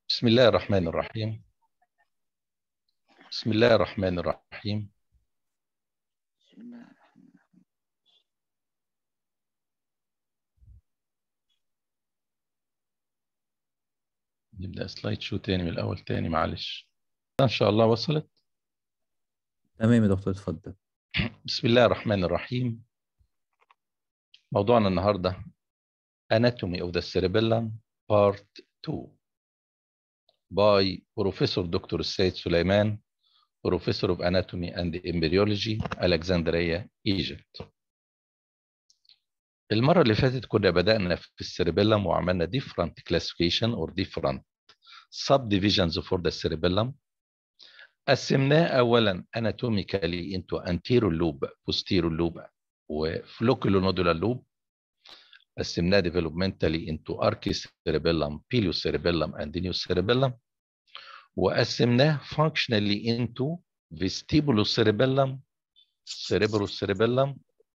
بسم الله الرحمن الرحيم بسم الله الرحمن الرحيم بسم الله الرحمن الرحيم نبدأ سلايد شو تاني من الأول تاني معلش إن شاء الله وصلت تمام يا دكتور اتفضل بسم الله الرحمن الرحيم موضوعنا النهاردة Anatomy of the Cerebellum Part 2 by Professor Dr. Said Suleiman Professor of Anatomy and Embryology Alexandria Egypt المرة اللي فاتت كنا بدأنا في السيربيلم وعملنا different classification or different subdivisions for the cerebellum قسمناه أولا anatomically into anterior lobe posterior lobe و flocculonodular lobe قسمناه developmentally into archicerebellum piliocerebellum and neocerebellum وقسمناه functionally into vestibulocerebellum cerebrocerebellum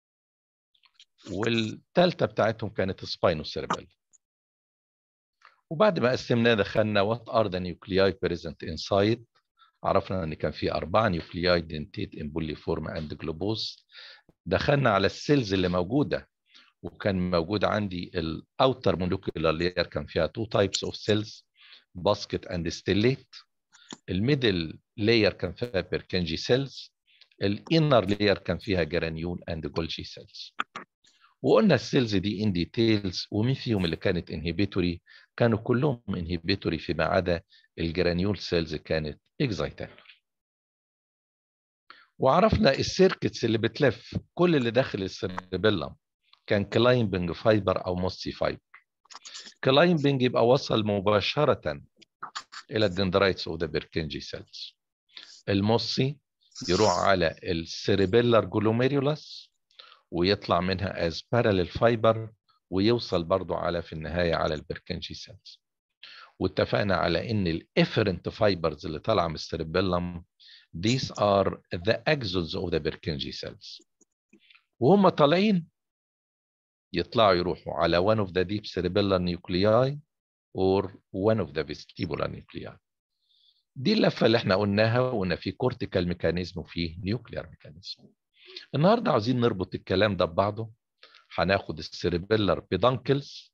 والثالثه بتاعتهم كانت سباينوسيربيلم وبعد ما قسمناه دخلنا وات ار ذا نيوكلياي بريزنت انسايد عرفنا ان كان في اربعه نيوكلياي دنتيت امبولي فورم اند جلوبوز دخلنا على السيلز اللي موجوده وكان موجود عندي الاوتر مولكيولار لير كان فيها تو تايبس اوف سيلز باسكت اند ستيليت الميدل لاير كان فيها بيركنجي سيلز الانر لاير كان فيها جرانيول اند جولجي سيلز وقلنا السيلز دي ان ديتيلز ومين فيهم اللي كانت انهبيتوري كانوا كلهم انهبيتوري فيما عدا الجرانيول سيلز كانت اكزايتاتوري وعرفنا السيركتس اللي بتلف كل اللي داخل السيربيلم كان كلايمبنج فايبر او موسي فايبر كلايمبنج يبقى وصل مباشره الى الدندرايتس اوف ذا بيركنجي سيلز الموسي يروح على السيربيلر جلوميريولاس ويطلع منها as parallel fiber ويوصل برضو على في النهاية على البركنجي سيلز واتفقنا على ان الافرنت فايبرز اللي طالعه من السيربيلم these are the axons of the Purkinje cells وهم طالعين يطلعوا يروحوا على one of the deep cerebellar nuclei or one of the vestibular nuclei دي اللفه اللي احنا قلناها وقلنا في كورتيكال ميكانيزم وفي نيوكليار ميكانيزم النهارده عاوزين نربط الكلام ده ببعضه هناخد السيربيلر بيدانكلز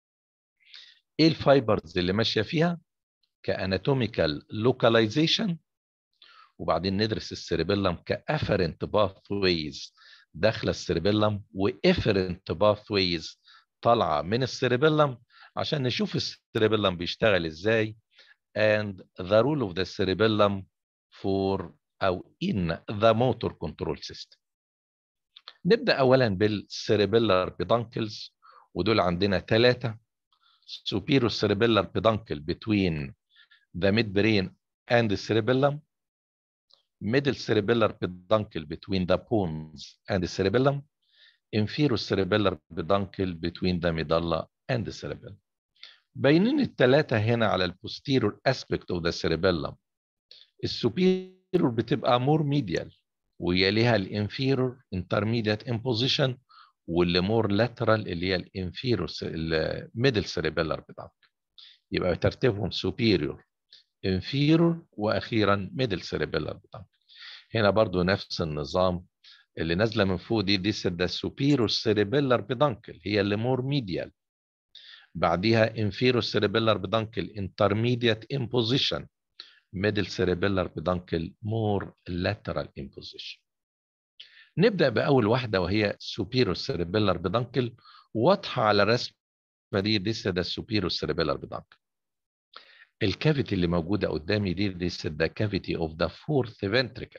ايه الفايبرز اللي ماشيه فيها كاناتوميكال لوكاليزيشن وبعدين ندرس السيربيلم كافرنت باث ويز داخله السيربيلم وافرنت باث ويز طالعه من السيربيلم عشان نشوف السيربيلم بيشتغل ازاي and the role of the cerebellum for او in the motor control system نبدا اولا بالسيربيلر بيدانكلز ودول عندنا ثلاثه superior cerebellar peduncle between the midbrain and the cerebellum middle cerebellar peduncle between the pons and the cerebellum inferior cerebellar peduncle between the medulla and the cerebellum باينين الثلاثه هنا على البوستيرور aspect of the cerebellum السوبيرور بتبقى مور ميديال ويليها الانفيرور انترميديت امبوزيشن واللي مور لاترال اللي هي الانفيرور الميدل سيريبيلر بتاعك يبقى ترتيبهم سوبيريور انفيرور واخيرا ميدل سيريبيلر بتاعك هنا برضو نفس النظام اللي نازله من فوق دي دي ده سوبيريور سيريبيلر بدانكل هي اللي مور ميديال بعديها انفيرور سيريبيلر بدانكل انترميديت امبوزيشن middle cerebellar peduncle more lateral imposition. نبدأ بأول واحدة وهي superior cerebellar peduncle واضحة على الرسمة دي دي ده superior cerebellar peduncle. الكافيتي اللي موجودة قدامي دي دي ده cavity of the fourth ventricle.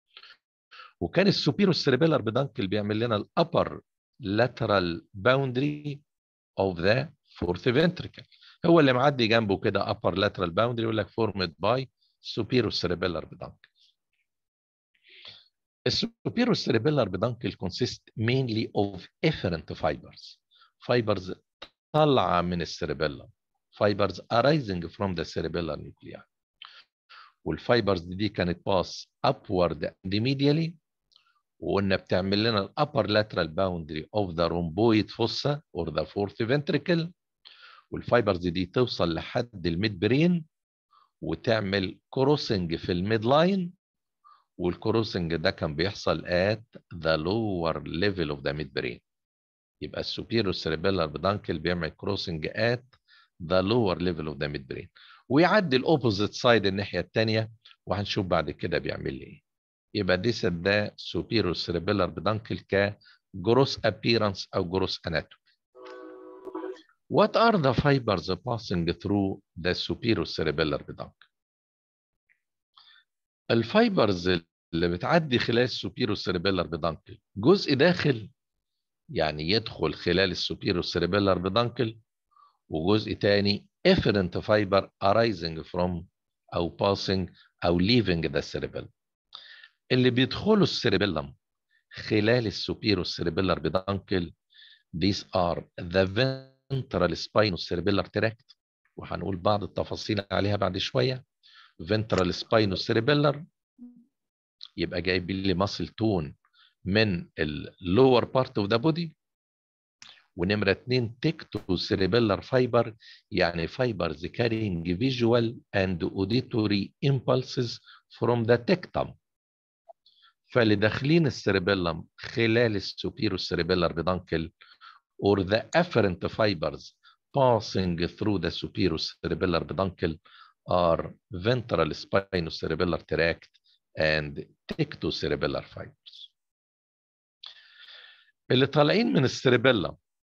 وكان السوبيرو cerebellar peduncle بيعمل لنا الأبر lateral boundary of the fourth ventricle. هو اللي معدي جنبه كده upper lateral boundary يقول لك formed by superior cerebellar peduncle. السوبيرو cerebellar peduncle consists mainly of efferent fibers. Fibers طالعة من السيربيلم. Fibers arising from the cerebellar nuclei. والفايبرز دي كانت باس upward and medially وقلنا بتعمل لنا الابر lateral boundary of the rhomboid fossa or the fourth ventricle والفايبرز دي توصل لحد الميد برين وتعمل كروسنج في الميد لاين والكروسنج ده كان بيحصل at the lower level of the midbrain يبقى السوبيريور سيربيلار بدانكل بيعمل كروسنج at the lower level of the midbrain ويعدي الاوبوزيت سايد الناحيه الثانيه وهنشوف بعد كده بيعمل لي ايه يبقى دي ده superior cerebellar peduncle ك gross appearance او gross anatomy What are the fibers passing through the superior cerebellar peduncle? الفايبرز اللي بتعدي خلال السوبيرو سيربيلر بدانكل جزء داخل يعني يدخل خلال السوبيرو سيربيلر بدانكل وجزء تاني efferent fiber arising from او passing او leaving the cerebellum اللي بيدخلوا السيربيلم خلال السوبيرو سيربيلر بدانكل these are the ventral spinocerebellar tract وهنقول بعض التفاصيل عليها بعد شويه ventral spinocerebellar يبقى جايب لي ماسل تون من اللور بارت اوف ذا بودي ونمرة اتنين تكتو سيريبيلر فايبر يعني فايبرز carrying visual and auditory impulses from the tectum فاللي داخلين السيريبيلم خلال السوبيرو سيريبيلر بدانكل or the afferent fibers passing through the superior cerebellar peduncle are ventral spinocerebellar tract and tectocerebellar fibers. اللي طالعين من السيربيلم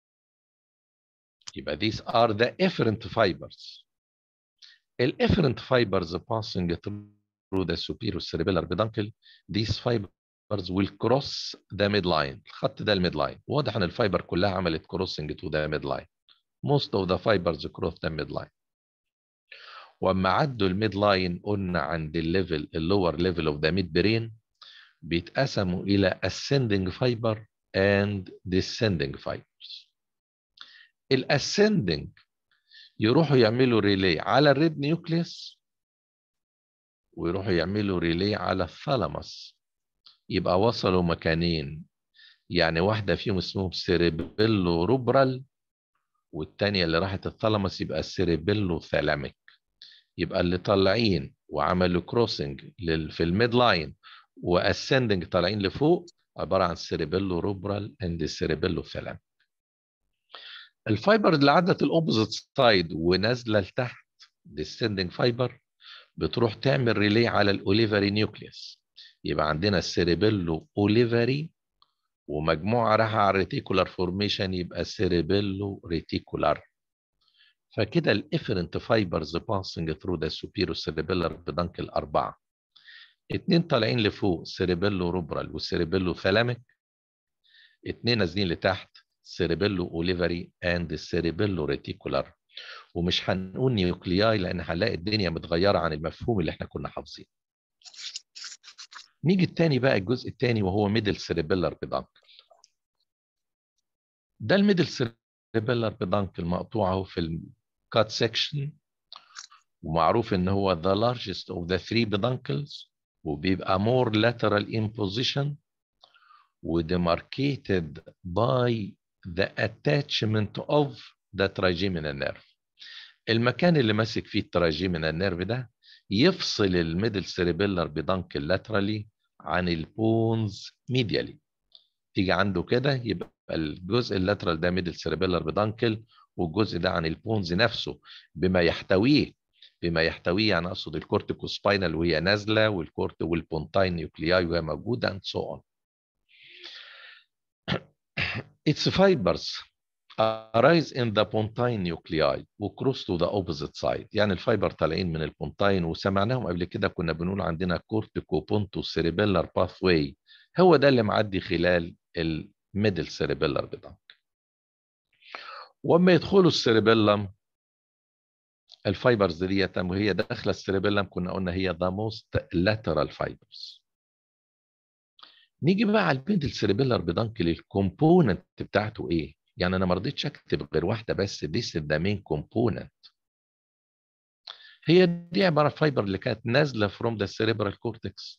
يبقى these are the efferent fibers. الافferent fibers passing through the superior cerebellar peduncle these fibers will cross the midline الخط ده الميد لاين واضح ان الفايبر كلها عملت crossing to the midline most of the fibers cross the midline واما عدوا الميد لاين قلنا عند الليفل اللور ليفل اوف ذا ميد برين بيتقسموا الى ascending fiber and descending fibers الاسcending يروحوا يعملوا ريلي على الريد نيوكليس ويروحوا يعملوا ريلي على الثالاموس يبقى وصلوا مكانين يعني واحدة فيهم اسمهم سيريبيلو روبرال والتانية اللي راحت الثالاموس يبقى سيريبيلو ثالاميك يبقى اللي طالعين وعملوا كروسنج في الميد لاين واسندنج طالعين لفوق عباره عن سيريبيلو روبرال اند سيريبيلو ثالاميك الفايبر اللي عدت الاوبوزيت سايد ونازله لتحت ديسندنج فايبر بتروح تعمل ريلي على الاوليفري نيوكليوس يبقى عندنا السيريبيلو اوليفري ومجموعه رايحه على الريتيكولار فورميشن يبقى سيريبيلو ريتيكولار فكده الافرنت فايبرز باسنج ثرو ذا superior cerebellar peduncle أربعة اتنين طالعين لفوق سيريبيلو روبرال والسيريبيلو ثالاميك اتنين نازلين لتحت سيريبيلو اوليفري اند سيريبيلو ريتيكولار ومش هنقول نيوكلياي لان هنلاقي الدنيا متغيره عن المفهوم اللي احنا كنا حافظينه نيجي التاني بقى الجزء التاني وهو ميدل سيريبيلر بيدانكل ده الميدل سيريبيلر بيدانكل مقطوع اهو في الكات سيكشن ومعروف ان هو the largest of the three peduncles وبيبقى more lateral in position وdemarcated by the attachment of the trigeminal nerve المكان اللي ماسك فيه التراجيمينال نيرف ده يفصل الميدل سيريبيلر بدانكل لاترالي عن البونز ميديالي تيجي عنده كده يبقى الجزء اللاترال ده ميدل سيريبيلر بدانكل والجزء ده عن البونز نفسه بما يحتويه بما يحتويه يعني اقصد الكورتيكوسباينال وهي نازله والكورت والبونتاين نيوكلياي وهي موجوده and so on. Its fibers arise in the pontine nuclei وcross to the opposite side يعني الفايبر طالعين من البونتاين وسمعناهم قبل كده كنا بنقول عندنا كورتيكو بونتو سيريبيلر باثواي هو ده اللي معدي خلال الميدل سيريبيلر بتاعك واما يدخلوا السيريبيلم الفايبرز ديت وهي داخله السيريبيلم كنا قلنا هي ذا موست lateral fibers نيجي بقى على الميدل سيريبيلر بدانكل الكومبوننت بتاعته ايه يعني انا ما رضيتش اكتب غير واحده بس دي ذا مين كومبوننت هي دي عباره عن فايبر اللي كانت نازله فروم ذا سيريبرال كورتكس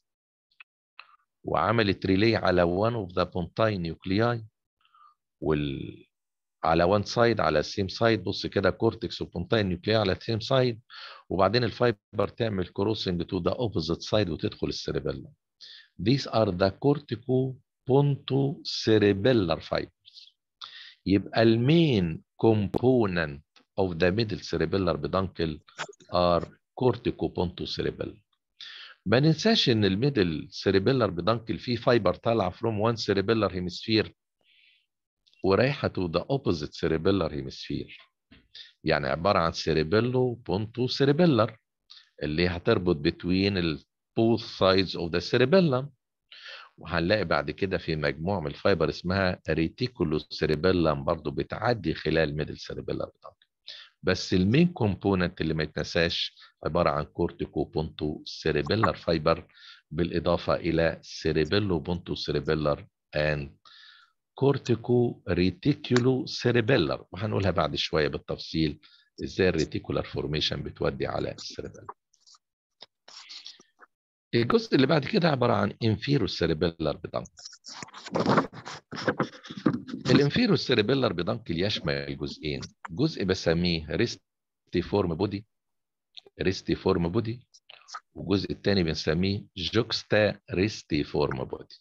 وعملت ريلي على one of the pontine nuclei وال على وان سايد على السيم سايد بص كده كورتكس وبونتاين نيوكليا على السيم سايد وبعدين الفايبر تعمل كروسنج تو ذا اوبوزيت سايد وتدخل السيربيلم These are the cortico-pontocerebellar fibers يبقى المين component of the middle cerebellar peduncle are cortico-pontocerebellar ما ننساش ان الميدل cerebellar peduncle فيه فايبر طالعه from one cerebellar hemisphere ورايحه to the opposite cerebellar hemisphere يعني عباره عن cerebello pontocerebellar اللي هتربط between ال both sides of the cerebellum وهنلاقي بعد كده في مجموعة من الفايبر اسمها ريتيكولو cerebellum برضو بتعدي خلال ميدل cerebellar peduncle بس المين كومبوننت اللي ما يتنساش عبارة عن كورتيكو بونتو cerebellar فايبر بالإضافة إلى cerebello بونتو cerebellar and كورتيكو ريتيكولو cerebellar وهنقولها بعد شوية بالتفصيل ازاي الريتيكولار فورميشن بتودي على السيربيلم الجزء اللي بعد كده عبارة عن انفيرو سيربيلر بدنك الانفيرو سيربيلر بدنكل يشمل جزئين جزء بسميه ريستي فورم بودي ريستي فورم بودي والجزء الثاني بنسميه جوكستا ريستي فورم بودي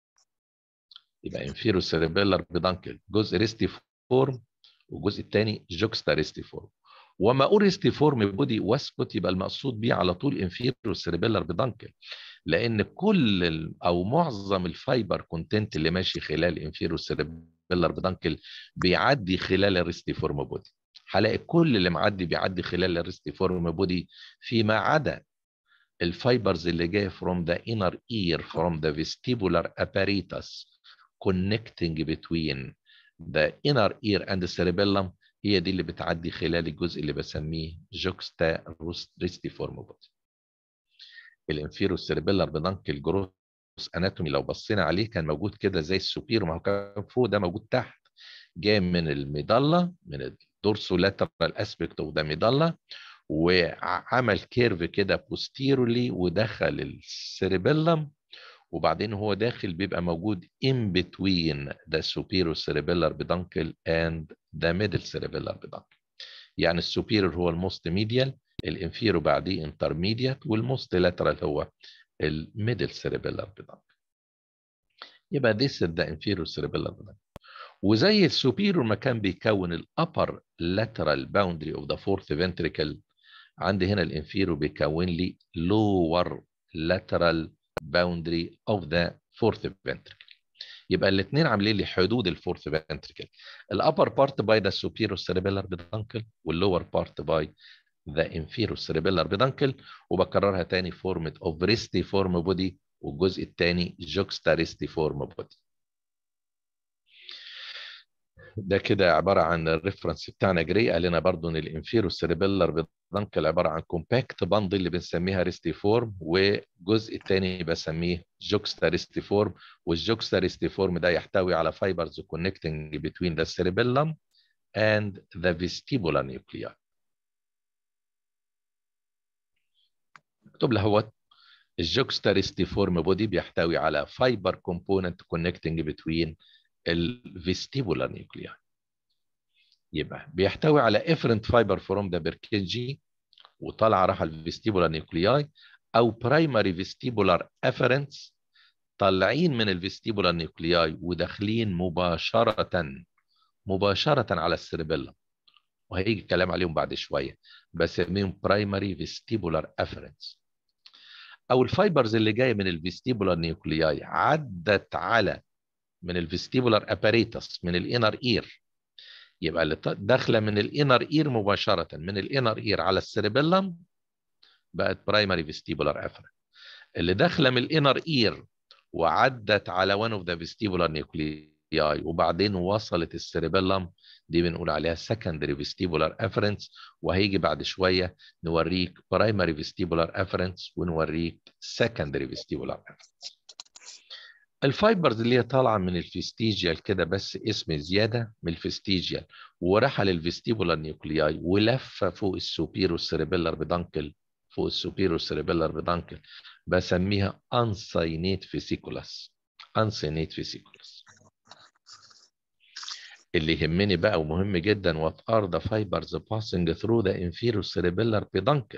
يبقى انفيرو سيربيلر بدنكل جزء ريستي فورم والجزء الثاني جوكستا ريستي فورم وما اقول ريستي فورم بودي واسكت يبقى المقصود بيه على طول انفيرو سيربيلر بدنكل لان كل ال- او معظم الفايبر كونتنت اللي ماشي خلال انفيرو سيربيلر بدنكل بيعدي خلال الريستي فورم بودي هلاقي كل اللي معدي بيعدي خلال الريستي فورم بودي فيما عدا الفايبرز اللي جايه from the inner ear from the vestibular apparatus connecting between the inner ear and the cerebellum هي دي اللي بتعدي خلال الجزء اللي بسميه جوكستا ريستيفورم بودي الانفيرو سيربيلر بدنكل جروس اناتومي لو بصينا عليه كان موجود كده زي السوبيرو ما هو كان فوق ده موجود تحت جاي من الميدالا من الدورسو لاترال اسبكت اوف ذا ميدالا وعمل كيرف كده بوستيرولي ودخل السيربيلم وبعدين هو داخل بيبقى موجود in between the superior cerebellar peduncle and the middle cerebellar peduncle يعني السوبيريور هو الموست ميديال الانفيرو بعديه انترميديات والموست لاترال هو الميدل cerebellar peduncle يبقى this is the inferior cerebellar peduncle وزي السوبيريور ما كان بيكون الابر lateral boundary of the fourth ventricle عندي هنا الانفيرو بيكون لي lower lateral boundary of the fourth ventricle يبقى الاثنين عاملين لي حدود الفورث ventricle الابر بارت باي ذا superior cerebellar peduncle واللور بارت باي ذا inferior cerebellar peduncle وبكررها تاني فورمة اوف ريستي فورم بودي والجزء الثاني جوكستا ريستي فورم بودي ده كده عباره عن الريفرنس بتاعنا جري قال لنا برضو ان الانفيرو سيربيلر بدنكل عباره عن كومباكت باندل اللي بنسميها ريستي فورم والجزء الثاني بسميه جوكستا ريستي فورم والجوكستا ريستي فورم ده يحتوي على فايبرز connecting between the cerebellum and the vestibular nuclei اكتب له هو الجوكستا ريستي فورم بودي بيحتوي على فايبر كومبوننت connecting between الفيستيبولار نيوكلياي يبقى بيحتوي على افرنت فايبر فروم ذا بيركنجي وطالعه راح الفيستيبولار نيوكلياي او برايمري فيستيبولار افرنتس طالعين من الفيستيبولار نيوكلياي وداخلين مباشره مباشره على السيربيلا وهيجي الكلام عليهم بعد شويه بسميهم برايمري فيستيبولار افرنتس او الفايبرز اللي جايه من الفيستيبولار نيوكلياي عدت على من الفيستيبولار اباريتس من الانر اير يبقى اللي داخله من الانر اير مباشره من الانر اير على السيربيلم بقت برايمري فيستيبولار افرنت اللي داخله من الانر اير وعدت على وان اوف ذا فيستيبولار نيوكلياي وبعدين وصلت السيربيلم دي بنقول عليها secondary vestibular afferents وهيجي بعد شويه نوريك primary vestibular afferents ونوريك secondary vestibular afferents الفايبرز اللي هي طالعه من الفيستيجيال كده بس اسم زياده من الفيستيجيال وراحه للفيستيبولار نيوكلياي ولفه فوق السوبيرو سيربيلر بدانكل فوق السوبيرو سيربيلر بدانكل بسميها انساينيت فيسيكولاس انساينيت فيسيكولاس اللي يهمني بقى ومهم جدا what are the fibers passing through the inferior cerebellar peduncle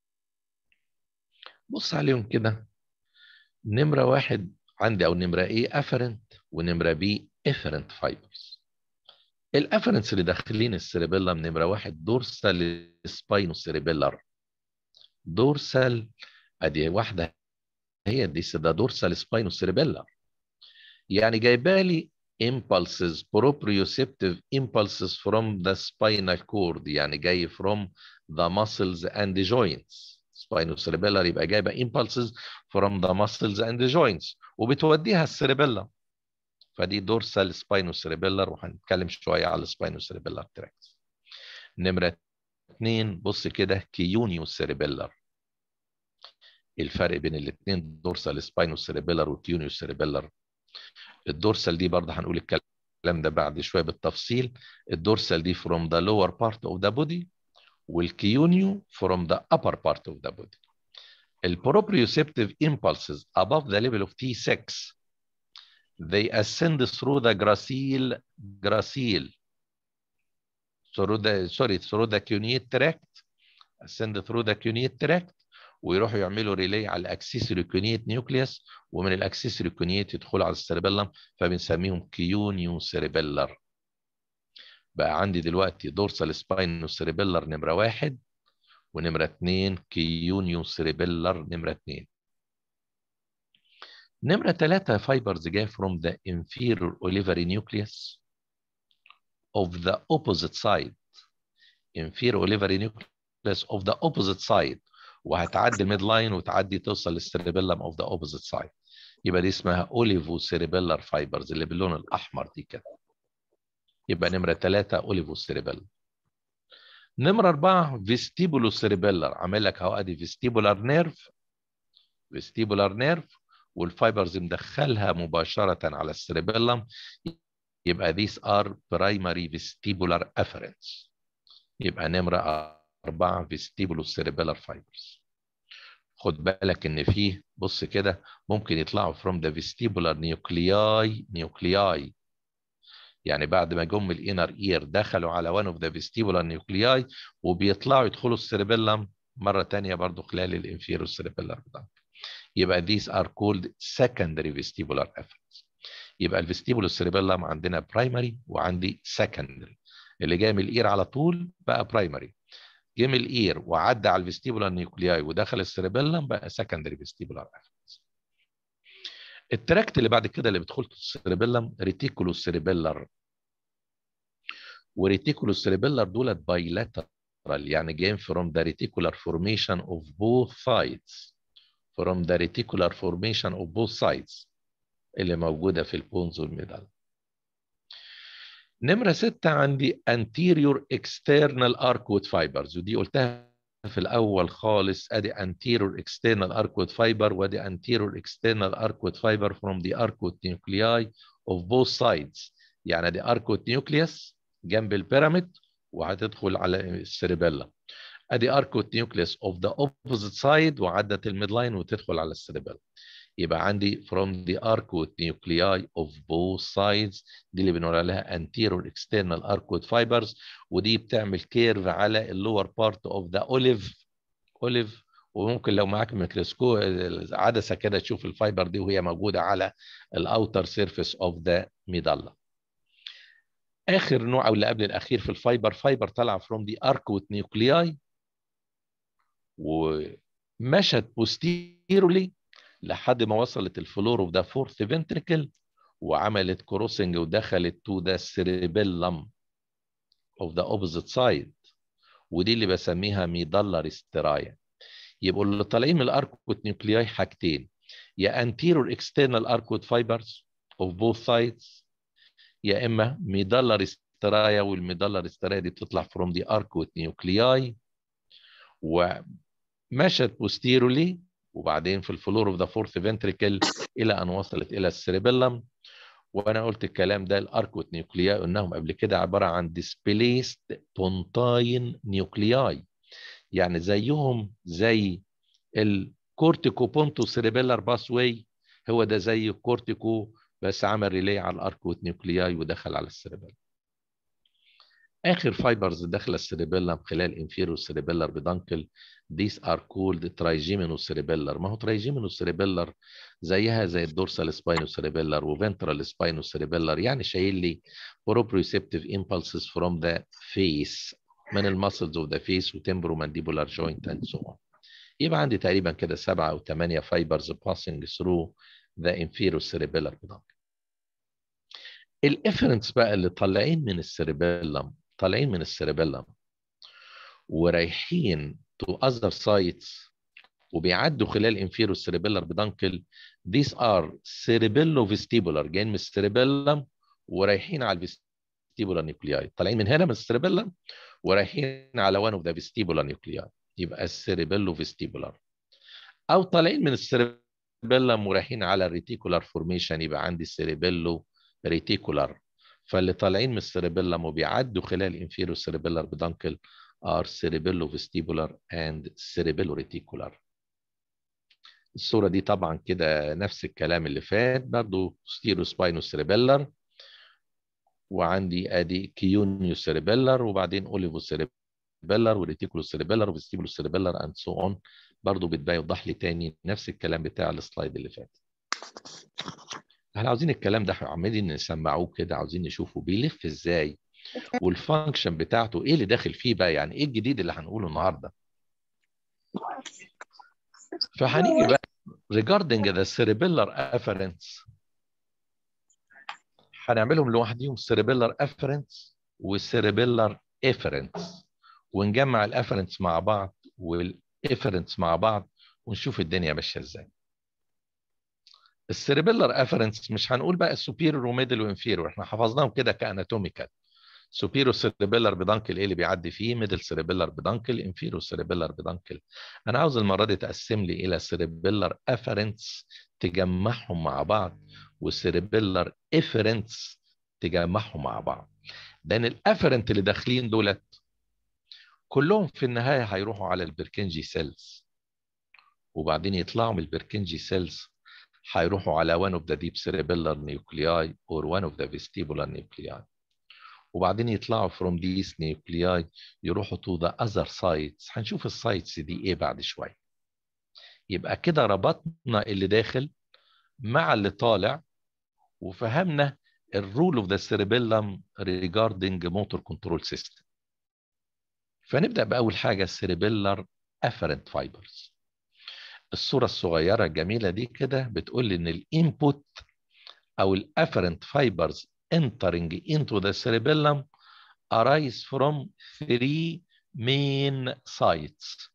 بص عليهم كده نمرة واحد عندي أو نمرة A afferent ونمرة B efferent fibers الافرنس اللي داخلين السيربيلم نمرة واحد دورسال سباينو سيربيلر دورسال ادي واحدة هي دي ده دورسال سباينو سيربيلر يعني جايبالي impulses proprioceptive impulses from the spinal cord يعني جاي from the muscles and the joints spinocerebellar يبقى جايبه impulses from the muscles and the joints وبتوديها السيربيلم فدي دورسال سباينوسيربيلر وهنتكلم شويه على السباينوسيربيلر تراكت نمره اثنين بص كده كيونيو سيربيلر الفرق بين الاثنين دورسال سباينوسيربيلر وكيونيو سيربيلر الدورسال دي برضه هنقول الكلام ده بعد شويه بالتفصيل الدورسال دي from the lower part of the body والكيونيو from the upper part of the body البروبريوسبتيف impulses above the level of T6 they ascend through the gracile gracile through the sorry through the cuneate tract ascend through the cuneate tract ويروحوا يعملوا ريلي على الاكسسوري كونيت نيوكليوس ومن الاكسسوري كونيت يدخلوا على السيربيلم فبنسميهم كيونيو سيربيلر بقى عندي دلوقتي دورسال سباينو سيربيلر نمره واحد ونمره اثنين كيونيو سيربيلر نمره اثنين نمرة ثلاثة fibers جاي from the inferior olivary nucleus of the opposite side inferior olivary nucleus of the opposite side وهتعدي الميد لاين وتعدي توصل للسيربيلم of the opposite side يبقى دي اسمها اوليفو سيربيلر فايبرز اللي باللون الاحمر دي كده يبقى نمرة ثلاثة اوليفو سيربيلر نمرة أربعة فيستيبولو سيربيلر عامل لك أهو أدي فيستيبولار نيرف فيستيبولار نيرف والفايبرز مدخلها مباشرة على السيربيلم يبقى these are primary vestibular afferents يبقى نمرة أربعة vestibular cerebellar fibers خد بالك إن فيه بص كده ممكن يطلعوا from the vestibular nuclei nuclei يعني بعد ما جم الانر اير دخلوا على one of the vestibular nuclei وبيطلعوا يدخلوا السيربيلم مرة تانية برضو خلال الانفيرو سيربيلر بتاعهم يبقى these are called secondary vestibular efforts يبقى الفيستيبولو سيربيلم عندنا primary وعندي secondary اللي جاي من الاير على طول بقى primary جه من الاير وعدى على الفيستيبولار نيوكلياي ودخل السيربيلم بقى secondary vestibular efforts التراكت اللي بعد كده اللي بيدخل السيربيلم ريتيكولو سيربيلر وريتيكولو سيربيلر دولت بايلاترال يعني جايين from the reticular formation of both sides from the reticular formation of both sides اللي موجودة في البونز والميدال نمرة ستة عندي anterior external arcuate fibers ودي قلتها في الأول خالص أدي anterior external arcuate fiber وأدي anterior external arcuate fiber from the arcuate nuclei of both sides يعني دي arcuate nucleus جنب البيراميد وهتدخل على السيربيلا ادي اركوت نيوكليس اوف ذا اوبوزيت سايد وعدت الميد لاين وتدخل على السيربيلا يبقى عندي from the arcuate nuclei of both sides دي اللي بنقول عليها anterior external arcuate fibers ودي بتعمل كيرف على اللور بارت اوف ذا اوليف اوليف وممكن لو معاك ميكروسكوب عدسه كده تشوف الفايبر دي وهي موجوده على الاوتر سيرفيس اوف ذا ميدالا اخر نوع او اللي قبل الاخير في الفايبر فايبر طالعه from the arcuate nuclei ومشت posteriorly لحد ما وصلت الفلور اوف ذا فورث فنتريكل وعملت كروسنج ودخلت تو ذا سيربيلم اوف ذا اوبوزيت سايد ودي اللي بسميها ميدالر استرايا يبقوا اللي طالعين من الاركوت نيوكلياي حاجتين يا anterior external arcuate fibers of both sides يا اما ميدالر استرايا والميدالر استرايا دي بتطلع from the arcuate nuclei ومشت posteriorly وبعدين في الفلور اوف ذا فورث فنتريكل الى ان وصلت الى السيربيلم وانا قلت الكلام ده الاركوت نيوكلياي قلناهم قبل كده عباره عن ديسبليست بونتاين نيوكلياي يعني زيهم زي الكورتيكو بونتو سيربيلر باس واي هو ده زي الكورتيكو بس عمل ريلي على الاركوت نيوكلياي ودخل على السيربيلم اخر فايبرز داخله السيريبيلم خلال انفيرو سيريبيلر بدانكل these are called trigeminal cerebellar ما هو trigeminal cerebellar زيها زي الدورسال سباينو cerebellar وفنترال سباينو cerebellar يعني شايل لي proprioceptive impulses from the face من المسلز اوف ذا فيس وتمبرومانديبولار جوينت اند سو on يبقى عندي تقريبا كده سبعة أو ثمانية فايبرز passing through the inferior cerebellar peduncle. الافرنس بقى اللي طالعين من السيربيلم طالعين من السيربيلم ورايحين to other sites وبيعدوا خلال inferior cerebellar peduncle these are cerebellovestibular جايين من السيربيلم ورايحين على الفيستيبولار نيوكلياي طالعين من هنا من السيربيلم ورايحين على one of the vestibular nuclei يبقى السيربيلو فيستيبولار او طالعين من السيربيلم ورايحين على الريتيكولار فورميشن يبقى عندي السيربيلو ريتيكولار فاللي طالعين من السيربيلم وبيعدوا خلال انفيرو سيربيلار بدانكل ار سيربيلو فيستيبولار اند سيربيلو ريتيكولار الصورة دي طبعا كده نفس الكلام اللي فات برضو ستيرو سباينو سيربيلر وعندي ادي كيونيو سيربيلر وبعدين اوليفو سيربيلر وريتيكولو سيربيلر وفيستيبولو سيربيلر اند سو اون برضو بيوضح لي تاني نفس الكلام بتاع السلايد اللي فات احنا عاوزين الكلام ده عمالين نسمعوه كده عاوزين نشوفه بيلف ازاي والفانكشن بتاعته ايه اللي داخل فيه بقى يعني ايه الجديد اللي هنقوله النهارده فهنيجي بقى regarding the cerebellar afferents هنعملهم لوحديهم cerebellar afferents والcerebellar efferents ونجمع الافرنتس مع بعض والافرنتس مع بعض ونشوف الدنيا ماشيه ازاي السيربيلر افرنس مش هنقول بقى السوبيريور وميدل وانفيريور احنا حفظناهم كده كاناتوميكال سوبيريور سيربيلر بدانكل ايه اللي بيعدي فيه ميدل سيربيلر بدانكل انفيريور سيربيلر بدانكل انا عاوز المره دي تقسم لي الى سيربيلر افرنس تجمعهم مع بعض والسيربيلر افرنس تجمعهم مع بعض لان الافرنت اللي داخلين دولت كلهم في النهايه هيروحوا على البركنجي سيلز وبعدين يطلعوا من البركنجي سيلز هيروحوا على one of the deep cerebellar nuclei or one of the vestibular nuclei وبعدين يطلعوا from these nuclei يروحوا to the other sites هنشوف السايتس دي ايه بعد شويه يبقى كده ربطنا اللي داخل مع اللي طالع وفهمنا الرول اوف ذا cerebellum regarding motor control system فنبدا باول حاجه cerebellar afferent fibers الصورة الصغيرة الجميلة دي كده بتقول لي إن الانبوت أو الافرنت fibers entering into the cerebellum arise from three main sites.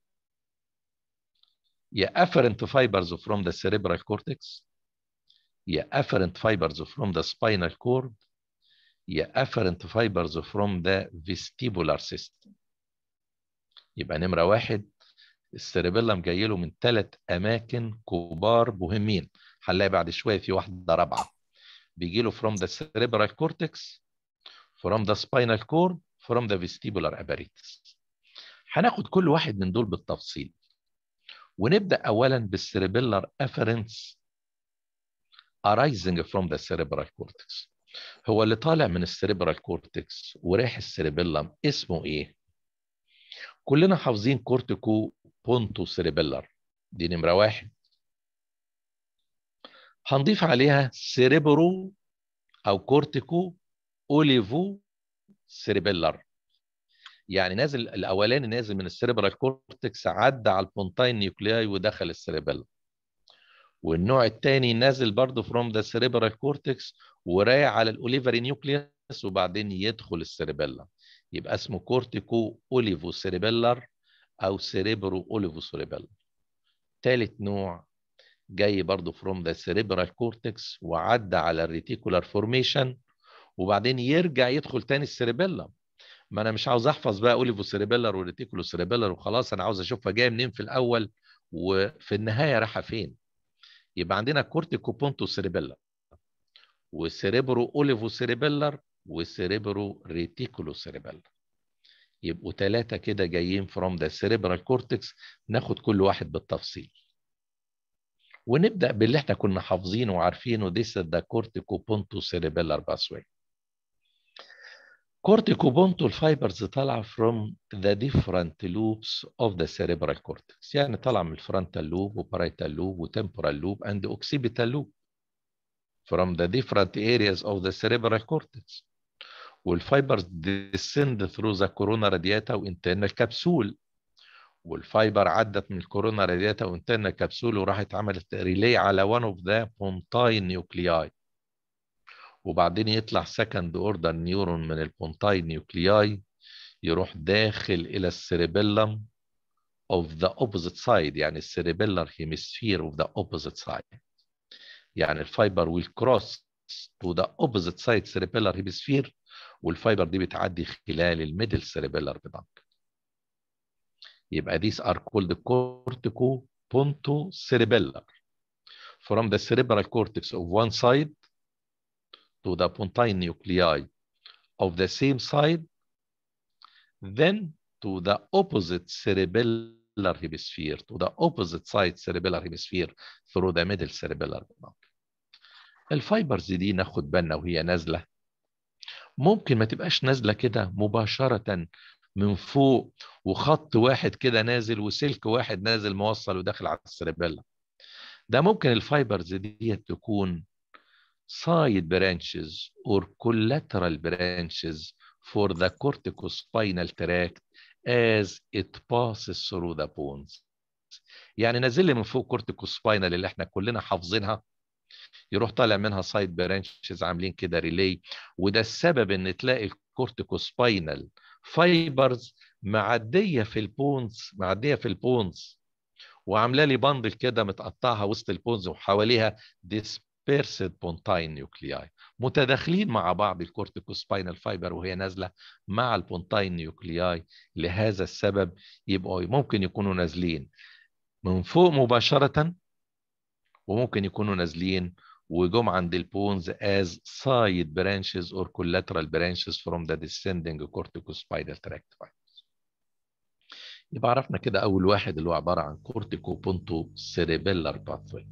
يا afferent fibers from the cerebral cortex يا afferent fibers from the spinal cord يا afferent fibers from the vestibular system. يبقى نمرة واحد السيربيلم جاي له من ثلاث اماكن كبار مهمين هنلاقي بعد شويه في واحده رابعه بيجي له from the cerebral cortex from the spinal cord from the vestibular apparatus هناخد كل واحد من دول بالتفصيل ونبدا اولا بالسيربيلر افرنس arising from the cerebral cortex هو اللي طالع من السيربرال كورتكس ورايح السيربيلم اسمه ايه كلنا حافظين كورتيكو بونتو سيريبيلر دي نمرة واحد هنضيف عليها سيريبرو أو كورتيكو أوليفو سيريبيلر يعني نازل الأولاني نازل من السيريبرال كورتكس عدى على البونتاين نيوكلياي ودخل السيريبيلر والنوع الثاني نازل برضه فروم ذا سيريبرال كورتكس ورايح على الأوليفري نيوكليوس وبعدين يدخل السيريبيلر يبقى اسمه كورتيكو أوليفو سيريبيلر او سيريبرو اوليفو سيريبيلر ثالث نوع جاي برضو فروم ذا سيريبرال كورتكس وعدى على الريتيكولار فورميشن وبعدين يرجع يدخل تاني السيريبيلم ما انا مش عاوز احفظ بقى اوليفو سيريبيلر وريتيكولو سيريبيلر وخلاص انا عاوز اشوفها جايه منين في الاول وفي النهايه رايحه فين يبقى عندنا كورتيكو بونتو سيريبيلر وسيريبرو اوليفو سيريبيلر وسيريبرو ريتيكولو سيريبيلر يبقوا ثلاثة كده جايين from the cerebral cortex ناخد كل واحد بالتفصيل ونبدأ باللي احنا كنا حافظينه وعارفينه this is the corticopontocerebellar pathway كورتيكوبونتو الفايبرز طالعه from the different loops of the cerebral cortex يعني طالعه من الفرونتال لوب وبارايتال لوب وتمبورال لوب and occipital loop from the different areas of the cerebral cortex والفايبرز descend through the corona radiata وinternal capsule والفايبر عدت من الكورونا رادياتا وانترنال كبسول وراحت عملت ريلي على one of the pontine nuclei وبعدين يطلع سكند اوردر نيورون من البونتاين نيوكلياي يروح داخل الى السيربيلم of the opposite side يعني السيربيلر hemisphere of the opposite side يعني الفايبر will cross to the opposite side cerebellar hemisphere والفايبر دي بتعدي خلال الميدل cerebellar بدنك يبقى these are called corticopontocerebellar from the cerebral cortex of one side to the pontine nuclei of the same side, then to the opposite cerebellar hemisphere, to the opposite side cerebellar hemisphere through the middle cerebellar block. الفايبرز دي ناخد بالنا وهي نازله ممكن ما تبقاش نازله كده مباشره من فوق وخط واحد كده نازل وسلك واحد نازل موصل وداخل على السيربيلا ده ممكن الفايبرز دي تكون side branches or collateral branches for the corticospinal tract as it passes through the bones. يعني نازل لي من فوق كورتيكوسباينال اللي احنا كلنا حافظينها يروح طالع منها سايد برانشز عاملين كده ريلي وده السبب ان تلاقي الكورتيكوسباينال فايبرز معديه في البونز معديه في البونز وعامله لي باندل كده متقطعها وسط البونز وحواليها ديسبيرسد بونتاين نيوكلياي متداخلين مع بعض الكورتيكوسباينال فايبر وهي نازله مع البونتاين نيوكلياي لهذا السبب يبقوا ممكن يكونوا نازلين من فوق مباشره وممكن يكونوا نازلين وجم عند البونز as side branches or collateral branches from the descending corticospinal tract fibers. يبقى عرفنا كده أول واحد اللي هو عبارة عن corticoponto cerebellar pathway.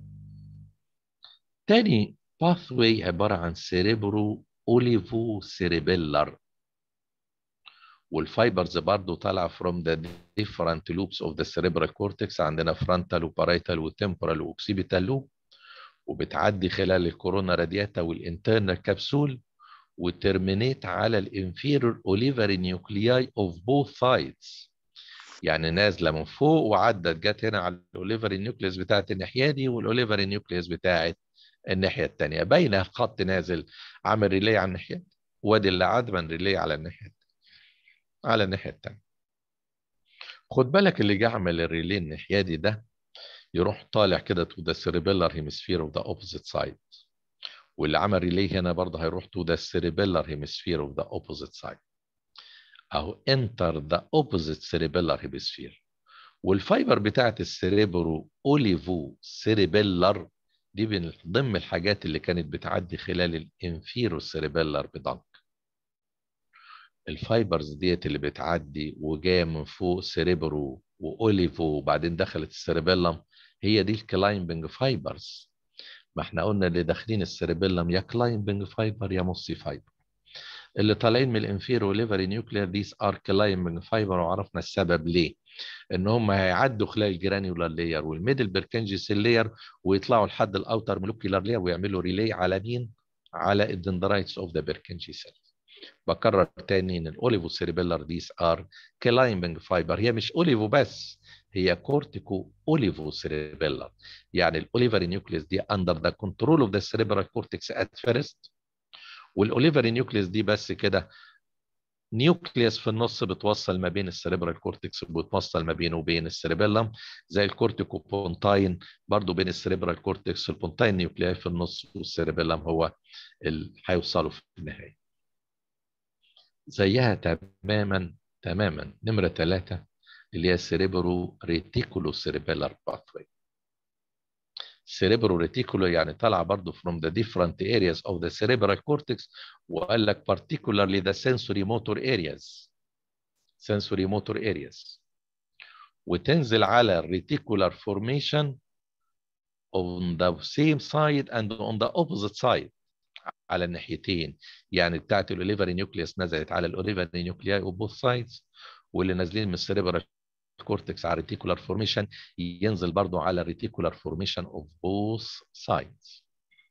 تاني pathway عبارة عن cerebro olivocerebellar والفايبرز برضو طالعة from the different loops of the cerebral cortex عندنا frontal وبارايتال وتمبورال واوكسيبيتال لوب وبتعدي خلال الكورونا رادياتا والانترنال كبسول وترمينيت على الانفيرور اوليفري نيوكلياي اوف بوث سايدز يعني نازله من فوق وعدت جت هنا على الاوليفري نيوكليس بتاعت الناحيه دي والاوليفري نيوكليس بتاعت الناحيه الثانيه باينه خط نازل عامل ريلي على الناحيه وادي اللي عدمن ريلي على الناحيه على الناحيه الثانيه خد بالك اللي جه عمل الريلي الناحيه دي ده يروح طالع كده to the cerebellar hemisphere of the opposite side واللي عمل ريلي هنا برضه هيروح to the cerebellar hemisphere of the opposite side اهو enter the opposite cerebellar hemisphere والفايبر بتاعت السيريبرو اوليفو سيريبيلر دي من ضمن الحاجات اللي كانت بتعدي خلال الانفيرو سيريبيلر بدنك الفايبرز ديت اللي بتعدي وجايه من فوق سيريبرو واوليفو وبعدين دخلت السيريبيلم هي دي الكلايمبنج فايبرز ما احنا قلنا اللي داخلين السيريبيلم يا كلايمبنج فايبر يا موسي فايبر اللي طالعين من الانفيرو ليفري نيوكلير ديز ار كلايمبنج فايبر وعرفنا السبب ليه ان هم هيعدوا خلال الجرانيولار لاير والميدل بيركنجي سيل لاير ويطلعوا لحد الاوتر مولكيولار لاير ويعملوا ريلي على مين على الدندرايتس اوف ذا بيركنجي سيل بكرر تاني ان الاوليفو سيريبيلار ديز ار كلايمبنج فايبر هي مش اوليفو بس هي كورتيكو اوليفو سيريبيلار يعني الاوليفري نيوكليس دي اندر ذا كنترول اوف ذا سيريبرال كورتكس ات فيرست والاوليفري نيوكليس دي بس كده نيوكليس في النص بتوصل ما بين السيريبرال كورتكس وبتوصل ما بينه وبين السيريبيلم زي الكورتيكو بونتاين برضه بين السيريبرال كورتكس والبونتاين نيوكلياي في النص والسيريبيلم هو اللي هيوصلوا في النهايه زيها تماما تماما نمره ثلاثه اللي هي سيريبرو ريتيكولو سيريبيلار باثوي سيريبرو ريتيكولو يعني طالعه برضه from the different areas of the cerebral cortex وقال لك particularly the sensory motor areas sensory motor areas وتنزل على الريتيكولار formation on the same side and on the opposite side على الناحيتين يعني بتاعت الاوليفري نيوكليوس نزلت على الاوليفري نيوكلياي اوف بوث سايدز واللي نازلين من السيريبرال كورتكس على الريتيكولار فورميشن ينزل برضو على الريتيكولار فورميشن اوف بوث سايدز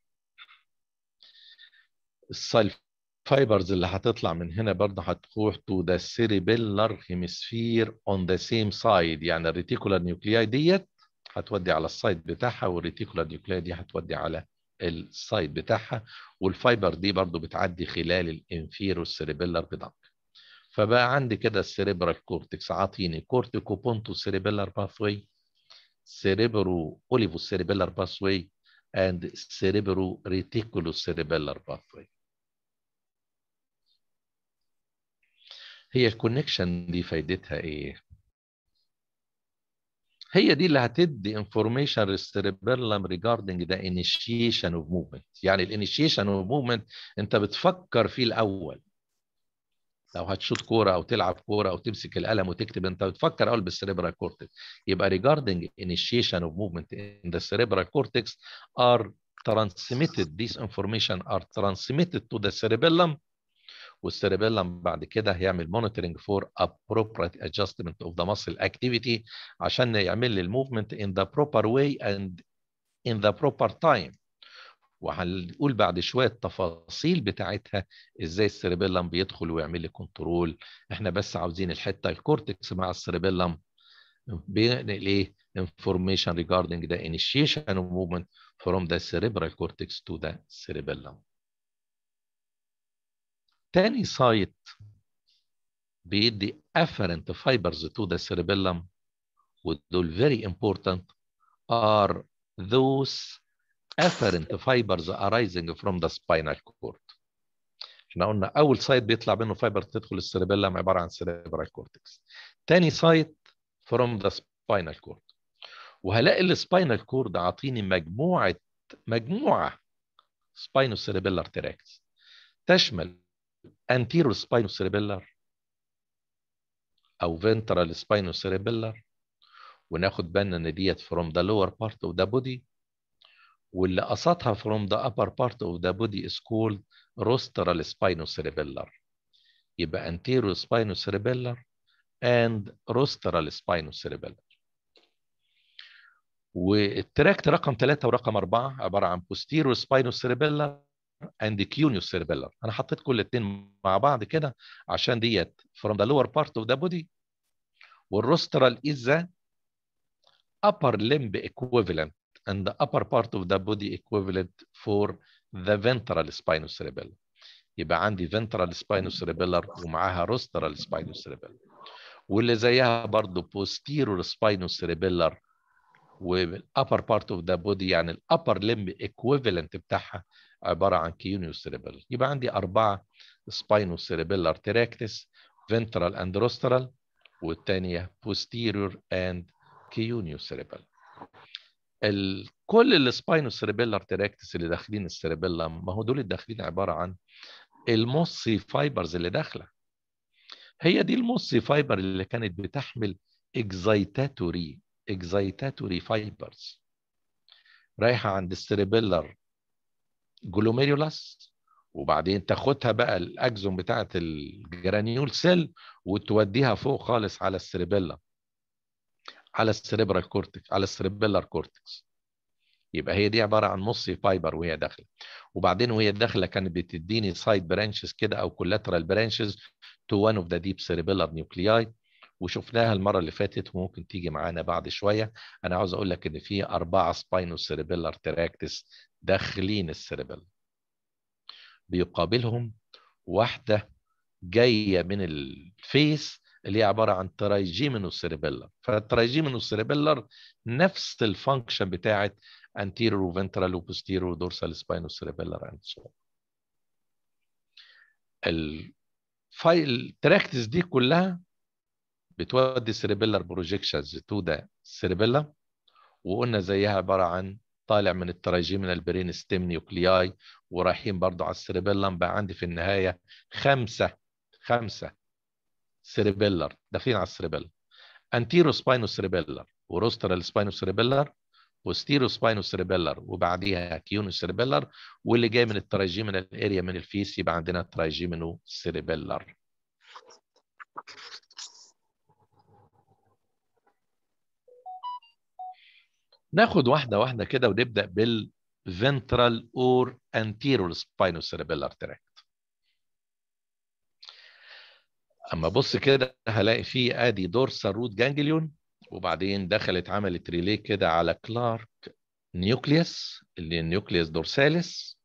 السايل فايبرز اللي هتطلع من هنا برضه هتروح to the cerebellar hemisphere on the same side يعني الريتيكولار نيوكلياي ديت هتودي على السايد بتاعها والريتيكولار نيوكلياي دي هتودي على السايد بتاعها والفايبر دي برضه بتعدي خلال الانفيرو سيريبيلار بدنك فبقى عندي كده السيريبرال كورتكس عاطيني كورتيكو بونتو سيريبيلار باثوي سيريبرو اوليفو سيريبيلار باثوي and سيريبرو ريتيكولو سيريبيلار باثوي هي الكونكشن دي فايدتها ايه؟ هي دي اللي هتدي انفورميشن للسيربيلم ريجاردنج ذا انيشيشن اوف موفمنت يعني الانيشيشن اوف موفمنت انت بتفكر فيه الاول لو هتشوط كوره او تلعب كوره او تمسك القلم وتكتب انت بتفكر اول بالسيربرال كورتكس يبقى regarding initiation of movement in the cerebral cortex are transmitted these information are transmitted to the cerebellum والسيربيلم بعد كده هيعمل monitoring for appropriate adjustment of the muscle activity عشان يعمل لي الموفمنت in the proper way and in the proper time وهنقول بعد شويه التفاصيل بتاعتها ازاي السيربيلم بيدخل ويعمل لي كنترول احنا بس عاوزين الحته الكورتكس مع السيربيلم بينقل ايه information regarding the initiation of movement from the cerebral cortex to the cerebellum تاني سايت بيدي afferent fibers to the cerebellum ودول very important are those afferent fibers arising from the spinal cord احنا قلنا اول سايت بيطلع منه فايبر تدخل السيربيلم عباره عن سيريبرال كورتكس تاني سايت from the spinal cord وهلاقي السباينال كورد عاطيني مجموعه مجموعه سباينوسيربيلار تراكس تشمل anterior spinocerebellar او ventral spinocerebellar وناخد بالنا ان ديت from the lower part of the body واللي قصتها from the upper part of the body is called rostral spinocerebellar يبقى anterior spinocerebellar and rostral spinocerebellar والتراكت رقم ثلاثة ورقم أربعة عبارة عن posterior spinocerebellar and cuneo cerebellar انا حطيت كل الاثنين مع بعض كده عشان ديت from the lower part of the body والrostral is the upper limb equivalent and the upper part of the body equivalent for the ventral spinocerebellar يبقى عندي ventral spinocerebellar ومعاها rostral spinocerebellar واللي زيها برضه posterior spinocerebellar والupper part of the body يعني الupper limb equivalent بتاعها عبارة عن كيونيو سيريبل يبقى عندي أربعة سباينو سيريبيلار تراكتس ventral and rostral والثانية posterior and كيونيو سيريبل ال... كل السباينو سيريبيلار تراكتس اللي داخلين السيريبيلم ما هو دول الداخلين عبارة عن الموسي فايبرز اللي داخلة هي دي الموسي فايبر اللي كانت بتحمل اكزايتاتوري اكزايتاتوري فايبرز رايحة عند السيريبيلر جلوميريولاس وبعدين تاخدها بقى الاجزم بتاعه الجرانيول سيل وتوديها فوق خالص على السيربيلا على السيريبرال كورتكس على السيربيلار كورتكس يبقى هي دي عباره عن نص فايبر وهي داخله وبعدين وهي داخله كانت بتديني سايد برانشز كده او كولاترال برانشز تو وان اوف ذا ديب سيربيلار نيوكلياي وشفناها المره اللي فاتت وممكن تيجي معانا بعد شويه انا عاوز اقول لك ان في اربعه سباينو سيربيلار تراكتس داخلين السيربيل بيقابلهم واحده جايه من الفيس اللي هي عباره عن ترايجيمينو سيربيلر فالترايجيمينو سيربيلر نفس الفانكشن بتاعت anterior وفنترال وبوستيرور دورسال سباينو سيربيلر اند سو التراكتس دي كلها بتودي سيربيلر بروجيكشنز تو ذا سيربيلا وقلنا زيها عباره عن طالع من التراجيمينال برين ستيم نيوكلياي ورايحين برضو على السيربيلم بقى عندي في النهايه خمسه خمسه سيربيلر داخلين على السيربيلم انتيرو سباينو سيربيلر وروسترال سباينو سيربيلر بوستيرو سباينو سيريبيلر وبعديها كيونو سيريبيلر واللي جاي من الترايجيمينال اريا من الفيس يبقى عندنا ترايجيمينو سيريبيلر ناخد واحده واحده كده ونبدا بالفنترال اور anterior spinocerebellar tract اما بص كده هلاقي فيه ادي دورسال روت جانجليون وبعدين دخلت عملت ريلي كده على كلارك نيوكليوس اللي النيوكليوس دورساليس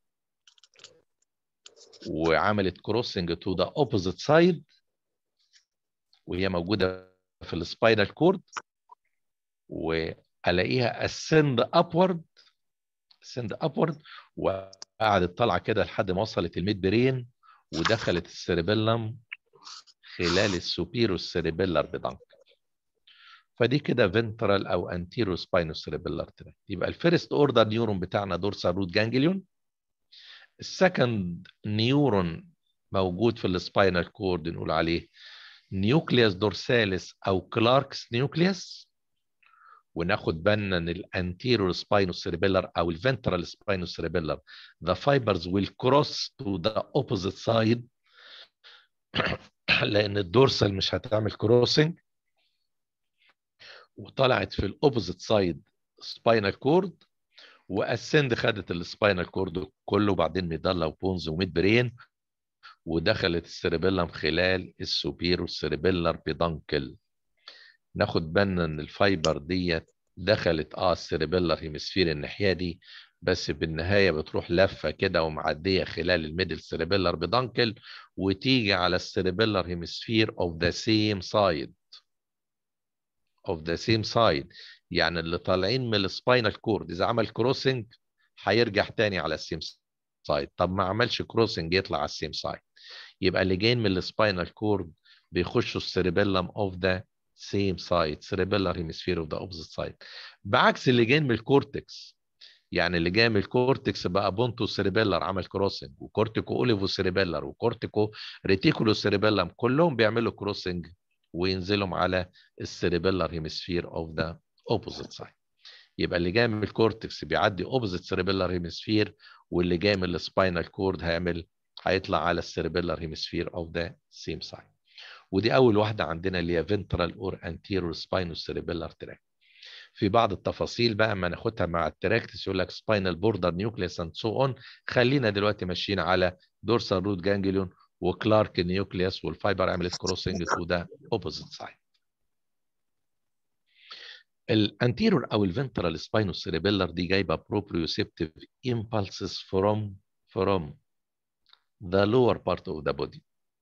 وعملت كروسنج تو ذا اوبوزيت سايد وهي موجوده في السباينال كورد والاقيها اسند ابورد اسند ابورد وقعدت طالعه كده لحد ما وصلت الميد برين ودخلت السيربيلم خلال السوبيرو سيربيلر بدنك فدي كده فنترال او انتيرو سباينو سيربيلر تراكت يبقى الفيرست اوردر نيورون بتاعنا دورسال روت جانجليون السكند نيورون موجود في السباينال كورد نقول عليه نيوكليوس دورساليس او كلاركس نيوكليوس وناخد بالنا ان الانتيريور سباينو سيربيلر او الفنترال سباينو سيربيلر the fibers will cross to the opposite side لان الدورسال مش هتعمل كروسنج وطلعت في الاوبوزيت سايد سباينال كورد واسند خدت السباينال كورد كله وبعدين ميدالا وبونز وميد برين ودخلت السيربيلم خلال السوبيرو سيربيلر بيدانكل ناخد بالنا ان الفايبر ديت دخلت اه السيربيلر هيمسفير الناحيه دي بس بالنهايه بتروح لفه كده ومعديه خلال الميدل سيربيلر بيدانكل وتيجي على السيربيلر هيمسفير اوف ذا سيم سايد اوف ذا سيم سايد يعني اللي طالعين من السباينال كورد اذا عمل كروسنج هيرجع تاني على السيم سايد طب ما عملش كروسنج يطلع على السيم سايد يبقى اللي جايين من السباينال كورد بيخشوا السيربيلم اوف ذا سيم سايد سيربيلر هيمسفير اوف ذا اوبوزيت سايد بعكس اللي جايين من الكورتكس يعني اللي جاي من الكورتكس بقى بونتو سيربيلر عمل كروسنج وكورتيكو اوليفو سيربيلر وكورتيكو ريتيكولو سيربيلم كلهم بيعملوا كروسنج وينزلوا على السيربيلر هيمسفير اوف ذا اوبوزيت سايد يبقى اللي جاي من الكورتكس بيعدي اوبوزيت سيربيلر هيمسفير واللي جاي من السباينال كورد هيعمل هيطلع على السيربيلر هيمسفير اوف ذا سيم سايد ودي اول واحده عندنا اللي هي فنترال اور انتيرور سباينو سيربيلر تراك في بعض التفاصيل بقى ما ناخدها مع التراكتس يقول لك سباينال بوردر نيوكليس اند سو اون خلينا دلوقتي ماشيين على دورسال روت جانجليون وكلارك نيوكليوس والفايبر عملت كروسنج تو ذا اوبوزيت سايد الانتيرور او الفنترال سباينو سيربيلر دي جايبه بروبريوسيبتيف impulses from from the lower part of the body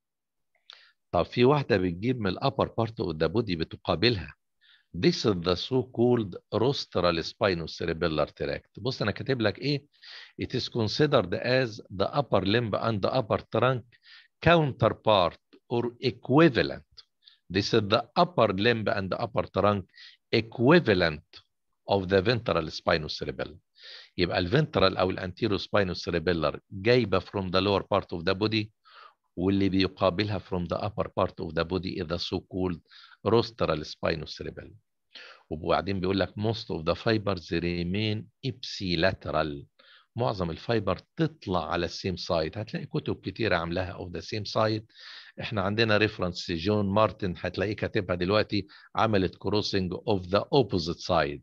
طب في واحدة بتجيب من الأبر بارت اوف ذا بودي بتقابلها This is the so-called rostral spinocerebellar tract. بص أنا كاتب لك إيه؟ It is considered as the upper limb and the upper trunk counterpart or equivalent. This is the upper limb and the upper trunk equivalent of the ventral spinocerebellar. يبقى الفنترال أو الانتيرو spinocerebellar جايبة from the lower part of the body واللي بيقابلها from the upper part of the body is the so-called rostral spinocerebellar وبعدين بيقول لك most of the fibers remain ipsilateral معظم الفايبر تطلع على السيم سايد هتلاقي كتب كتيرة عاملاها اوف ذا سيم سايد احنا عندنا ريفرنس جون مارتن هتلاقيه كاتبها دلوقتي عملت كروسنج اوف ذا اوبوزيت سايد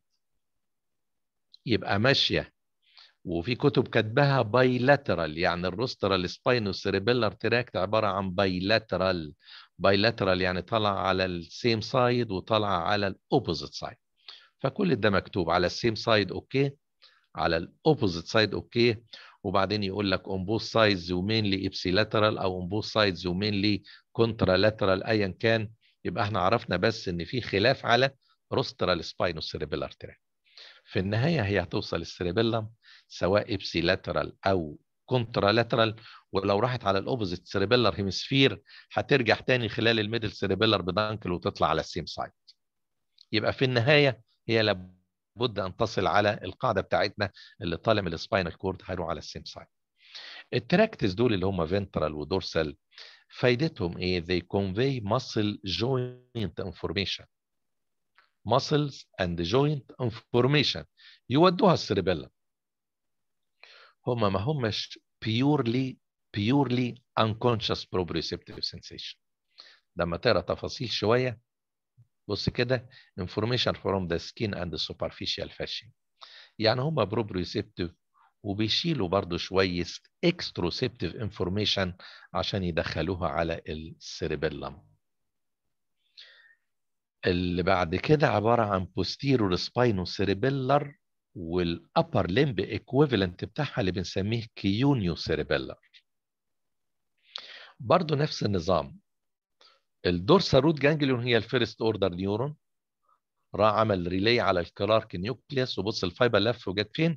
يبقى ماشيه وفي كتب كاتباها بايلاترال يعني الروسترال سباينو سيريبيلر تراكت عباره عن بايلاترال بايلاترال يعني طالع على السيم سايد وطالع على الاوبوزيت سايد فكل ده مكتوب على السيم سايد اوكي على الاوبوزيت سايد اوكي وبعدين يقول لك اون بوث سايدز ومينلي ابسيلاترال او اون بوث سايدز ومينلي كونترالاترال ايا كان يبقى احنا عرفنا بس ان في خلاف على روسترال سباينو سيريبيلر تراكت في النهايه هي هتوصل السيريبيلم سواء ابسيلاترال او كونترالاترال ولو راحت على الاوبوزيت سيريبيلر هيمسفير هترجع تاني خلال الميدل سيريبيلر بدانكل وتطلع على السيم سايد يبقى في النهايه هي لابد ان تصل على القاعده بتاعتنا اللي طالع من السباينال كورد هيروح على السيم سايد التراكتس دول اللي هم فنترال ودورسال فايدتهم ايه they convey muscle joint information muscles and joint information يودوها السيربيلم هما ما همش purely purely unconscious proprioceptive sensation لما تقرا تفاصيل شويه بص كده information from the skin and the superficial fascia يعني هما proprioceptive وبيشيلوا برضو شوية extroceptive information عشان يدخلوها على السيربيلم اللي بعد كده عبارة عن posterior spinocerebellar والupper limb equivalent بتاعها اللي بنسميه كيونيو cerebellar برضو نفس النظام الدورسال روت جانجليون هي الفيرست اوردر نيورون راح عمل ريلي على الكلارك نيوكليوس وبص الفايبر لف وجت فين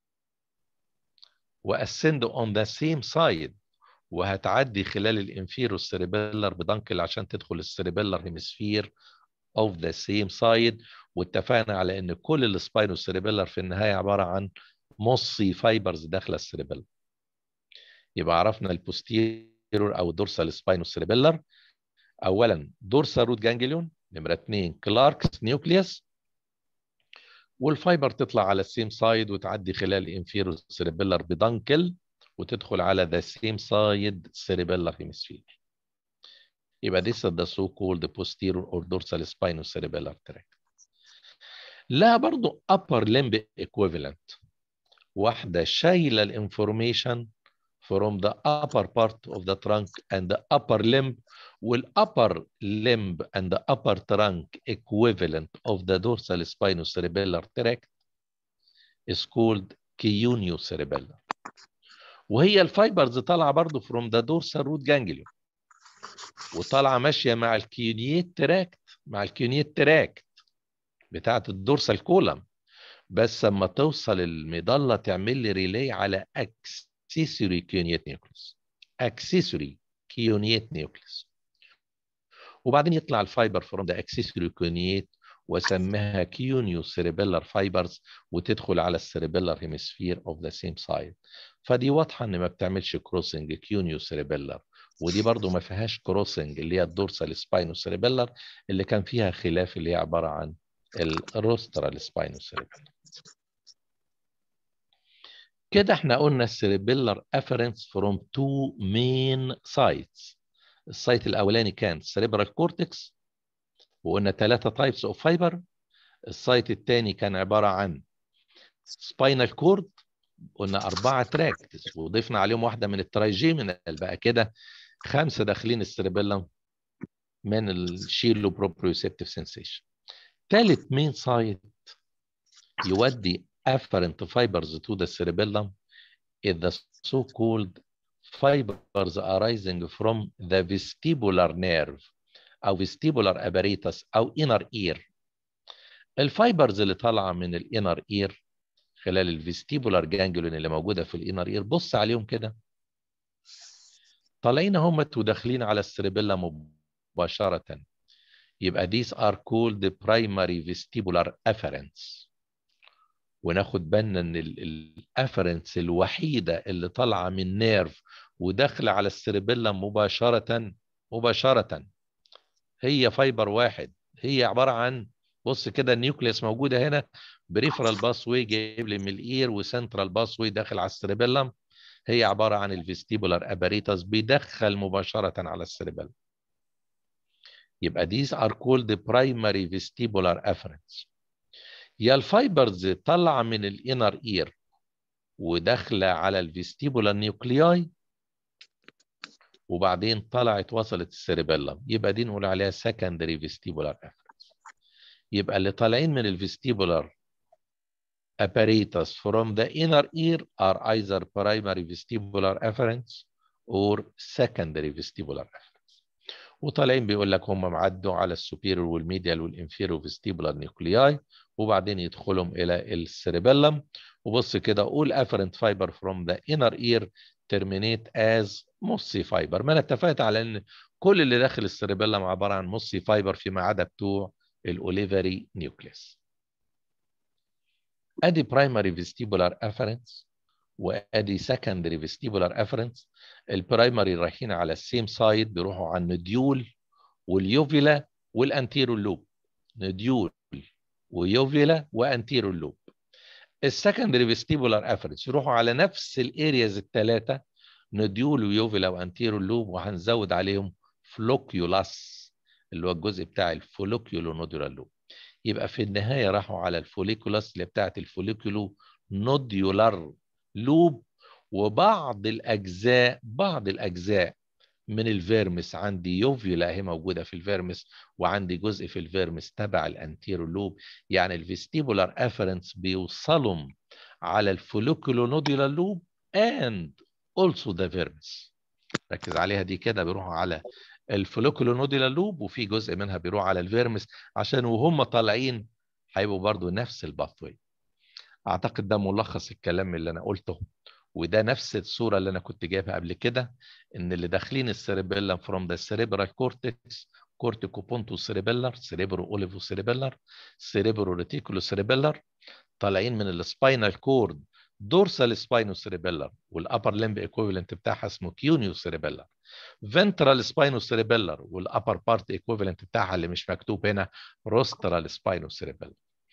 واسند اون ذا سيم سايد وهتعدي خلال الانفيرو سيريبيلر بدنكل عشان تدخل السيريبيلر هيمسفير اوف ذا سيم سايد واتفقنا على ان كل السباينو سيريبيلر في النهايه عباره عن موصي فايبرز داخله السيريبيلر يبقى عرفنا البوستيرور او الدورسال سباينو سيريبيلر اولا دورسال روت جانجليون نمره اثنين كلاركس نيوكليوس والفايبر تطلع على السيم سايد وتعدي خلال انفيرو سيريبيلر بدنكل وتدخل على ذا سيم سايد سيريبيلر هيمسفير يبقى this is the so called posterior or dorsal spinocerebellar tract لها برضو upper limb equivalent واحدة شايلة الانفورميشن from the upper part of the trunk and the upper limb والupper limb and the upper trunk equivalent of the dorsal spinocerebellar tract is called cerebellar وهي الفايبرز طالعه برضو from the dorsal root ganglion وطالعه ماشيه مع الكيونيت تراكت مع الكيونيت تراكت بتاعت الدورسال كولم بس اما توصل المظله تعمل لي ريلي على اكسسوري كيونيت نيوكليس اكسسوري كيونيت نيوكليس وبعدين يطلع الفايبر فروم ذا اكسسوري كيونيت وسميها كيونيو سيريبيلر فايبرز وتدخل على السيريبيلر هيمسفير اوف ذا سيم سايد فدي واضحه ان ما بتعملش كروسنج كيونيو سيريبيلر ودي برضو ما فيهاش كروسنج اللي هي الدورسال سباينو سيريبيلر اللي كان فيها خلاف اللي هي عباره عن الروسترال سباينو سيريبيلر كده احنا قلنا السيريبيلر افرنس فروم تو مين سايتس السايت الاولاني كان سيريبرال كورتكس وقلنا ثلاثه تايبس اوف فايبر السايت الثاني كان عباره عن سباينال كورد قلنا أربعة تراكتس وضفنا عليهم واحدة من الترايجيمينال بقى كده خمسة داخلين السيربيلم من الشيلو بروبريوسيبتيف سensation ثالث مين سايت يودي afferent fibers to the cerebellum is the so-called fibers arising from the vestibular nerve أو vestibular apparatus أو inner ear الفايبرز اللي طالعة من الانر اير خلال الفيستيبولار جانجلون اللي موجوده في الانر اير بص عليهم كده طالعين هم وداخلين على السريبيلا مباشره يبقى these are called the primary vestibular afferents وناخد بالنا ان الافرنس الوحيده اللي طالعه من نيرف وداخله على السريبيلا مباشره مباشره هي فايبر واحد هي عباره عن بص كده النيوكليوس موجوده هنا بريفرال باس واي جايب لي من الاير وسنترال باس واي داخل على السريبيلم هي عباره عن الفيستيبولار اباريتاس بيدخل مباشره على السريبيلم يبقى these are called the primary vestibular afferents يا الفايبرز طالعه من الانر اير وداخله على الفيستيبولار نيوكلياي وبعدين طلعت وصلت السريبيلم يبقى دي نقول عليها secondary vestibular afferents يبقى اللي طالعين من الفيستيبولار apparatus from the inner ear are either primary vestibular afferents or secondary vestibular afferents وطالعين بيقول لك هم معدوا على السوبيريور والميديال والانفيرو فيستيبولار نيوكلياي وبعدين يدخلهم الى السيربيلم وبص كده all afferent fiber from the inner ear terminate as mossy fiber ما انا اتفقت على ان كل اللي داخل السيربيلم عباره عن mossy fiber فيما عدا بتوع الاوليفري نيوكليس ادي برايمري فيستيبولار افرنس وادي سكندري فيستيبولار افرنس البرايمري رايحين على السيم سايد بيروحوا على النديول واليوفيلا والانتيرو لوب نديول ويوفيلا وانتيرو لوب السكندري فيستيبولار افريج يروحوا على نفس الارياز الثلاثه نديول ويوفيلا وانتيرو لوب وهنزود عليهم فلوكيولاس اللي هو الجزء بتاع الفوليكيولو نودولار لوب يبقى في النهايه راحوا على الفوليكولاس اللي بتاعت الفوليكولو نوديولار لوب وبعض الاجزاء بعض الاجزاء من الفيرمس عندي يوفيولا اهي موجوده في الفيرمس وعندي جزء في الفيرمس تبع الانتيرو لوب يعني الفيستيبولار افرنس بيوصلهم على الفوليكولو نوديولار لوب and also the vermis ركز عليها دي كده بيروحوا على الفوليكولو نوديولار لوب وفي جزء منها بيروح على الفيرمس عشان وهم طالعين هيبقوا برضو نفس الباثوي اعتقد ده ملخص الكلام اللي انا قلته وده نفس الصوره اللي انا كنت جايبها قبل كده ان اللي داخلين السيربيلم فروم ذا سيريبرال كورتكس كورتيكو بونتو سيريبيلر سيريبرو اوليفو سيريبيلر سيريبرو ريتيكولو سيريبيلر طالعين من السباينال كورد دورسال سباينو سيريبيلر والابر لمب ايكويفالنت بتاعها اسمه كيونيو سيريبيلر فنترال سباينو سيريبيلر والابر بارت ايكويفالنت بتاعها اللي مش مكتوب هنا روسترال سباينو سيريبيلر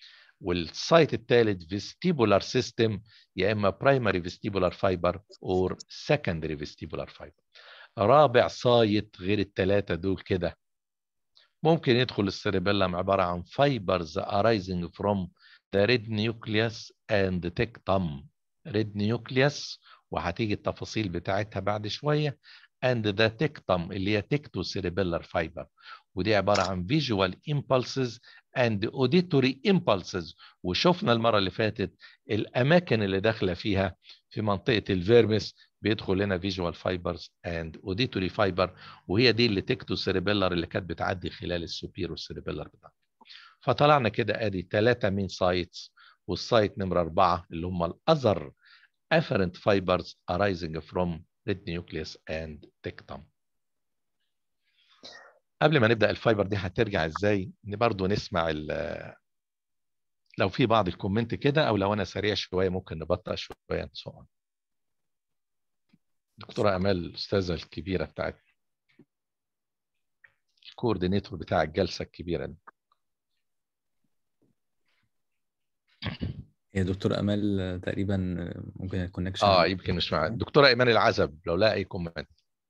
والسايت الثالث فيستيبولار سيستم يا اما برايمري فيستيبولار فايبر اور سكندري فيستيبولار فايبر رابع سايت غير الثلاثه دول كده ممكن يدخل السيريبيلم عباره عن فايبرز arising from the red nucleus and tectum red nucleus وهتيجي التفاصيل بتاعتها بعد شويه and the tectum اللي هي tecto cerebellar fiber ودي عباره عن visual impulses and auditory impulses وشفنا المره اللي فاتت الاماكن اللي داخله فيها في منطقه الفيرمس بيدخل هنا visual fibers and auditory fiber وهي دي اللي تكتو سيريبيلر اللي كانت بتعدي خلال السوبيرو سيريبيلر بتاعنا فطلعنا كده ادي ثلاثه مين سايتس والسايت نمره اربعه اللي هم الاذر afferent fibers arising from red nucleus and tectum قبل ما نبدا الفايبر دي هترجع ازاي برضه نسمع لو في بعض الكومنت كده او لو انا سريع شويه ممكن نبطأ شويه سؤال دكتوره امال الاستاذه الكبيره بتاعت الكوردينيتور بتاع الجلسه الكبيره دي هي دكتور امال تقريبا ممكن الكونكشن اه يمكن مش معايا دكتوره ايمان العزب لو لا اي كومنت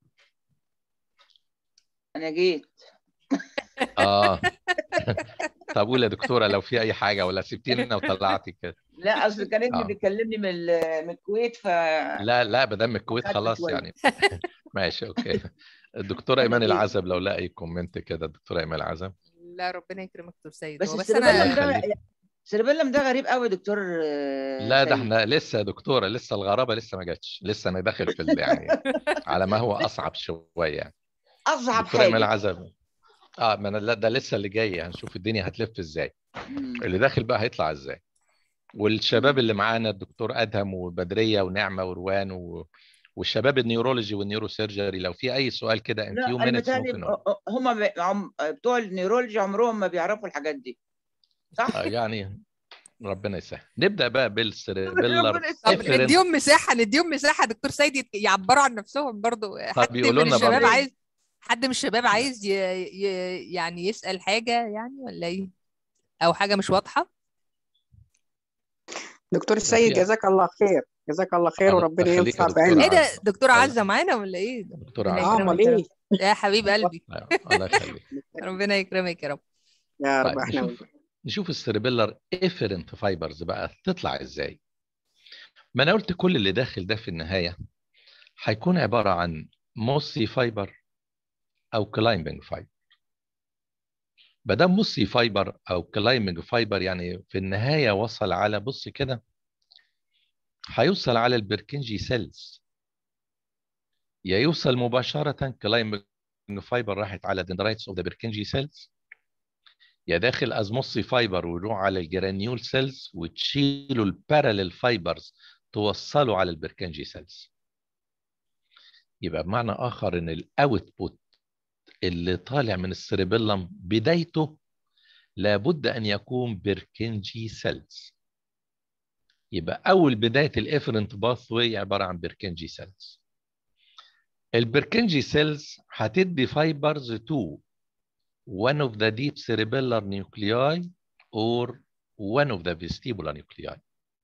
انا جيت اه طب قول يا دكتوره لو في اي حاجه ولا سبتينا وطلعتي كده لا اصل كان ابني آه. بيكلمني من ال- من الكويت ف لا لا ما دام الكويت خدت خلاص شوية. يعني ماشي اوكي الدكتوره ايمان العزب لو لا اي كومنت كده الدكتوره ايمان العزب لا ربنا يكرمك دكتور سيد بس هو بس السيربيلم انا الله ده يخليك. السيربيلم ده غريب قوي يا دكتور آه، لا ده سيد. احنا لسه يا دكتوره لسه الغرابه لسه ما جاتش لسه انا داخل في ال- يعني على ما هو اصعب شويه يعني اصعب دكتوره ايمان حاجه العزب اه ما انا لا ده لسه اللي جاي هنشوف الدنيا هتلف ازاي مم. اللي داخل بقى هيطلع ازاي والشباب اللي معانا الدكتور ادهم وبدريه ونعمه وروان و... والشباب النيورولوجي والنيورو سيرجري لو في اي سؤال كده ان لا فيو انا مينتس بيتهيألي ممكن نقول. هم عم... بتوع النيورولوجي عمرهم ما بيعرفوا الحاجات دي صح؟ آه، يعني ربنا يسهل نبدا بقى بالسيريبيلر ربنا طب يسهل. نديهم مساحه نديهم مساحه دكتور سيد يت- يعبروا عن نفسهم برضو حد يقولوا من لنا الشباب برضو. عايز حد من الشباب عايز ي... ي... يعني يسأل حاجه يعني ولا ايه او حاجه مش واضحه دكتور السيد فيها. جزاك الله خير جزاك الله خير الله وربنا يخليك يا ينفع دكتور بعلمك ايه ده عزة. دكتور الله. عزه معانا ولا ايه دكتور ربنا عزة اه يكرمك امال يا ايه رب. يا حبيب قلبي أيوة، الله يخليك ربنا يكرمك يا رب يا رب طيب احنا نشوف نشوف السيريبيلر افيرنت فايبرز بقى تطلع ازاي ما انا قلت كل اللي داخل ده في النهايه هيكون عباره عن موسي فايبر او كلايمبنج فايبر ما دام موسي فايبر او كلايمبنج فايبر يعني في النهايه وصل على بص كده هيوصل على البركنجي سيلز يا يوصل مباشره كلايمبنج فايبر راحت على دندرايتس اوف ذا بركنجي سيلز يا داخل از موسي فايبر ويروح على الجرانيول سيلز وتشيلوا الباراليل فايبرز توصلوا على البركنجي سيلز يبقى بمعنى اخر ان الاوتبوت اللي طالع من السيربيلم بدايته لابد ان يكون بيركنجي سيلز يبقى اول بدايه الافرنت باثوي عباره عن بيركنجي سيلز البركنجي سيلز هتدي فايبرز تو one of the deep cerebellar nuclei or one of the vestibular nuclei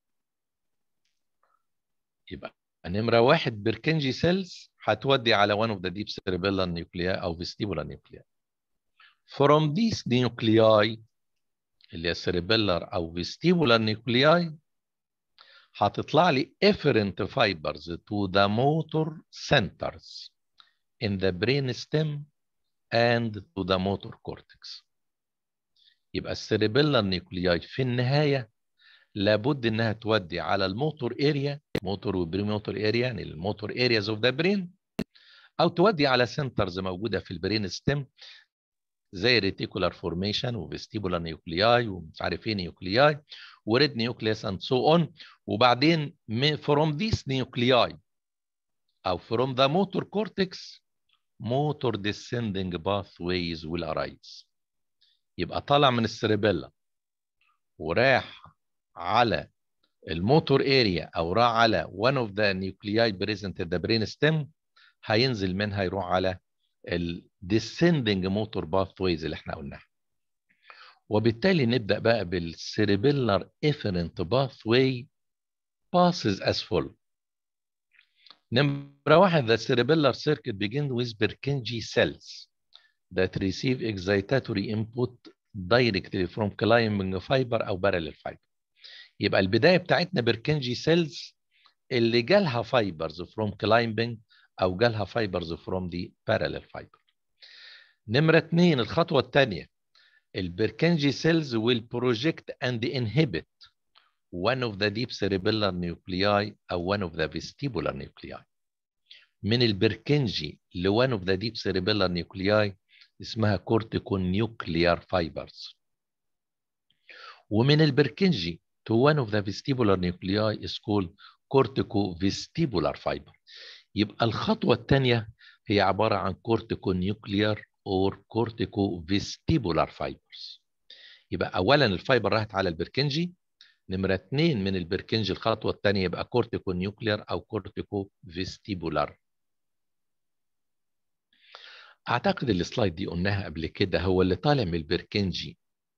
يبقى نمرة واحد بيركنجي سيلز هتودي على one of the deep cerebellar nuclei أو vestibular nuclei. From these nuclei اللي هي cerebellar أو vestibular nuclei هتطلع لي efferent fibers to the motor centers in the brain stem and to the motor cortex. يبقى السيربيلر نيوكلياي في النهاية لابد انها تودي على الموتور اريا موتور وبريموتور اريا يعني الموتور ارياز اوف ذا برين او تودي على سنترز موجوده في البرين ستيم زي ريتيكولار فورميشن وفيستيبولار نيوكلياي ومش عارف ايه نيوكلياي وريد نيوكليس اند سو اون وبعدين فروم ذيس نيوكلياي او فروم ذا موتور كورتكس موتور descending pathways will arise يبقى طالع من السيربيلا وراح على الموتور اريا او راح على one of the nuclei present in the brain stem هينزل منها يروح على ال descending motor pathways اللي احنا قلناها وبالتالي نبدا بقى بالcerebellar efferent pathway passes as follows نمرة واحد the cerebellar circuit begins with Purkinje cells that receive excitatory input directly from climbing fiber أو parallel fiber. يبقى البداية بتاعتنا Purkinje cells اللي جالها fibers from climbing أو جالها fibers from the parallel fiber. نمرة اتنين الخطوة الثانية البركنجي cells will project and inhibit one of the deep cerebellar nuclei أو one of the vestibular nuclei. من البركنجي ل one of the deep cerebellar nuclei اسمها corticonuclear fibers. ومن البركنجي to one of the vestibular nuclei is called corticovestibular fiber. يبقى الخطوة الثانية هي عبارة عن corticonuclear or corticovestibular fibers. يبقى أولا الفايبر راحت على البركنجي نمرة اثنين من البركنجي الخطوة الثانية يبقى كورتيكونيوكلير أو كورتيكو فيستيبولار أعتقد السلايد دي قلناها قبل كده هو اللي طالع من البركنجي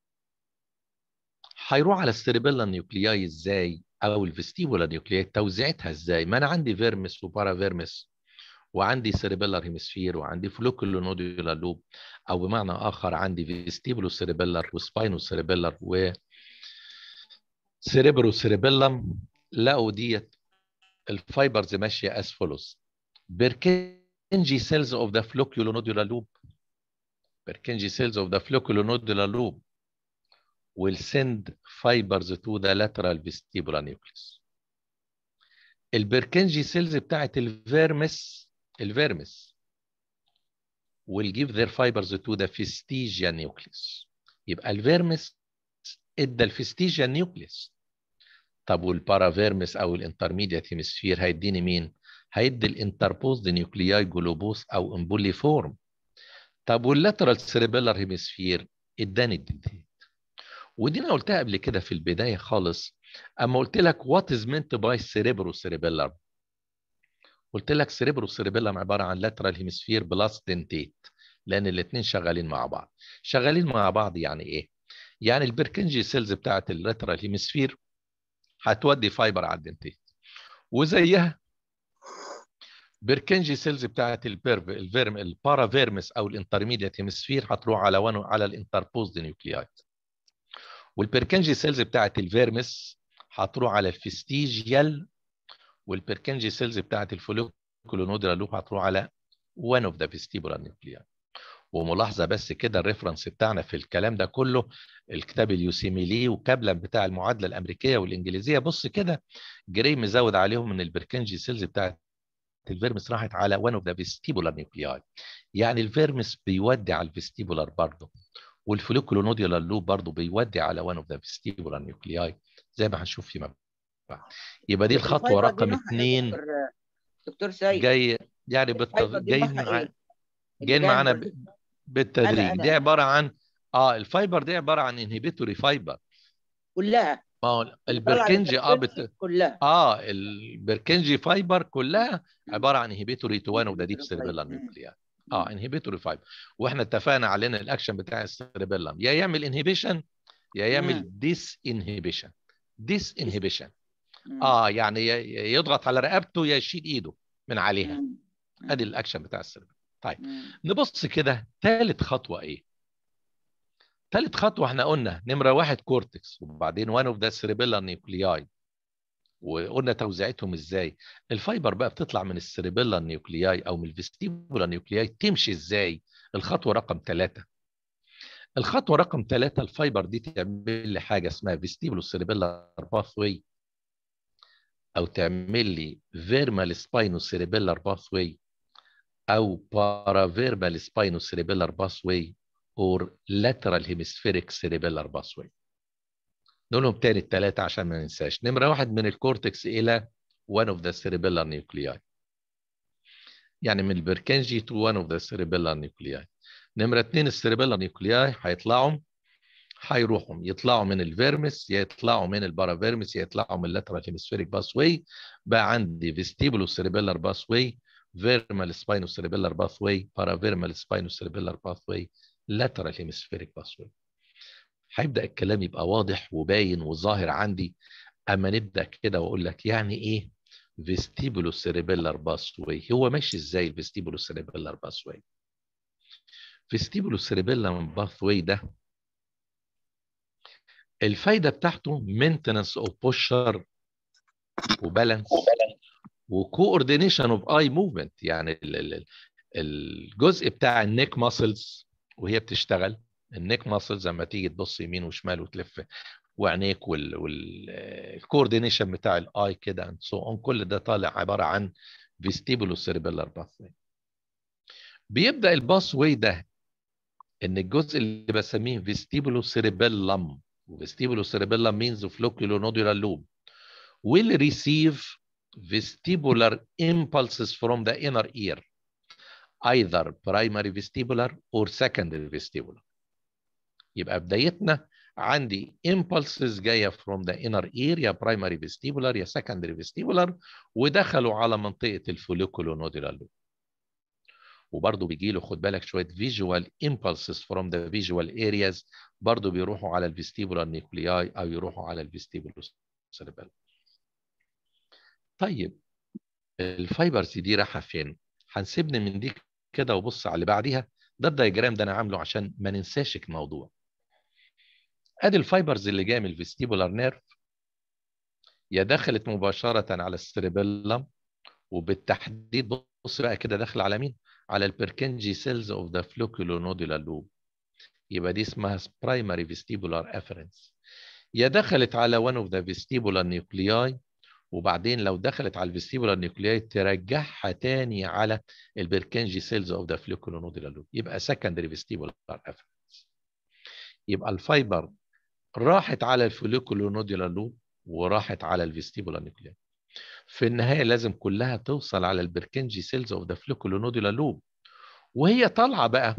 هيروح على السيربيلا نيوكلياي ازاي او الفيستيبولا نيوكلياي توزيعتها ازاي ما انا عندي فيرمس وبارافيرمس وعندي سيربيلر هيمسفير وعندي فلوكولو نوديولار لوب او بمعنى اخر عندي فيستيبولو سيربيلر وسباينو سيربيلر و سيريبرو سيربيلم لقوا ديت الفايبرز ماشيه as follows Purkinje cells of the flocculonodular loop Purkinje cells of the flocculonodular loop will send fibers to the lateral vestibular nucleus البركنجي سيلز بتاعت الفيرمس الفيرمس will give their fibers to the vestigial nucleus يبقى الفيرمس ادى الفستيجيا نيوكليس طب والبارافيرمس او الانترميديت هيمسفير هيديني مين؟ هيدي الانتربوزد نيوكلياي جلوبوس او امبولي فورم طب واللاترال سيربيلر هيمسفير اداني الديديت ودي انا قلتها قبل كده في البدايه خالص اما قلت لك وات از مينت باي سيريبرو سيربيلر قلت لك سيريبرو سيربيلم عباره عن لاترال هيمسفير بلس دنتيت لان الاثنين شغالين مع بعض شغالين مع بعض يعني ايه يعني البركنجي سيلز بتاعت اللاترال هيمسفير هتودي فايبر على الدنتيت وزيها بركنجي سيلز بتاعت البيرف الفيرم البارافيرمس او الانترميديت هيمسفير هتروح على ونو على الانتربوزد نيوكلياي والبركنجي سيلز بتاعت الفيرمس هتروح على الفستيجيال والبركنجي سيلز بتاعت الفوليكولونودرال لوب هتروح على one of the vestibular nuclei وملاحظه بس كده الريفرنس بتاعنا في الكلام ده كله الكتاب اليوسيميلي وكابلان بتاع المعادله الامريكيه والانجليزيه بص كده جراي مزود عليهم ان البركنجي سيلز بتاعت الفيرمس راحت على one of the vestibular nuclei يعني الفيرمس بيودي على الفيستيبولار برضه والفوليكولونوديولار لوب برضه بيودي على one of the vestibular nuclei زي ما هنشوف فيما بعد يبقى دي الخطوه الفايبر دي رقم نوعها إيه اثنين دكتور دكتور سيد جاي يعني الفايبر بالت... دي جاي نوعها مع... ايه؟ جايين اللي معانا جنب ب... بالتدريج أنا- دي أنا. عباره عن اه الفايبر دي عباره عن انهبيتوري فايبر كلها ما هو طلع البركنجي اه البركنجي بت... كلها اه البركنجي فايبر كلها عباره عن انهبيتوري تو وان اوف ذا ديب سيربيلار مم. نيوكليا اه انهبيتوري فايبر واحنا اتفقنا علينا الاكشن بتاع السيربيلم يا يعمل انهبيشن يا يعمل مم. ديس انهبيشن ديس انهبيشن مم. اه يعني ي- يضغط على رقبته يا يشيل ايده من عليها مم. ادي الاكشن بتاع السيربيلم مم. نبص كده ثالث خطوه ايه ثالث خطوه احنا قلنا نمره واحد كورتكس وبعدين وان اوف ذا سيربيلر نيوكلياي وقلنا توزيعتهم ازاي الفايبر بقى بتطلع من السيربيلر نيوكلياي او من الفيستيبولار نيوكلياي تمشي ازاي الخطوه رقم ثلاثة الخطوه رقم ثلاثة الفايبر دي تعمل لي حاجه اسمها فيستيبولو سيربيلر باثوي او تعمل لي فيرمال سباينو سيربيلر باثوي او بارافيرمال سباينو سيربيلر باثوي اور lateral hemispheric cerebellar pathway نقولهم تاني التلاتة عشان ما ننساش نمرة واحد من الكورتكس إلى one of the cerebellar nuclei يعني من البركنجي to one of the cerebellar nuclei نمرة اتنين السيربيلار نيوكلياي هيطلعوا هيروحوا يطلعوا من الفيرمس يا يطلعوا من البارافيرمس يا يطلعوا من اللاترال هيمسفيريك باثوي بقى عندي فيستيبولو سيربيلار باثوي فيرمال سباينو سيربيلار باثوي بارافيرمال سباينو سيربيلار باثوي lateral hemispheric pathway هيبدا الكلام يبقى واضح وباين وظاهر عندي اما نبدا كده واقول لك يعني ايه فيستيبولو سيربيلار باثوي هو ماشي ازاي الفيستيبولو سيربيلار باثوي فيستيبولو سيربيلار باثوي ده الفايده بتاعته مينتنس اوف بوشر وبالانس وكوردينيشن اوف اي موفمنت يعني ال- ال- الجزء بتاع النيك ماسلز وهي بتشتغل النيك ماسلز لما تيجي تبص يمين وشمال وتلف وعينيك والكوردينيشن بتاع الاي كده and so on كل ده طالع عباره عن فيستيبولو سيربيلار باثوي بيبدا الباث واي ده ان الجزء اللي بسميه فيستيبولو سيربيلم وفيستيبولو سيربيلم means flocculo nodular lobe will receive vestibular impulses from the inner ear either primary vestibular or secondary vestibular يبقى بدايتنا عندي impulses جايه from the inner ear يا primary vestibular يا secondary vestibular ودخلوا على منطقه الفوليكولو نودولار لوب وبرضه بيجي له خد بالك شويه visual impulses from the visual areas برضه بيروحوا على الفيستيبولار نيوكلياي او يروحوا على الفيستيبولو سيربيلم طيب الفايبرز دي رايحه فين؟ هنسيبني من دي كده وبص على اللي بعديها ده الدايجرام ده انا عامله عشان ما ننساش الموضوع ادي الفايبرز اللي جايه من الفيستيبولار نيرف يا دخلت مباشره على السيربيلم وبالتحديد بص بقى كده داخل على مين؟ على البركنجي سيلز اوف ذا فلوكيولونودولار لوب يبقى دي اسمها برايمري فيستيبولار افرنس يا دخلت على one of the vestibular nuclei وبعدين لو دخلت على الفيستيبولار نيوكلياي ترجعها تاني على البركنجي سيلز اوف ذا فلوكولونودولار لوب يبقى سكندري فيستيبولار افرنس يبقى الفايبر راحت على الفوليكولونودولار لوب وراحت على الفيستيبولار نيوكلياي في النهايه لازم كلها توصل على البركنجي سيلز اوف ذا فلوكولونودولار لوب وهي طالعه بقى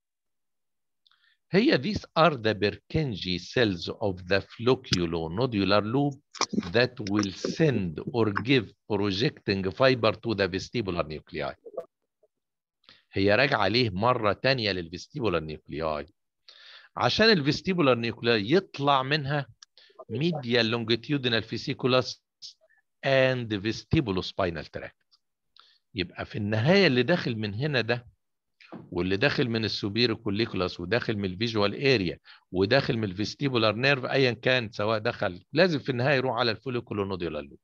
هي these are the Purkinje cells of the flocculonodular loop that will send or give projecting fiber to the vestibular nuclei. هي راجعه ليه مره تانية للفيستيبولار نيوكلياي عشان الفيستيبولار نيوكلياي يطلع منها medial longitudinal fasciculus and vestibulospinal tract يبقى في النهايه اللي داخل من هنا ده واللي داخل من السوبيرو كوليكولاس وداخل من الفيجوال اريا وداخل من الفيستيبولار نيرف ايا كان سواء دخل لازم في النهايه يروح على الفوليكولونوديولار لوب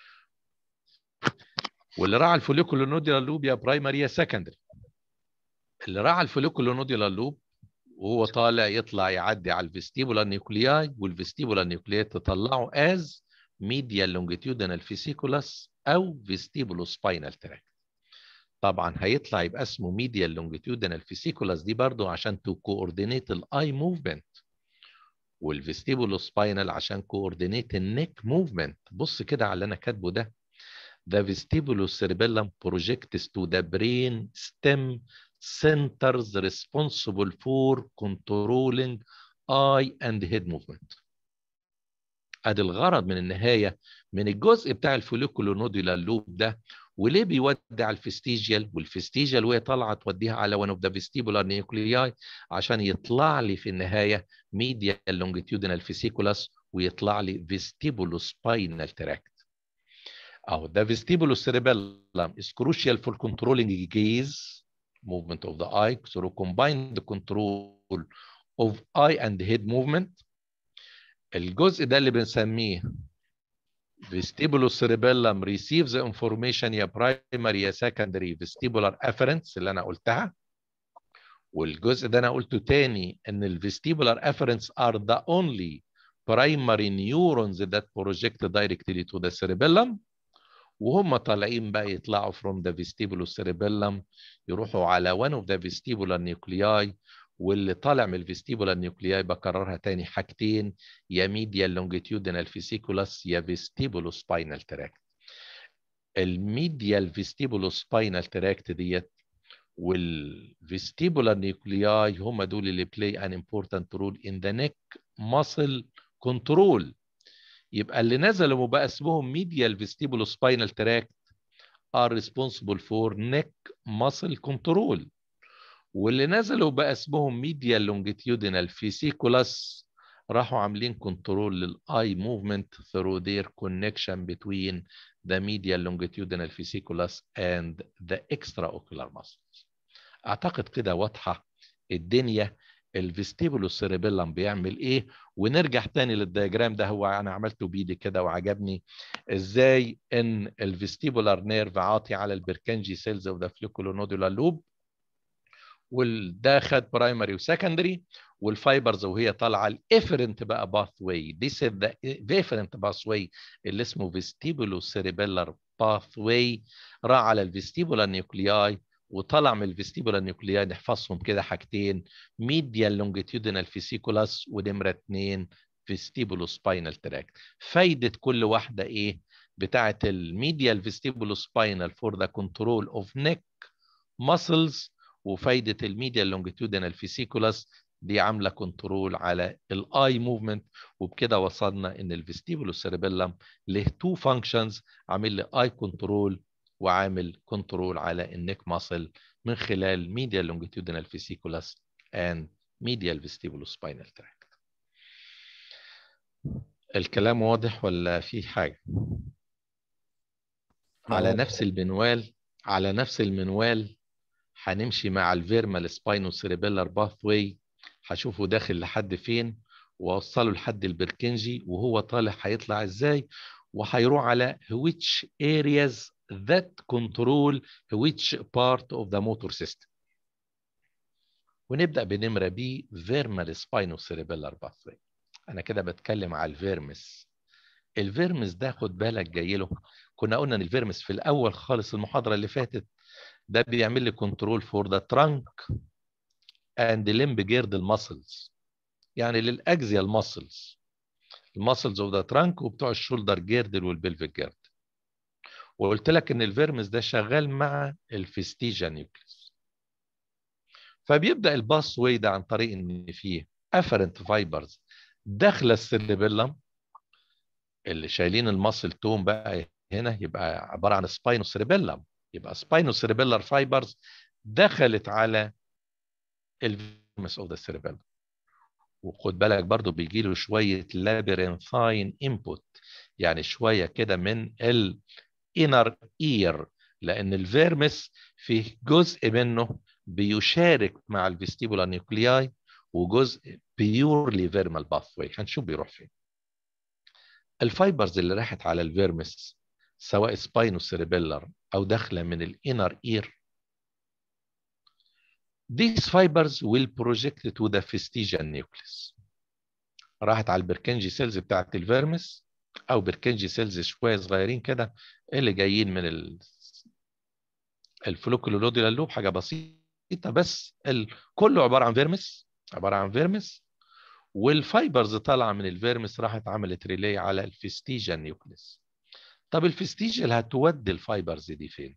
واللي راح على الفوليكولونوديولار لوب يا برايمري يا سكندري اللي راح على الفوليكولونوديولار لوب وهو طالع يطلع يعدي على الفيستيبولار نيوكلياي والفيستيبولار نيوكلياي تطلعه از ميديال لونجيتيودينال فيسيكولاس او فيستيبولو سباينال تراك طبعا هيطلع يبقى اسمه ميديال لونجيتيودينال فيسيكولاس دي برضو عشان تو كوردينيت الاي موفمنت والفيستيبولو سباينال عشان كوردينيت النيك موفمنت بص كده على اللي انا كاتبه ده The vestibulocerebellum projects to the brain stem centers responsible for controlling eye and head movement. ادي الغرض من النهايه من الجزء بتاع الفوليكولونوديولار لوب ده وليه بيودي على الفستيجيال والفستيجيال وهي طالعه توديها على one of the vestibular nuclei عشان يطلع لي في النهايه medial longitudinal fasciculus ويطلع لي vestibulospinal tract أو the vestibulocerebellum is crucial for controlling gaze movement of the eye through combined control of eye and head movement الجزء ده اللي بنسميه vestibulocerebellum receives the information يا primary يا secondary vestibular afferents اللي انا قلتها والجزء ده انا قلته تاني ان ال vestibular afferents are the only primary neurons that project directly to the cerebellum وهم طالعين بقى يطلعوا from the vestibulocerebellum يروحوا على one of the vestibular nuclei واللي طالع من الفيستيبولا نيوكلياي بكررها تاني حاجتين يا ميديال لونجيتيودينال فيسيكولاس يا فيستيبولو سباينال تراكت الميديال فيستيبولو سباينال تراكت ديت والفيستيبولا نيوكلياي هم دول اللي بلاي ان امبورتنت رول ان ذا نيك ماسل كنترول يبقى اللي نزلوا بقى اسمهم ميديال فيستيبولو سباينال تراكت are responsible for neck muscle control واللي نزلوا بقى اسمهم ميديال لونجيتيودينال فيسيكولاس راحوا عاملين كنترول للاي موفمنت through their connection between the medial longitudinal fasciculus and the extraocular muscles. اعتقد كده واضحه الدنيا الفيستيبولو سيريبيلم بيعمل ايه ونرجع تاني للدياجرام ده هو انا عملته بايدي كده وعجبني ازاي ان الفيستيبولار نيرف عاطي على البركنجي سيلز اوف ذا فليكولونودولار لوب وده خد برايمري وسكندري والفايبرز وهي طالعه الافرنت بقى باث واي ذيس از ذا افرنت باث واي اللي اسمه فيستيبولو سيريبيلر باث واي راح على الفيستيبولا نيوكلياي وطلع من الفيستيبولا نيوكلياي نحفظهم كده حاجتين ميديال لونجيتيودينال فيسيكولاس ونمره اثنين فيستيبولو سباينال تراكت فايده كل واحده ايه بتاعه الميديال فيستيبولو سباينال فور ذا كنترول اوف نيك ماسلز وفايده الميديا لونجيتودينال فيسيكولاس دي عامله كنترول على الاي موفمنت وبكده وصلنا ان الفيستيبولو سيربيلم له تو فانكشنز عامل لي اي كنترول وعامل كنترول على النيك ماسل من خلال ميديا لونجيتودينال فيسيكولاس اند ميديال فيستيبولو سباينال تراكت الكلام واضح ولا في حاجه على نفس المنوال على نفس المنوال هنمشي مع الفيرمال سباينو سيريبيلر باث واي هشوفه داخل لحد فين واوصله لحد البركنجي وهو طالع هيطلع ازاي وهيروح على which areas that control which part of the motor system ونبدا بنمره بي فيرمال سباينو سيريبيلر باث واي انا كده بتكلم على الفيرمس الفيرمس ده خد بالك جاي له كنا قلنا ان الفيرمس في الاول خالص المحاضره اللي فاتت ده بيعمل لي كنترول فور ذا ترانك اند لمب جيرد الماسلز يعني للاجزيال ماسلز الماسلز اوف ذا ترانك وبتوع الشولدر جيردل والبلفيك جيرد وقلت لك ان الفيرمس ده شغال مع الفستيجا نيوكليس فبيبدا الباس واي ده عن طريق ان فيه افرنت فايبرز داخله السيربيلم اللي شايلين الماسل توم بقى هنا يبقى عباره عن سباينو سيربيلم يبقى سباينو سيربيلر فايبرز دخلت على الفيرمس اوف ذا سيربيلم وخد بالك برضو بيجي له شويه لابيرنثاين انبوت يعني شويه كده من الانر اير لان الفيرمس فيه جزء منه بيشارك مع الفيستيبولا نيوكلياي وجزء بيورلي فيرمال باثوي هنشوف بيروح فين الفايبرز اللي راحت على الفيرمس سواء سباينو سيربيلر او داخله من الانر اير These fibers will project to the vestigial nucleus. راحت على البركنجي سيلز بتاعت الفيرمس او بركنجي سيلز شويه صغيرين كده اللي جايين من ال... الفلوكولوديال لوب حاجه بسيطه بس ال... كله عباره عن فيرمس عباره عن فيرمس والفايبرز طالعه من الفيرمس راحت عملت ريلي على الفستيجيال نيوكليس طب الفستيجيال هتودي الفايبرز دي فين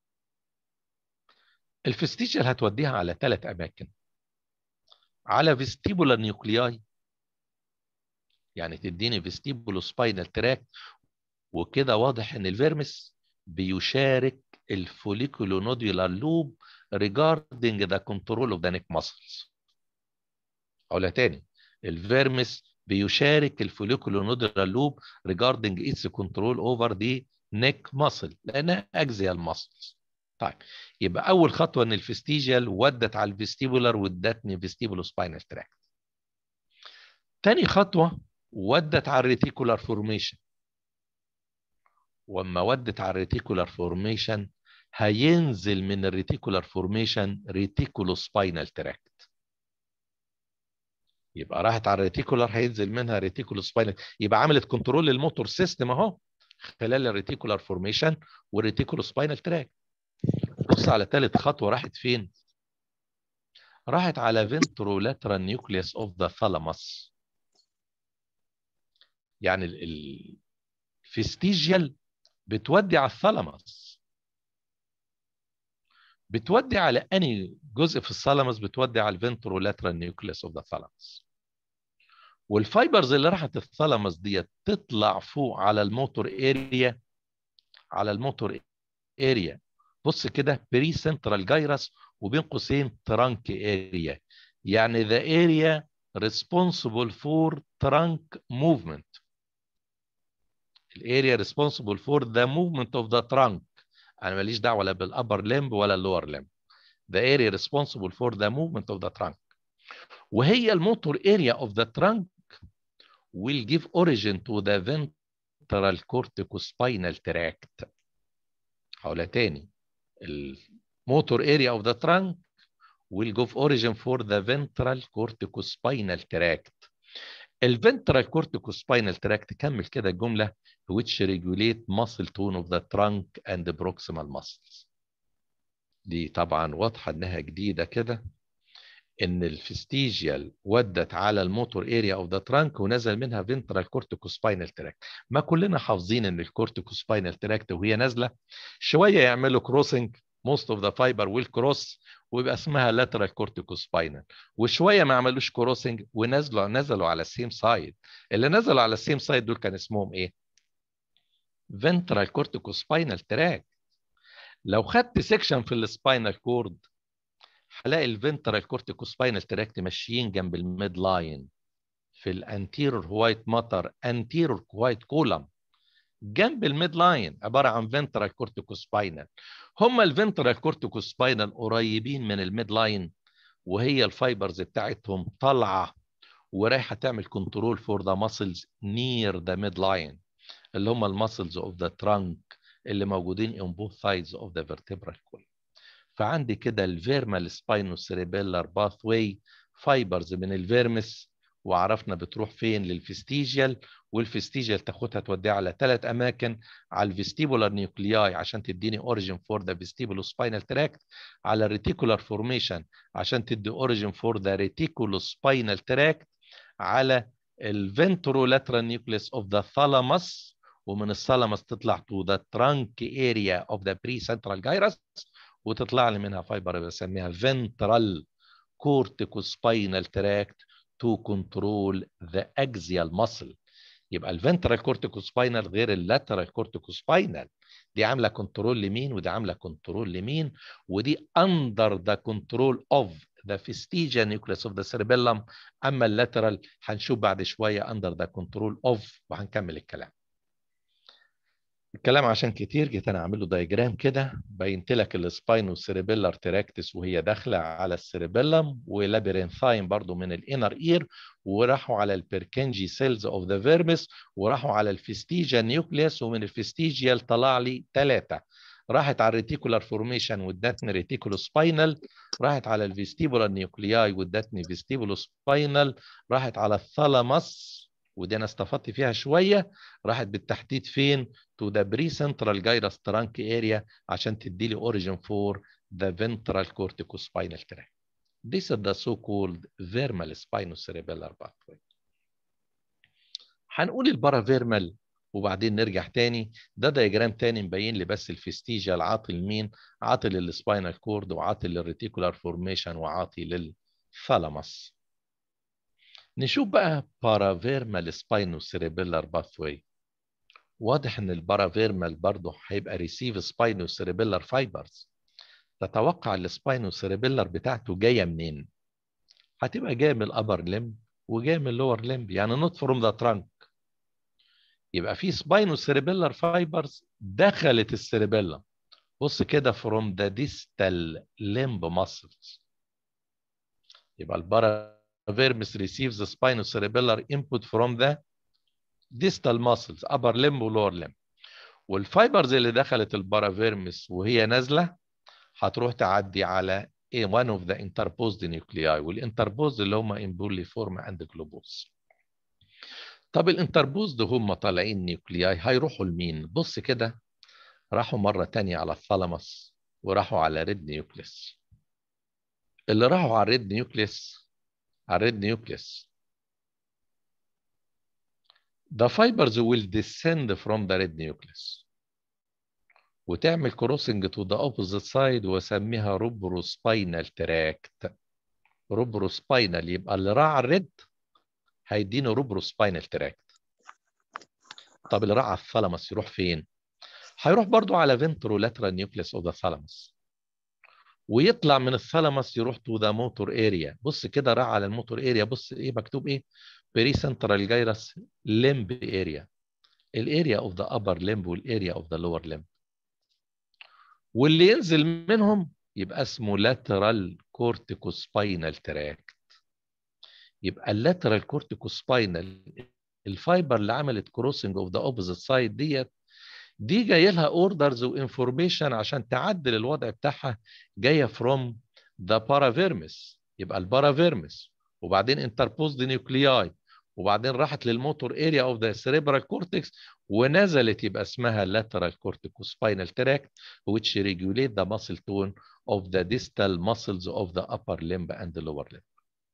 الفستيجيال هتوديها على ثلاث اماكن على فيستيبولا نيوكلياي يعني تديني فيستيبولو سباينال تراك وكده واضح ان الفيرمس بيشارك الفوليكولونوديولار لوب regarding the control of the neck muscles اقولها تاني الفيرمس بيشارك الفوليكولونوديولار لوب regarding its control over the neck muscle لانها axial muscles طيب يبقى اول خطوه ان الفستيجيال ودت على الفيستيبولار وادتني فيستيبولو سباينال تراكت تاني خطوه ودت على الريتيكولار فورميشن واما ودت على الريتيكولار فورميشن هينزل من الريتيكولار فورميشن ريتيكولو سباينال تراكت يبقى راحت على الريتيكولار هينزل منها ريتيكولو سباينال يبقى عملت كنترول للموتور سيستم اهو خلال الريتيكولار فورميشن والريتيكولو سباينال تراك بص على ثالث خطوه راحت فين راحت على ventrolateral nucleus of the thalamus يعني الفستيجيال بتودي على الثالاموس بتودي على اني جزء في الثالاموس بتودي على الفنترولاترال نيوكليوس اوف ذا ثالاموس والفايبرز اللي راحت الثالاموس ديت تطلع فوق على الموتور اريا على الموتور اريا بص كده بري سنترال جايرس وبين قوسين ترانك اريا يعني ذا اريا responsible for trunk movement الاريا responsible for the movement of the trunk انا ماليش دعوه لا بالابر لمب ولا اللور لمب the area responsible for the movement of the trunk وهي الموتور area of the trunk will give origin to the ventral corticospinal tract هقولها تاني الموتور area of the trunk will give origin for the ventral corticospinal tract الفنترال corticospinal tract كمل كده الجمله which regulate muscle tone of the trunk and the proximal muscles دي طبعا واضحه انها جديده كده ان الفستيجيال ودت على الموتور اريا اوف ذا ترانك ونزل منها فنترال كورتيكوسباينال تراكت ما كلنا حافظين ان الكورتيكوسباينال تراكت وهي نازله شويه يعملوا كروسنج most of the fiber will cross ويبقى اسمها lateral corticospinal وشويه ما عملوش كروسنج ونزلوا نزلوا على السيم سايد اللي نزلوا على السيم سايد دول كان اسمهم ايه؟ ventral corticospinal tract لو خدت سيكشن في السباينال كورد هلاقي الفنترال كورتيكوسباينال تراكت ماشيين جنب الميد لاين في الانتيرور وايت ماتر انتيرور وايت كولم جنب الميد لاين عباره عن فنترال كورتيكوسباينال هم الفنترال كورتيكوسباينال قريبين من الميد لاين وهي الفايبرز بتاعتهم طالعه ورايحه تعمل كنترول فور ذا ماسلز نير ذا ميد لاين اللي هم الماسلز اوف ذا ترانك اللي موجودين in both sides of the vertebral column فعندي كده الفيرمال سباينوسيريبيلار باثواي فايبرز من الفيرمس وعرفنا بتروح فين للفستيجيال والفستيجيال تاخدها توديها على ثلاث اماكن على الفيستيبولار نيوكلياي عشان تديني اوريجين فور ذا فيستيبولو سباينال تراكت على الريتيكولار فورميشن عشان تدي اوريجين فور ذا ريتيكولو سباينال تراكت على الفنترولاترال نيوكليس اوف ذا ثالاموس ومن الثالاموس تطلع تو ذا ترانك اريا اوف ذا بري سنترال جايرس وتطلع لي منها فايبر بسميها ventral corticospinal tract to control the axial muscle يبقى الفنترال كورتيكوسباينال غير اللاترال كورتيكوسباينال دي عامله كنترول لمين ودي عامله كنترول لمين ودي under the control of the vestigial nucleus of the cerebellum اما اللاترال هنشوف بعد شويه under the control of وهنكمل الكلام الكلام عشان كتير جيت انا اعمل له دايجرام كده بينت لك السباينو سيريبيلار تراكتس وهي داخله على السيريبيلم ولابيرنثاين برضو من الانر اير وراحوا على البيركنجي سيلز اوف ذا فيرمس وراحوا على الفستيجيا نيوكليوس ومن الفستيجيال طلع لي ثلاثه راحت على الريتيكولار فورميشن وادتني ريتيكولو سباينال راحت على الفيستيبولار نيوكلياي وادتني فيستيبولو سباينال راحت على الثالاموس ودي انا استفدت فيها شويه راحت بالتحديد فين to the precentral gyrus trunk area عشان تدي لي origin for the ventral corticospinal tract. This is the so-called vermal spinocerebellar pathway. هنقول البارافيرمال وبعدين نرجع تاني ده دياجرام تاني مبين لي بس الفستيجيا العاطي لمين عاطي للسباينال كورد وعاطي للريتيكولار فورميشن وعاطي للثالاموس نشوف بقى بارافيرمال سباينوسيريبيلار باثوي واضح ان البارافيرمال برضه هيبقى ريسيف سباينو سيريبيلر فايبرز تتوقع السباينو سيريبيلر بتاعته جايه منين هتبقى جايه من الابر لمب وجايه من اللور لمب يعني نوت فروم ذا ترانك يبقى في سباينو سيريبيلر فايبرز دخلت السيريبيلم بص كده from the distal limb muscles يبقى البارافيرمس receives the spinocerebellar input from the distal muscles upper limb و lower limb والفايبرز اللي دخلت البارافيرمس وهي نازله هتروح تعدي على A one of the interposed nuclei والانتربوزد اللي هم امبوليفورم اند جلوبوز طب الانتربوزد هم طالعين نيوكلياي هيروحوا لمين بص كده راحوا مرة تانية على الثالاموس وراحوا على ريد نيوكليس اللي راحوا على الريد نيوكليس على الريد نيوكليس the fibers will descend from the red nucleus وتعمل كروسنج to the opposite side واسميها روبروسباينال تراكت روبروسباينال يبقى اللي راح على الريد هيديني روبروسباينال تراكت طب اللي راح على الثالاموس يروح فين؟ هيروح برضو على ventrolateral nucleus of the thalamus ويطلع من الثالاموس يروح to the motor area بص كده راح على الموتور اريا بص ايه مكتوب ايه بري سنترال جايرس لمب اريا الاريا اوف ذا upper limb والاريا اوف ذا lower limb واللي ينزل منهم يبقى اسمه lateral corticospinal tract يبقى اللاترال كورتيكوسباينال الفايبر اللي عملت كروسنج اوف ذا اوبوزيت سايد ديت دي جاي لها اوردرز وانفورميشن عشان تعدل الوضع بتاعها جايه فروم ذا بارافيرمس يبقى البارافيرمس وبعدين انتربوزد نيوكلياي وبعدين راحت للموتور اريا اوف ذا سيريبرال كورتكس ونزلت يبقى اسمها lateral corticospinal tract which regulate the muscle tone of the distal muscles of the upper limb and the lower limb.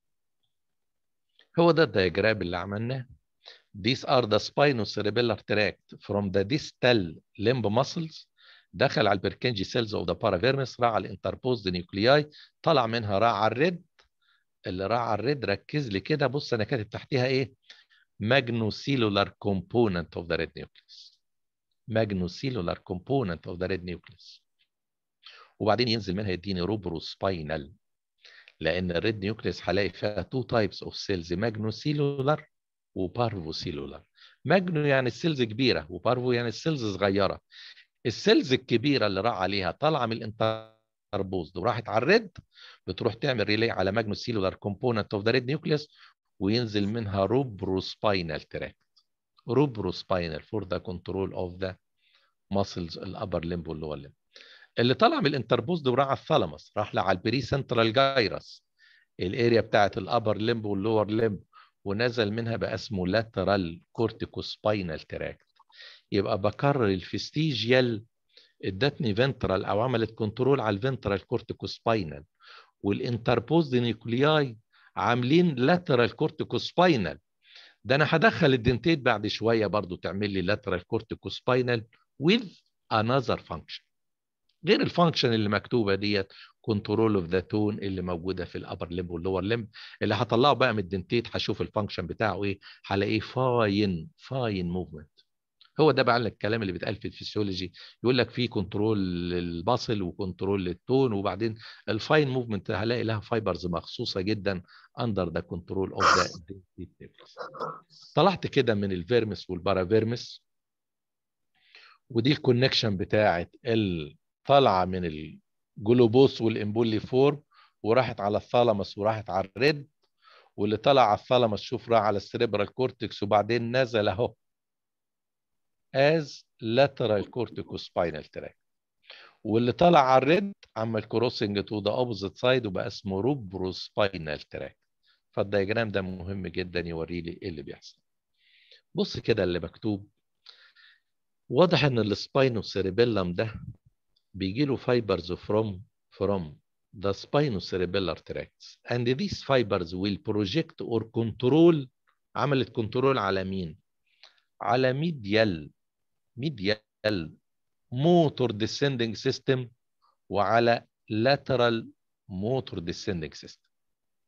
هو ده الدياجرام اللي عملناه. These are the spinocerebellar tract from the distal limb muscles دخل على البركنجي سيلز اوف ذا بارافيرمس راح على الانتربوزد نيوكلياي طلع منها راح على الريد اللي راح على الريد ركز لي كده بص انا كاتب تحتها ايه magnocellular component of the red nucleus magnocellular component of the red nucleus وبعدين ينزل منها يديني روبروسباينال لان الريد نيوكليس هلاقي فيها تو تايبس اوف سيلز ماجنوسيلولار وبارفوسيلولار ماجنو يعني السيلز كبيره وبارفو يعني السيلز صغيره السيلز الكبيره اللي راح عليها طالعه من الانتربوزد وراحت على الريد بتروح تعمل ريلي على ماجنوسيلولار كومبوننت اوف ذا ريد نيوكليس وينزل منها روبروسباينال تراكت روبروسباينال فور ذا كنترول اوف ذا ماسلز الابر ليمب واللور ليمب اللي طلع من الانتربوزد وراح على الثالاموس راح على البري سنترال جايرس الاريا بتاعت الابر ليمب واللور ليمب ونزل منها بقى اسمه لاترال كورتيكوسباينال تراكت يبقى بكرر الفستيجيال ادتني فنترال او عملت كنترول على الفنترال كورتيكوسباينال والانتربوزد نيوكلياي عاملين لاترال كورتيكوسباينال ده انا هدخل الدنتيت بعد شويه برضو تعمل لي لاترال كورتيكوسباينال with another function غير الفانكشن اللي مكتوبه ديت كنترول اوف ذا تون اللي موجوده في الابر ليمب واللور ليمب اللي هطلعه بقى من الدنتيت هشوف الفانكشن بتاعه ايه هلاقيه فاين فاين موفمنت هو ده بقى الكلام اللي بيتقال في الفسيولوجي يقول لك في كنترول للبصل وكنترول للتون وبعدين الفاين موفمنت هلاقي لها فايبرز مخصوصه جدا اندر ذا كنترول اوف ذا طلعت كده من الفيرمس والبارافيرمس ودي الكونكشن بتاعت طالعه من الجلوبوس والامبولي فورم وراحت على الثالاموس وراحت على الريد واللي طلع على الثالاموس شوف راح على السريبرال كورتكس وبعدين نزل اهو as lateral corticospinal tract واللي طلع على الريد عمل كروسنج تو ذا اوبوزيت سايد وبقى اسمه روبروسباينال تراك فالدياجرام ده مهم جدا يوري لي ايه اللي بيحصل بص كده اللي مكتوب واضح ان السباينوسيريبيلم ده بيجي له fibers from from the spinocerebellar tracts and these fibers will project or control عملت كنترول على مين على medial medial motor descending system وعلى lateral motor descending system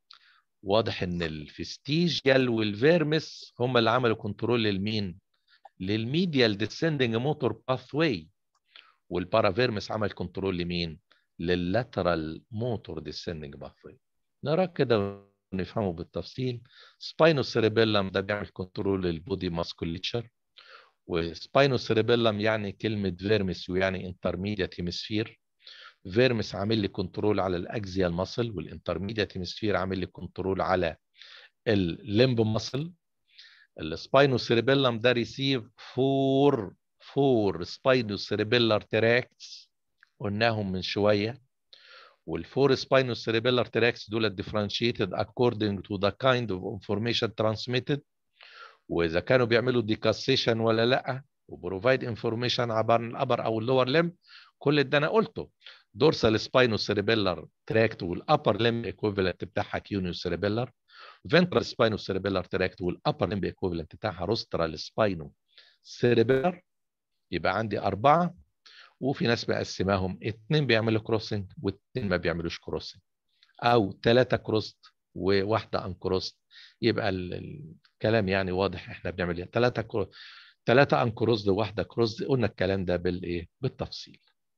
واضح ان الفستيجيال والفيرمس هم اللي عملوا كنترول للمين للميديال ديسندنج موتور باثواي والبارافيرمس عمل كنترول لمين لللاترال موتور ديسندنج باثواي نرى كده ونفهمه بالتفصيل سباينو سيريبيلم ده بيعمل كنترول للبودي ماسكوليتشر وسباينو سيريبيلم يعني كلمة فيرمس ويعني انترميديات هيمسفير فيرمس عامل لي كنترول على الاكزيال ماسل والانترميديات هيمسفير عامل لي كنترول على الليمب ماسل السباينو سيريبيلم ده ريسيف فور فور سباينو سيريبيلر تراكتس قلناهم من شويه والفور سباينو سيريبيلر تراكس دول differentiated according to the kind of information transmitted واذا كانوا بيعملوا ديكاسيشن ولا لا وبروفايد انفورميشن عبر الابر او اللور ليم كل ده انا قلته دورسال سباينو سيريبيلر تراكت والابر ليم ايكويفالنت بتاعها كيونيو سيريبيلر فنترال سباينو سيريبيلر تراكت والابر ليم ايكويفالنت بتاعها روسترال سباينو سيريبيلر يبقى عندي اربعه وفي ناس مقسماهم اتنين بيعملوا كروسنج واتنين ما بيعملوش كروسنج او ثلاثه كروست وواحده انكروست يبقى الكلام يعني واضح احنا بنعمل ايه ثلاثه كرو... ثلاثه انكروست وواحده كروست قلنا الكلام ده بالايه بالتفصيل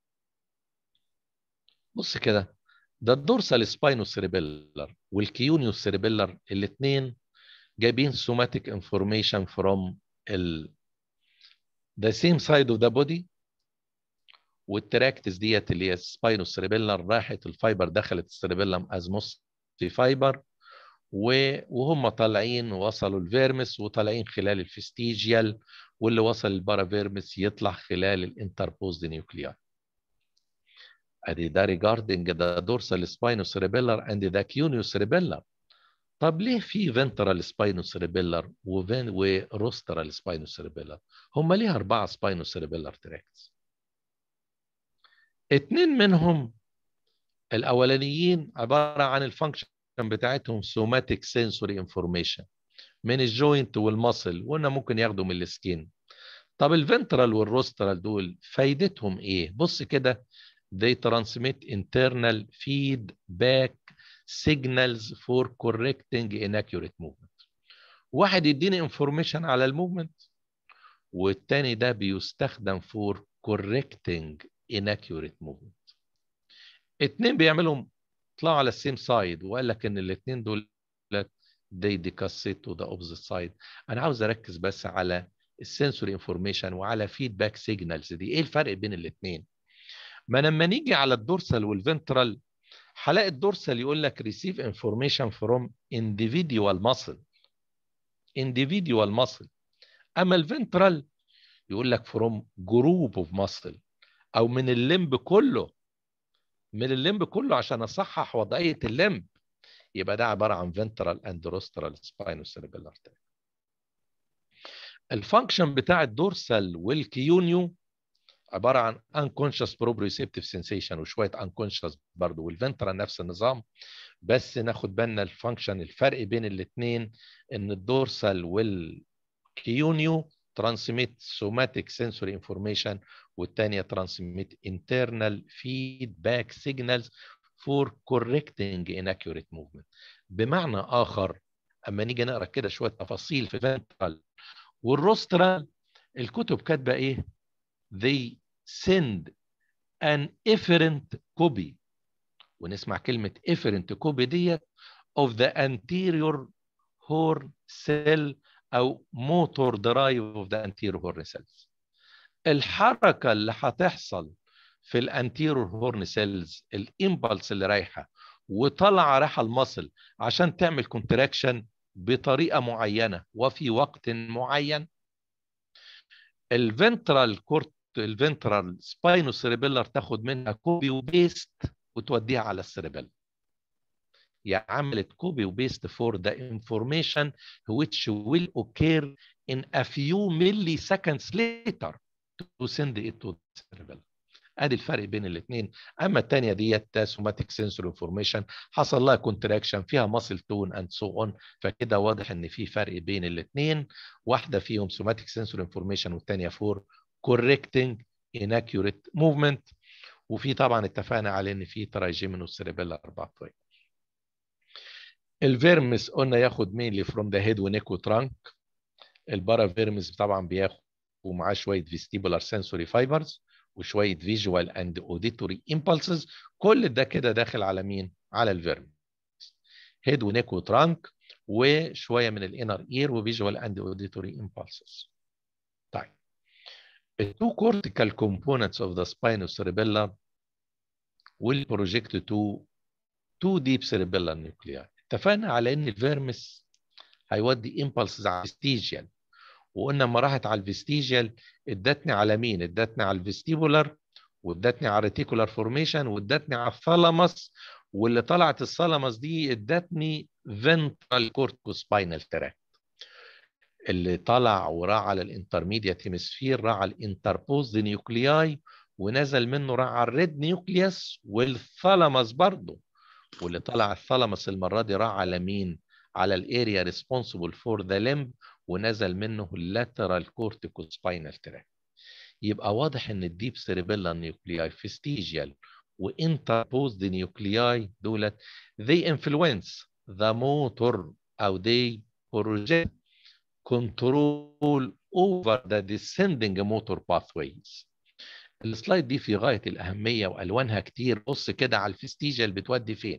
بص كده ده الدورسال سباينو سيريبيلر والكيونيو سيريبيلر الاثنين جايبين سوماتيك انفورميشن فروم ال the same side of the body والتراكتس ديت اللي هي السباينو سيريبيلر راحت الفايبر دخلت السيريبيلم از في فايبر وهم طالعين وصلوا الفيرمس وطالعين خلال الفستيجيال واللي وصل البارافيرمس يطلع خلال الانتربوزد نيوكليار ادي ده regarding the dorsal spinocerebellar and the cuniocerebellar طب ليه في ventral spinocerebellar وفين ورostral spinocerebellar هم ليه أربعة spinocerebellar tracts اتنين منهم الأولانيين عبارة عن الفانكشن بتاعتهم somatic sensory information من الجوينت والمصل وقلنا ممكن ياخدوا من السكين طب الفنترال والروسترال دول فايدتهم ايه بص كده they transmit internal feedback signals for correcting inaccurate movement واحد يديني information على الموفمنت والتاني ده بيستخدم for correcting inaccurate movement اتنين بيعملوا طلعوا على السيم سايد وقال لك ان الاثنين دول they decassate to the opposite side انا عاوز اركز بس على السنسوري انفورميشن وعلى فيدباك سيجنالز دي ايه الفرق بين الاثنين ما لما نيجي على الدورسال والفنترال هلاقي الدورسال يقول لك receive information from individual muscle individual muscle اما الفنترال يقول لك from group of muscle او من الليمب كله من الليمب كله عشان اصحح وضعيه الليمب يبقى ده عباره عن ventral and rostral spinocerebellar الفانكشن بتاع الدورسال والكيونيو عباره عن unconscious proprioceptive sensation وشويه unconscious برضه والفنترال نفس النظام بس ناخد بالنا الفانكشن الفرق بين الاثنين ان الدورسال والكيونيو transmit somatic sensory information والثانيه transmit internal feedback signals for correcting inaccurate movement بمعنى اخر اما نيجي نقرا كده شويه تفاصيل في الفنترال والروسترال الكتب كاتبه ايه they send an efferent copy ونسمع كلمه efferent copy ديت of the anterior horn cell او motor drive of the anterior horn cells الحركه اللي هتحصل في الانتيرور هورن سيلز الامبلس اللي رايحه وطالعه رايحه المصل عشان تعمل كونتراكشن بطريقه معينه وفي وقت معين الفنترال كورت الفنترال سباينو سيريبيلر تاخد منها كوبي وبيست وتوديها على السيريبيلر يعني عملت كوبي وبيست for the information which will occur in a few milliseconds later to send it to the cerebellum ادي الفرق بين الاثنين اما الثانيه ديت سوماتيك سنسور انفورميشن حصل لها كونتراكشن فيها ماسل تون اند سو اون فكده واضح ان في فرق بين الاثنين واحده فيهم سوماتيك سنسور انفورميشن والثانيه فور كوركتنج inaccurate موفمنت وفي طبعا اتفقنا على ان في ترايجيمينو سيريبيلا اربع طريق الفيرمس قلنا ياخد مينلي فروم ذا هيد ونيك وترانك البارافيرمس طبعا بياخد ومعاه شويه فيستيبولار سنسوري فايبرز وشويه فيجوال اند اوديتوري امبulses كل ده كده داخل على مين؟ على الفيرم هيد ونيك وترانك وشويه من الانر اير وفيجوال اند اوديتوري امبulses طيب التو cortical components of the spinous cerebellum will project to two deep cerebellar nuclei اتفقنا على ان الفيرمس هيودي امبلسز على الفيستيجيال وقلنا لما راحت على الفيستيجيال ادتني على مين؟ ادتني على الفيستيبولار وادتني على الريتيكولار فورميشن وادتني على الثالاموس واللي طلعت الثالاموس دي ادتني فنترال كورتيكوسباينال تراك اللي طلع وراح على الانترميديات هيمسفير راح على الانتربوزد نيوكلياي ونزل منه راح على الريد نيوكليوس والثالاموس برضه واللي طلع الثالاموس المره دي راح على مين؟ على الاريا ريسبونسبل فور ذا لمب ونزل منه اللاترال كورتيكوسباينال تراك يبقى واضح ان الديب سيريبيلا نيوكلياي فيستيجيال وانتربوزد نيوكلياي دولت they influence the motor او they project control over the descending motor pathways السلايد دي في غاية الأهمية وألوانها كتير بص كده على الفستيجيال بتودي فين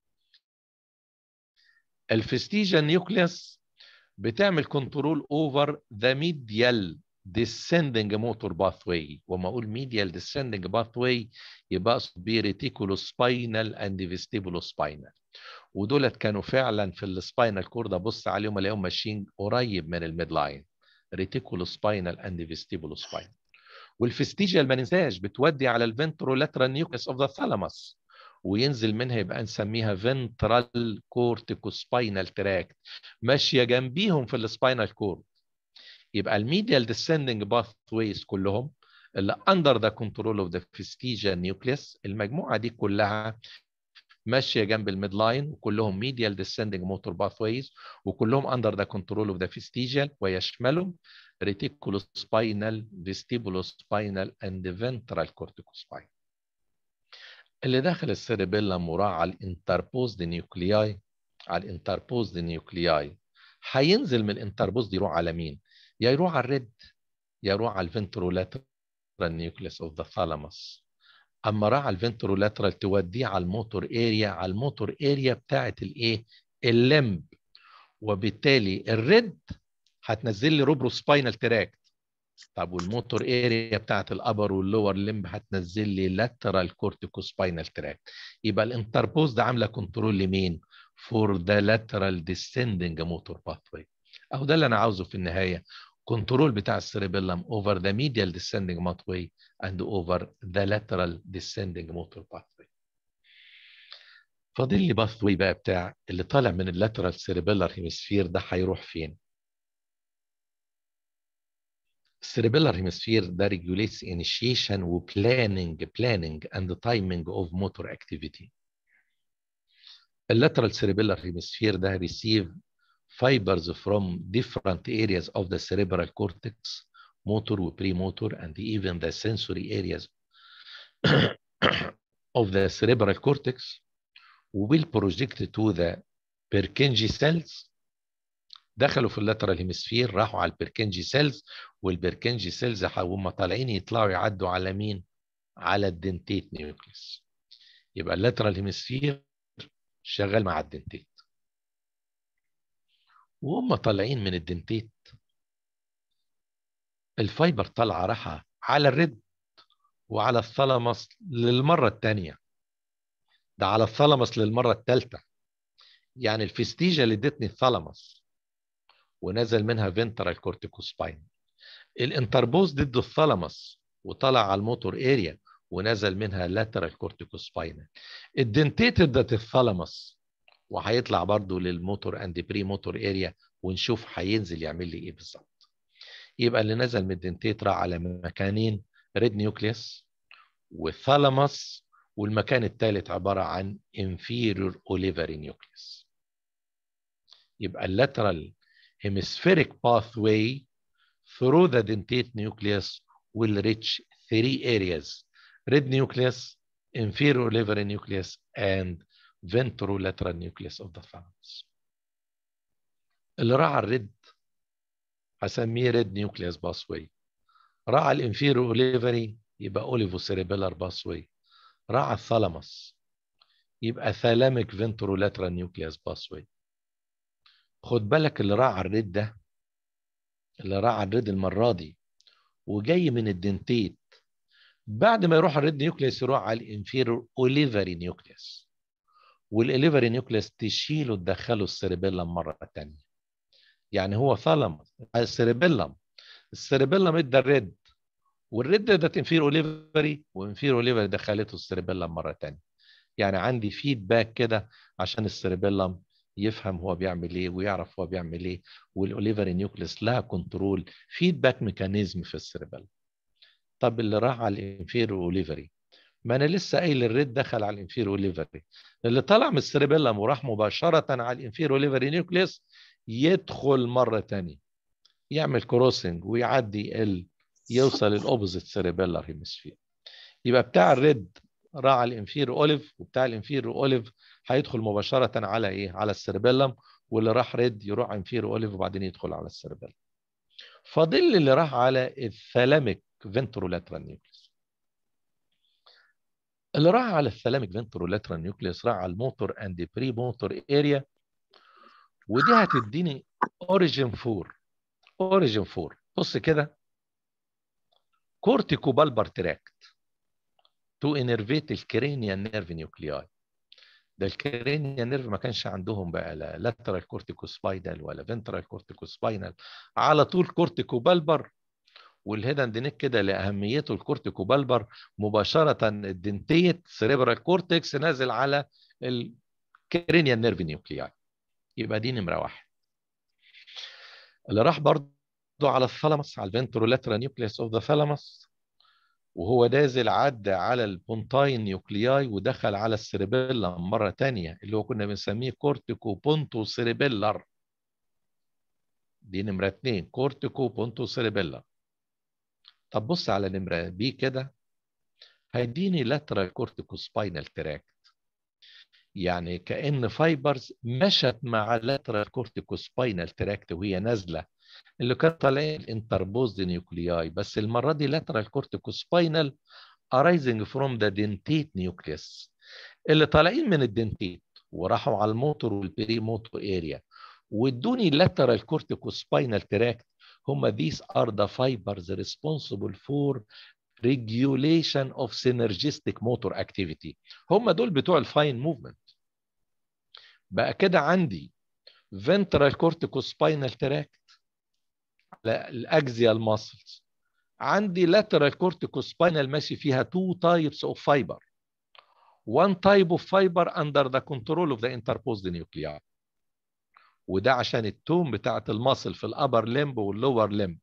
الفستيجيال نيوكليوس بتعمل كنترول اوفر ذا ميديال descending motor pathway وما اقول medial descending pathway يبقى اقصد بيه reticulo spinal and vestibulo spinal ودولت كانوا فعلا في السباينال كورد ابص عليهم الاقيهم ماشيين قريب من الميد لاين reticulo spinal and vestibulo spinal والفستيجيال ما ننساش بتودي على الفنترولاترال نيوكليس اوف ذا ثالاموس وينزل منها يبقى نسميها فنترال كورتيكوسباينال تراكت ماشيه جنبيهم في السباينال كورد يبقى الميديال ديسندنج باث ويز كلهم اللي اندر ذا كنترول اوف ذا فيستيجيال نيوكليس المجموعه دي كلها ماشيه جنب الميد لاين وكلهم ميديال ديسندنج موتور باث ويز وكلهم اندر ذا كنترول اوف ذا فيستيجيال ويشملهم ريتيكولوسباينال فيستيبولوسباينال اند فنترال كورتيكوسباينال اللي داخل السيربيلم وراء على الانتربوزد نيوكلياي على الانتربوزد نيوكلياي هينزل من الانتربوزد يروح على مين؟ يا يروح على الريد يا يروح على الفنترولاترال نيوكليس اوف ذا ثالاموس اما راح على الفنترولاترال توديه على الموتور اريا على الموتور اريا بتاعت الايه؟ اللمب وبالتالي الريد هتنزل لي روبرو سباينال تراكت طب والموتور اريا بتاعت الابر واللور لمب هتنزل لي لاترال كورتيكو سباينال تراكت يبقى الانتربوز ده عامله كنترول لمين؟ فور ذا لاترال ديسندنج موتور باثوي اهو ده اللي انا عاوزه في النهايه كنترول بتاع السيربيلم اوفر ذا ميديال ديسندنج باثوي اند اوفر ذا لاترال ديسندنج موتور باثوي فاضل لي باثوي بقى بتاع اللي طالع من اللاترال سيربيلر هيمسفير ده هيروح فين؟ السيربيلر هيمسفير ده regulates initiation و planning planning and timing of motor activity. اللاترال cerebellar hemisphere ده receive fibers from different areas of the cerebral cortex, motor و premotor and even the sensory areas of the cerebral cortex will project to the Purkinje cells دخلوا في اللاترال هيمسفير راحوا على البركنجي سيلز والبركنجي سيلز وهم طالعين يطلعوا يعدوا على مين؟ على الدنتيت نيوكليس يبقى اللاترال هيمسفير شغال مع الدنتيت وهم طالعين من الدنتيت الفايبر طالعه راحه على الريد وعلى الثالاموس للمره الثانيه ده على الثالاموس للمره الثالثه يعني الفستيجه اللي ادتني الثالاموس ونزل منها فينترال كورتيكوسباين الانتربوز ضد الثالاموس وطلع على الموتور اريا ونزل منها لاترال كورتيكوسباينال الدنتيت ادت الثالاموس وهيطلع برضو للموتور اند بري موتور اريا ونشوف هينزل يعمل لي ايه بالظبط يبقى اللي نزل من الدنتيت راح على مكانين ريد نيوكليس والثالاموس والمكان الثالث عباره عن inferior olivary nucleus يبقى اللاترال hemispheric pathway through the dentate nucleus will reach three areas red nucleus, inferior olivary nucleus, and ventrolateral nucleus of the thalamus. اللي راح على الريد هسميه ريد نيوكليوس باثواي راح على الانفيرو اوليفري يبقى اوليفو سيريبيلار باسوي راح على الثالاموس يبقى ثالاميك فنترولاترال نيوكليوس باسوي خد بالك اللي راح على الريد ده اللي راح على الريد المره دي وجاي من الدنتيت بعد ما يروح على الريد نيوكليوس يروح على الانفيرو اوليفري نيوكليوس والاليفري نيوكليوس تشيله تدخله السيربيلم مره ثانيه يعني هو ثالاموس السيربيلم السيربيلم ادى الريد والريد ده انفيرو اوليفري وانفيرو اوليفري دخلته السيربيلم مره ثانيه يعني عندي فيدباك كده عشان السيربيلم يفهم هو بيعمل ايه ويعرف هو بيعمل ايه والاوليفري نيوكليس لها كنترول فيدباك ميكانيزم في السيربيلم طب اللي راح على الانفيرو اوليفري ما انا لسه قايل الريد دخل على الانفيرو اوليفري اللي طلع من السيربيلم وراح مباشره على الانفيرو اوليفري نيوكليس يدخل مره ثانيه يعمل كروسنج ويعدي ال يوصل الاوبوزيت سيربيلر هيمسفير يبقى بتاع الريد راح على الانفيرو اوليف وبتاع الانفيرو اوليف هيدخل مباشره على ايه على السيربيلم واللي راح ريد يروح انفيرو اوليف وبعدين يدخل على السيربيلم فاضل اللي راح على الثالاميك فنترولاترال نيوكليس اللي راح على الثالاميك فنترولاترال نيوكليس راح على الموتور اند بري موتور اريا ودي هتديني اوريجين 4 اوريجين 4 بص كده كورتيكو بالبر تراكت تو انرفيت الكرينيال نيرف نيوكلياي ده الكرينيال نيرف ما كانش عندهم بقى لا لاترال كورتيكو سباينال ولا فنترال كورتيكو سباينال على طول كورتيكو بالبر والهيدن دينيك كده لاهميته الكورتيكو بالبر مباشره الدنتيت سيريبرال كورتكس نازل على الكرينيال نيرف نيوكلياي يبقى دي نمره واحد اللي راح برضه على الثالاموس على الفنترولاترال نيوكليس اوف ذا ثالاموس وهو نازل عدى على البونتاين نيوكلياي ودخل على السيربيلم مرة تانية اللي هو كنا بنسميه كورتيكو بونتو سيربيلر دي نمرة اتنين كورتيكو بونتو سيربيلر طب بص على نمرة بي كده هيديني لاترال كورتيكو سباينال تراكت يعني كأن فايبرز مشت مع لاترال كورتيكو سباينال تراكت وهي نازله اللي كان طالعين الانتربوزد نيوكلياي بس المره دي لاترال كورتيكو سباينال arising from the dentate nucleus اللي طالعين من الدنتيت وراحوا على الموتور والبري موتور اريا وادوني lateral corticospinal tract هم these are the fibers responsible for regulation of synergistic motor activity هم دول بتوع الفاين موفمنت بقى كده عندي ventral corticospinal tract على الاكزيال ماسلز عندي lateral corticospinal ماشي فيها two types of fiber one type of fiber under the control of the interposed nuclei وده عشان التوم بتاعت الماسل في الابر لمب واللور لمب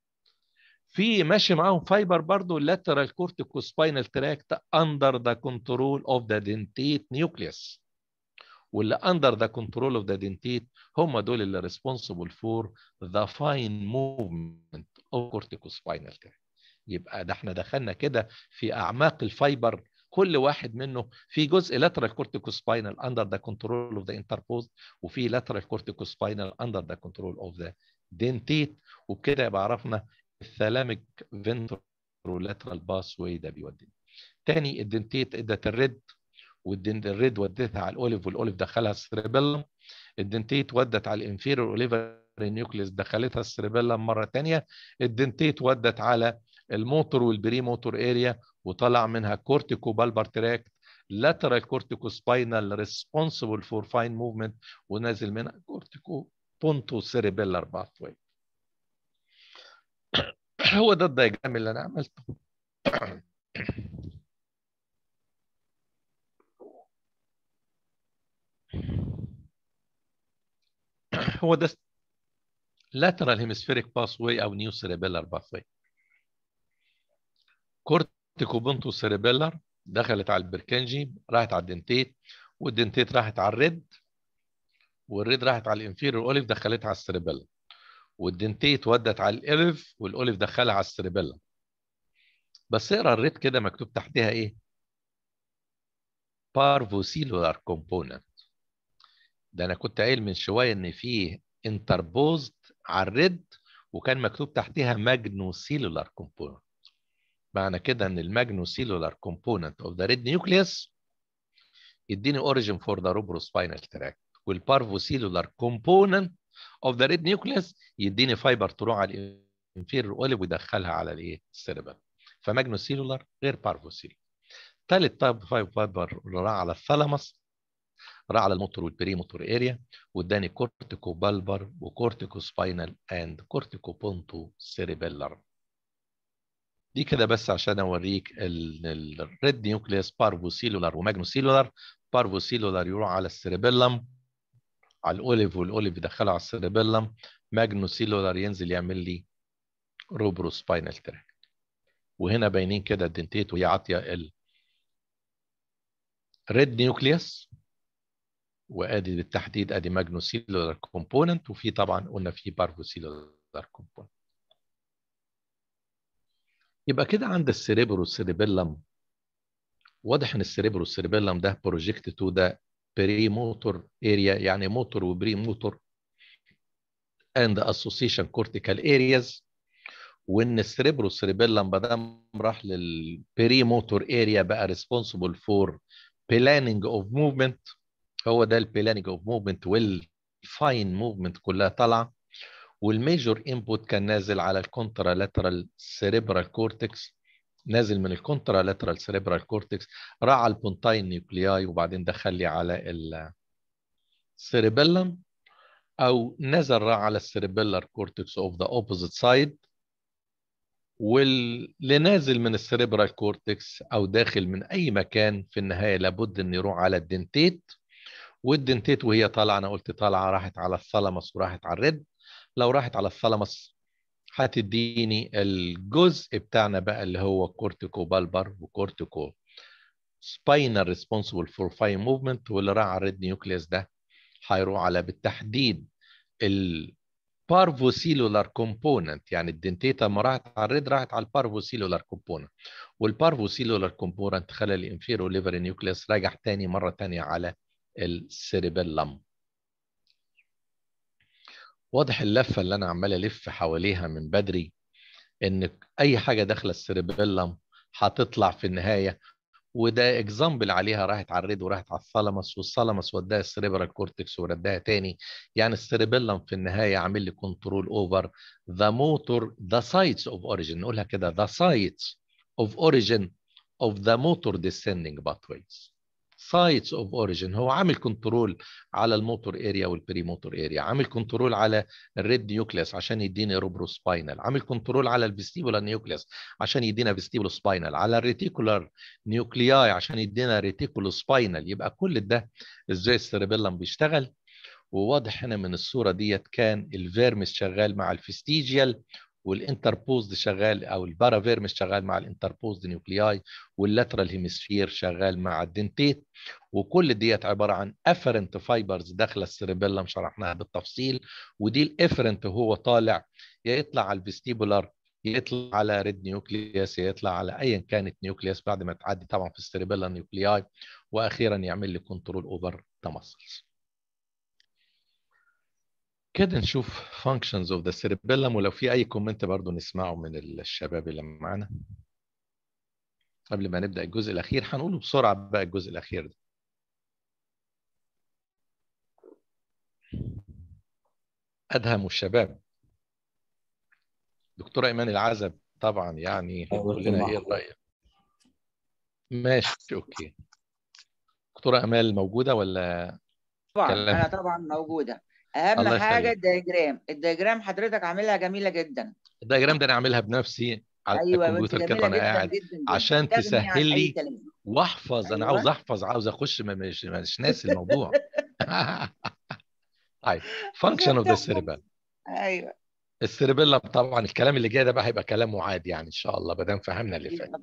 في ماشي معاهم فايبر برضو lateral corticospinal tract under the control of the dentate nucleus واللي under the control of the dentate هم دول اللي responsible for the fine movement of corticospinal tract يبقى ده احنا دخلنا كده في اعماق الفايبر كل واحد منه في جزء lateral corticospinal under the control of the interposed وفي lateral corticospinal under the control of the dentate وبكده يبقى عرفنا الثالاميك ventrolateral pathway ده بيودينا تاني الدنتيت ادت الريد والريد ودتها على الاوليف والاوليف دخلها السريبيلم الدنتيت ودت على الانفيرور اوليفر نيوكليس دخلتها السريبيلم مره ثانيه الدنتيت ودت على الموتور والبري موتور اريا وطلع منها كورتيكو بالبر تراكت lateral corticospinal responsible for fine movement ونازل منها كورتيكو بونتو سيريبيلر باثوي هو ده الدايجرام اللي انا عملته هو ده lateral hemispheric pathway او new cerebellar pathway كورتيكو بونتو سيريبيلر دخلت على البركنجي راحت على الدنتيت والدنتيت راحت على الريد والريد راحت على الانفيرور اوليف دخلتها على السيريبيلر والدنتيت ودت على الاوليف والاوليف دخلها على السيريبيلر بس اقرا الريد كده مكتوب تحتها ايه بارفوسيلولار كومبوننت ده انا كنت قايل من شويه ان فيه انتربوزد على الريد وكان مكتوب تحتها ماجنوسيلولار كومبوننت معنى كده ان الماجنوسيلولار كومبوننت اوف ذا ريد نيوكليوس يديني اوريجين فور ذا روبروسباينال تراك والبارفوسيلولار كومبوننت اوف ذا ريد نيوكليوس يديني فايبر تروح على الانفيريور اوليف ويدخلها على الايه السيربل فماجنوسيلولار غير بارفوسيلولار ثالث تايب فايبر راح على الثالاموس راح على الموتور والبري موتور اريا واداني كورتيكو بالبر وكورتيكو سباينال اند كورتيكو بونتو سيريبيلر دي كده بس عشان اوريك الريد نيوكليوس بارفوسيلولار وماجنوسيلولار بارفوسيلولار يروح على السيريبيلم على الاوليف والاوليف يدخله على السيريبيلم ماجنوسيلولار ينزل يعمل لي روبرو سباينال تراك وهنا باينين كده الدنتيت وهي عاطيه ال ريد نيوكليوس وادي بالتحديد ادي ماجنوسيلولار كومبوننت وفي طبعا قلنا في بارفوسيلولار كومبوننت يبقى كده عند السيريبرو سيريبيلم واضح ان السيريبرو سيريبيلم ده بروجكت تو ده بري موتور اريا يعني موتور وبري موتور اند اسوسيشن كورتيكال ارياز وان السيريبرو سيريبيلم ما دام راح للبري موتور اريا بقى ريسبونسبل فور بلاننج اوف موفمنت هو ده البلاننج اوف موفمنت والفاين موفمنت كلها طالعه والميجور انبوت كان نازل على الكونترا لاترال سيريبرال كورتكس نازل من الكونترا لاترال سيريبرال كورتكس راح على البونتاين نيوكلياي وبعدين دخل لي على السيريبيلم او نزل راح على السيريبيلار كورتكس اوف ذا اوبوزيت سايد واللي نازل من السيريبرال كورتكس او داخل من اي مكان في النهايه لابد ان يروح على الدنتيت والدنتيت وهي طالعه انا قلت طالعه راحت على الثالاموس وراحت على الريد لو راحت على الثالاموس هتديني الجزء بتاعنا بقى اللي هو كورتيكو بالبر وكورتيكو سباينال ريسبونسبل فور فاين موفمنت واللي راح على الريد نيوكليوس ده هيروح على بالتحديد البارفوسيلولار كومبوننت يعني الدنتيتا لما راحت على الريد راحت على البارفوسيلولار كومبوننت والبارفوسيلولار كومبوننت خلى الانفيرو ليفر نيوكليوس راجع تاني مره تانيه على السيريبيلم واضح اللفه اللي انا عمال الف حواليها من بدري ان اي حاجه داخله السيريبيلم هتطلع في النهايه وده اكزامبل عليها راحت على الريد وراحت على الثالاموس والثالاموس وداها السيريبرال كورتكس وردها تاني يعني السيريبيلم في النهايه عامل لي كنترول اوفر ذا موتور ذا سايتس اوف اوريجين نقولها كده ذا سايتس اوف اوريجين اوف ذا موتور descending pathways sites of origin هو عامل كنترول على الموتور اريا والبري موتور اريا عامل كنترول على الريد نيوكليس عشان يديني روبرو سباينال عامل كنترول على الفيستيبولار نيوكليس عشان يدينا فيستيبولو سباينال على الريتيكولار نيوكلياي عشان يدينا ريتيكولو سباينال يبقى كل ده ازاي السيربيلم بيشتغل وواضح هنا من الصوره ديت كان الفيرمس شغال مع الفستيجيال والانتربوزد شغال او البارافيرمس شغال مع الانتربوزد نيوكلياي واللاترال هيمسفير شغال مع الدنتيت وكل ديت عباره عن افرنت فايبرز داخله السيربيلم شرحناها بالتفصيل ودي الافرنت هو طالع يا يطلع على الفيستيبولار يطلع على ريد نيوكليوس يطلع على ايا كانت نيوكليوس بعد ما تعدي طبعا في السيربيلر نيوكلياي واخيرا يعمل لي كنترول اوفر ذا ماسلز كده نشوف functions of the cerebellum ولو في اي كومنت برضو نسمعه من الشباب اللي معانا قبل ما نبدا الجزء الاخير هنقوله بسرعه بقى الجزء الاخير ده ادهم الشباب دكتوره ايمان العزب طبعا يعني قول لنا ايه الراي ماشي اوكي دكتوره امال موجوده ولا طبعا كلام. انا طبعا موجوده اهم الله حاجه يخليك. الدياجرام الدياجرام حضرتك عاملها جميله جدا الدياجرام ده انا عاملها بنفسي على ايوه بس الكمبيوتر كده جميله وانا جدا قاعد جدا جدا عشان تغني عن تسهل أي لي كلام. واحفظ انا أيوة. عاوز احفظ عاوز اخش ما- مش مش ناسي الموضوع طيب فانكشن اوف ذا تحفظ. سيربل ايوه السيربيلم طبعا الكلام اللي جاي ده بقى هيبقى كلام معاد يعني ان شاء الله ما دام فهمنا اللي فات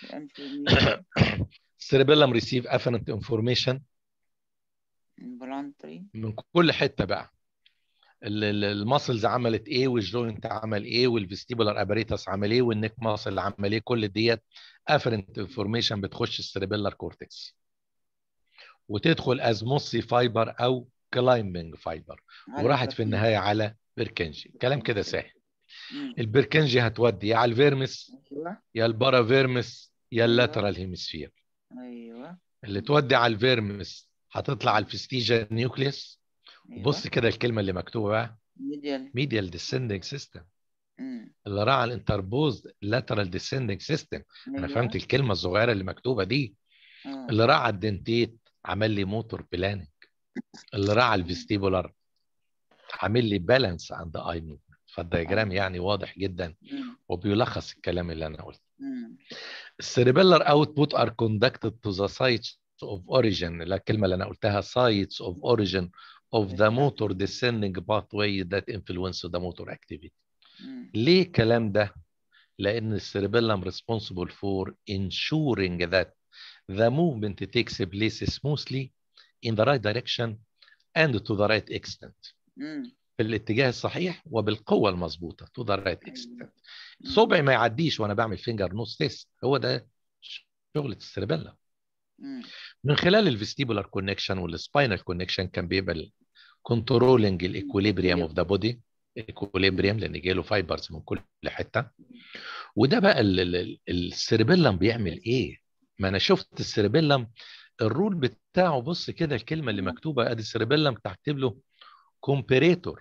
السيربيلم ريسيف افرنت انفورميشن involuntary من كل حته بقى الماسلز عملت ايه والجوينت عمل ايه والفيستيبولار اباريتس عمل ايه والنيك ماسل عمل ايه كل ديت افرنت انفورميشن بتخش السيربيلار كورتكس وتدخل از موسي فايبر او كلايمبنج فايبر وراحت في النهايه على بيركنجي كلام كده سهل مم. البركنجي هتودي يا على الفيرمس ايوه يا البارافيرمس يا أيوة. اللاترال هيمسفير ايوه اللي تودي على الفيرمس هتطلع على الفستيجا نيوكليس ايوه بص كده الكلمه اللي مكتوبه بقى ميديال ميديال ديسندنج سيستم مم. اللي راح على الانتربوز لاترال ديسندنج سيستم انا أيوة. فهمت الكلمه الصغيره اللي مكتوبه دي آه. اللي راح على الدنتيت عمل لي موتور بلاننج اللي راح على الفيستيبولار عامل لي بالانس عند اي موفمنت فالدياجرام يعني واضح جدا مم. وبيلخص الكلام اللي انا قلته مم. السيربيلر اوتبوت ار conducted to the sites of origin لا الكلمه اللي انا قلتها sites of origin of the motor descending pathway that influence the motor activity مم. ليه الكلام ده لان السيربيلم responsible for ensuring that the movement takes place smoothly in the right direction and to the right extent مم. في الاتجاه الصحيح وبالقوه المظبوطه to the right extent مم. صبعي ما يعديش وانا بعمل فينجر نوز تيست هو ده شغله السيربيلم مم. من خلال الفيستيبولار كونكشن والسباينال كونكشن كان بيبقى كنترولنج الايكوليبريم اوف ذا بودي ايكوليبريم لان جاي له فايبرز من كل حته وده بقى ال- ال- ال- السيربيلم بيعمل ايه؟ ما انا شفت السيربيلم الرول بتاعه بص كده الكلمه اللي مكتوبه ادي السيربيلم تكتب له كومبيريتور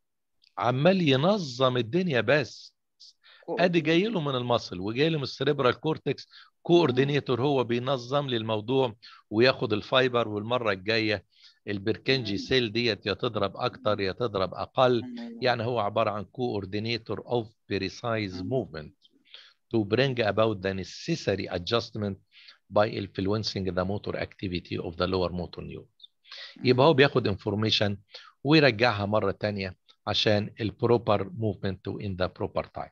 عمال ينظم الدنيا بس ادي جاي له من المصل وجاي له من السريبرال كورتكس كوردينيتور هو بينظم لي الموضوع وياخد الفايبر والمره الجايه البركنجي سيل ديت يا تضرب اكتر يا تضرب اقل يعني هو عباره عن coordinator of precise movement to bring about the necessary adjustment by influencing the motor activity of the lower motor neurons يبقى هو بياخد information ويرجعها مره تانية عشان البروبر موفمنت in the proper time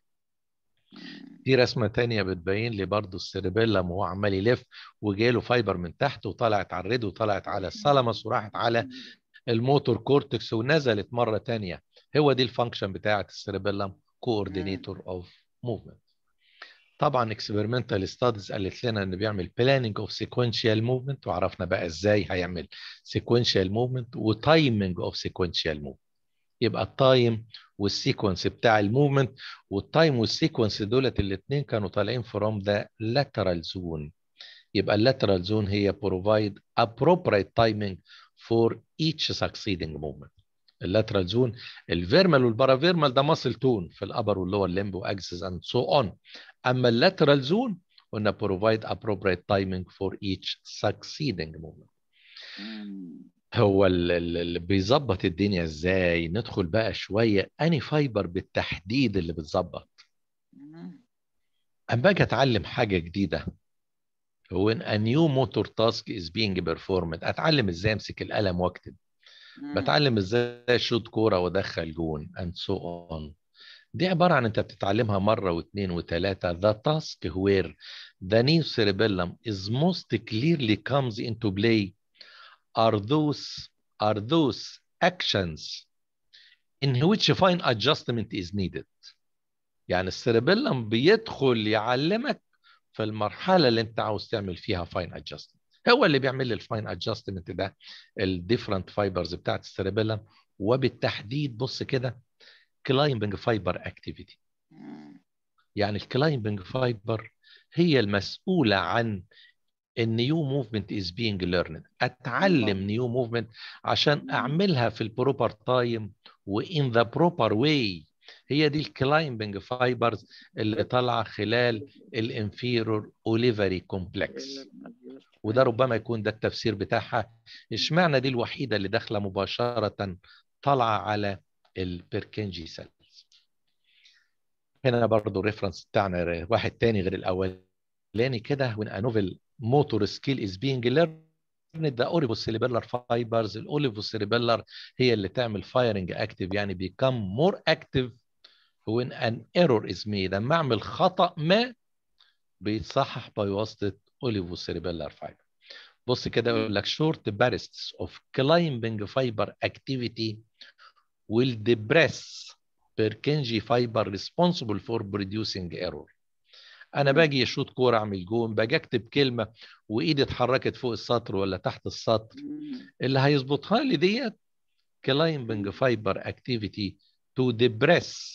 دي رسمه تانية بتبين لي برضو السيربيلم وهو عمال يلف وجاله فايبر من تحت وطلعت على الريد وطلعت على الثالاموس وراحت على الموتور كورتكس ونزلت مره تانية هو دي الفانكشن بتاعه السيربيلم كوردينيتور اوف موفمنت طبعا اكسبيرمنتال ستاديز قالت لنا ان بيعمل بلاننج اوف سيكونشال موفمنت وعرفنا بقى ازاي هيعمل سيكونشال موفمنت وتايمنج اوف سيكونشال موفمنت يبقى التايم والسيكونس بتاع الموفمنت والتايم والسيكونس دولت الاثنين كانوا طالعين فروم ذا lateral زون يبقى اللاترال زون هي provide appropriate timing for each succeeding movement اللاترال زون الفيرمال والبارافيرمال ده ماسل تون في الابر واللور ليمب واكسس اند سو اون اما اللاترال زون قلنا provide appropriate timing for each succeeding movement هو ال- ال- اللي بيظبط الدنيا ازاي ندخل بقى شويه اني فايبر بالتحديد اللي بتظبط اما اجي اتعلم حاجه جديده when a new motor task is being performed اتعلم ازاي امسك القلم واكتب بتعلم ازاي اشوط كوره وادخل جون and so on دي عباره عن انت بتتعلمها مره واثنين وثلاثه the task where the new cerebellum is most clearly comes into play are those are those actions in which fine adjustment is needed يعني السيربيلم بيدخل يعلمك في المرحله اللي انت عاوز تعمل فيها فاين ادجستمنت هو اللي بيعمل لي الفاين ادجستمنت ده الديفرنت فايبرز بتاعت السيربيلم وبالتحديد بص كده كلايمبنج فايبر اكتيفيتي يعني الكلايمبنج فايبر هي المسؤوله عن النيو موفمنت از بينج ليرند اتعلم نيو موفمنت عشان اعملها في البروبر تايم وان ذا بروبر واي هي دي الكلايمبنج فايبرز اللي طالعه خلال الانفيرور اوليفري كومبلكس وده ربما يكون ده التفسير بتاعها اشمعنى دي الوحيده اللي داخله مباشره طالعه على البركنجي سيلز هنا برضو الريفرنس بتاعنا واحد تاني غير الاولاني كده when a novel motor skill is being learned the olivocerebellar fibers الاوليفوسيربيلر هي اللي تعمل firing active يعني become more active when an error is made لما اعمل خطأ ما بيتصحح بواسطة olivocerebellar fiber بص كده يقول لك short bursts of climbing fiber activity will depress Purkinje fiber responsible for producing error انا باجي اشوط كوره اعمل جون باجي اكتب كلمه وايدي اتحركت فوق السطر ولا تحت السطر اللي هيظبطها لي ديت كلايمبنج فايبر اكتيفيتي تو ديبريس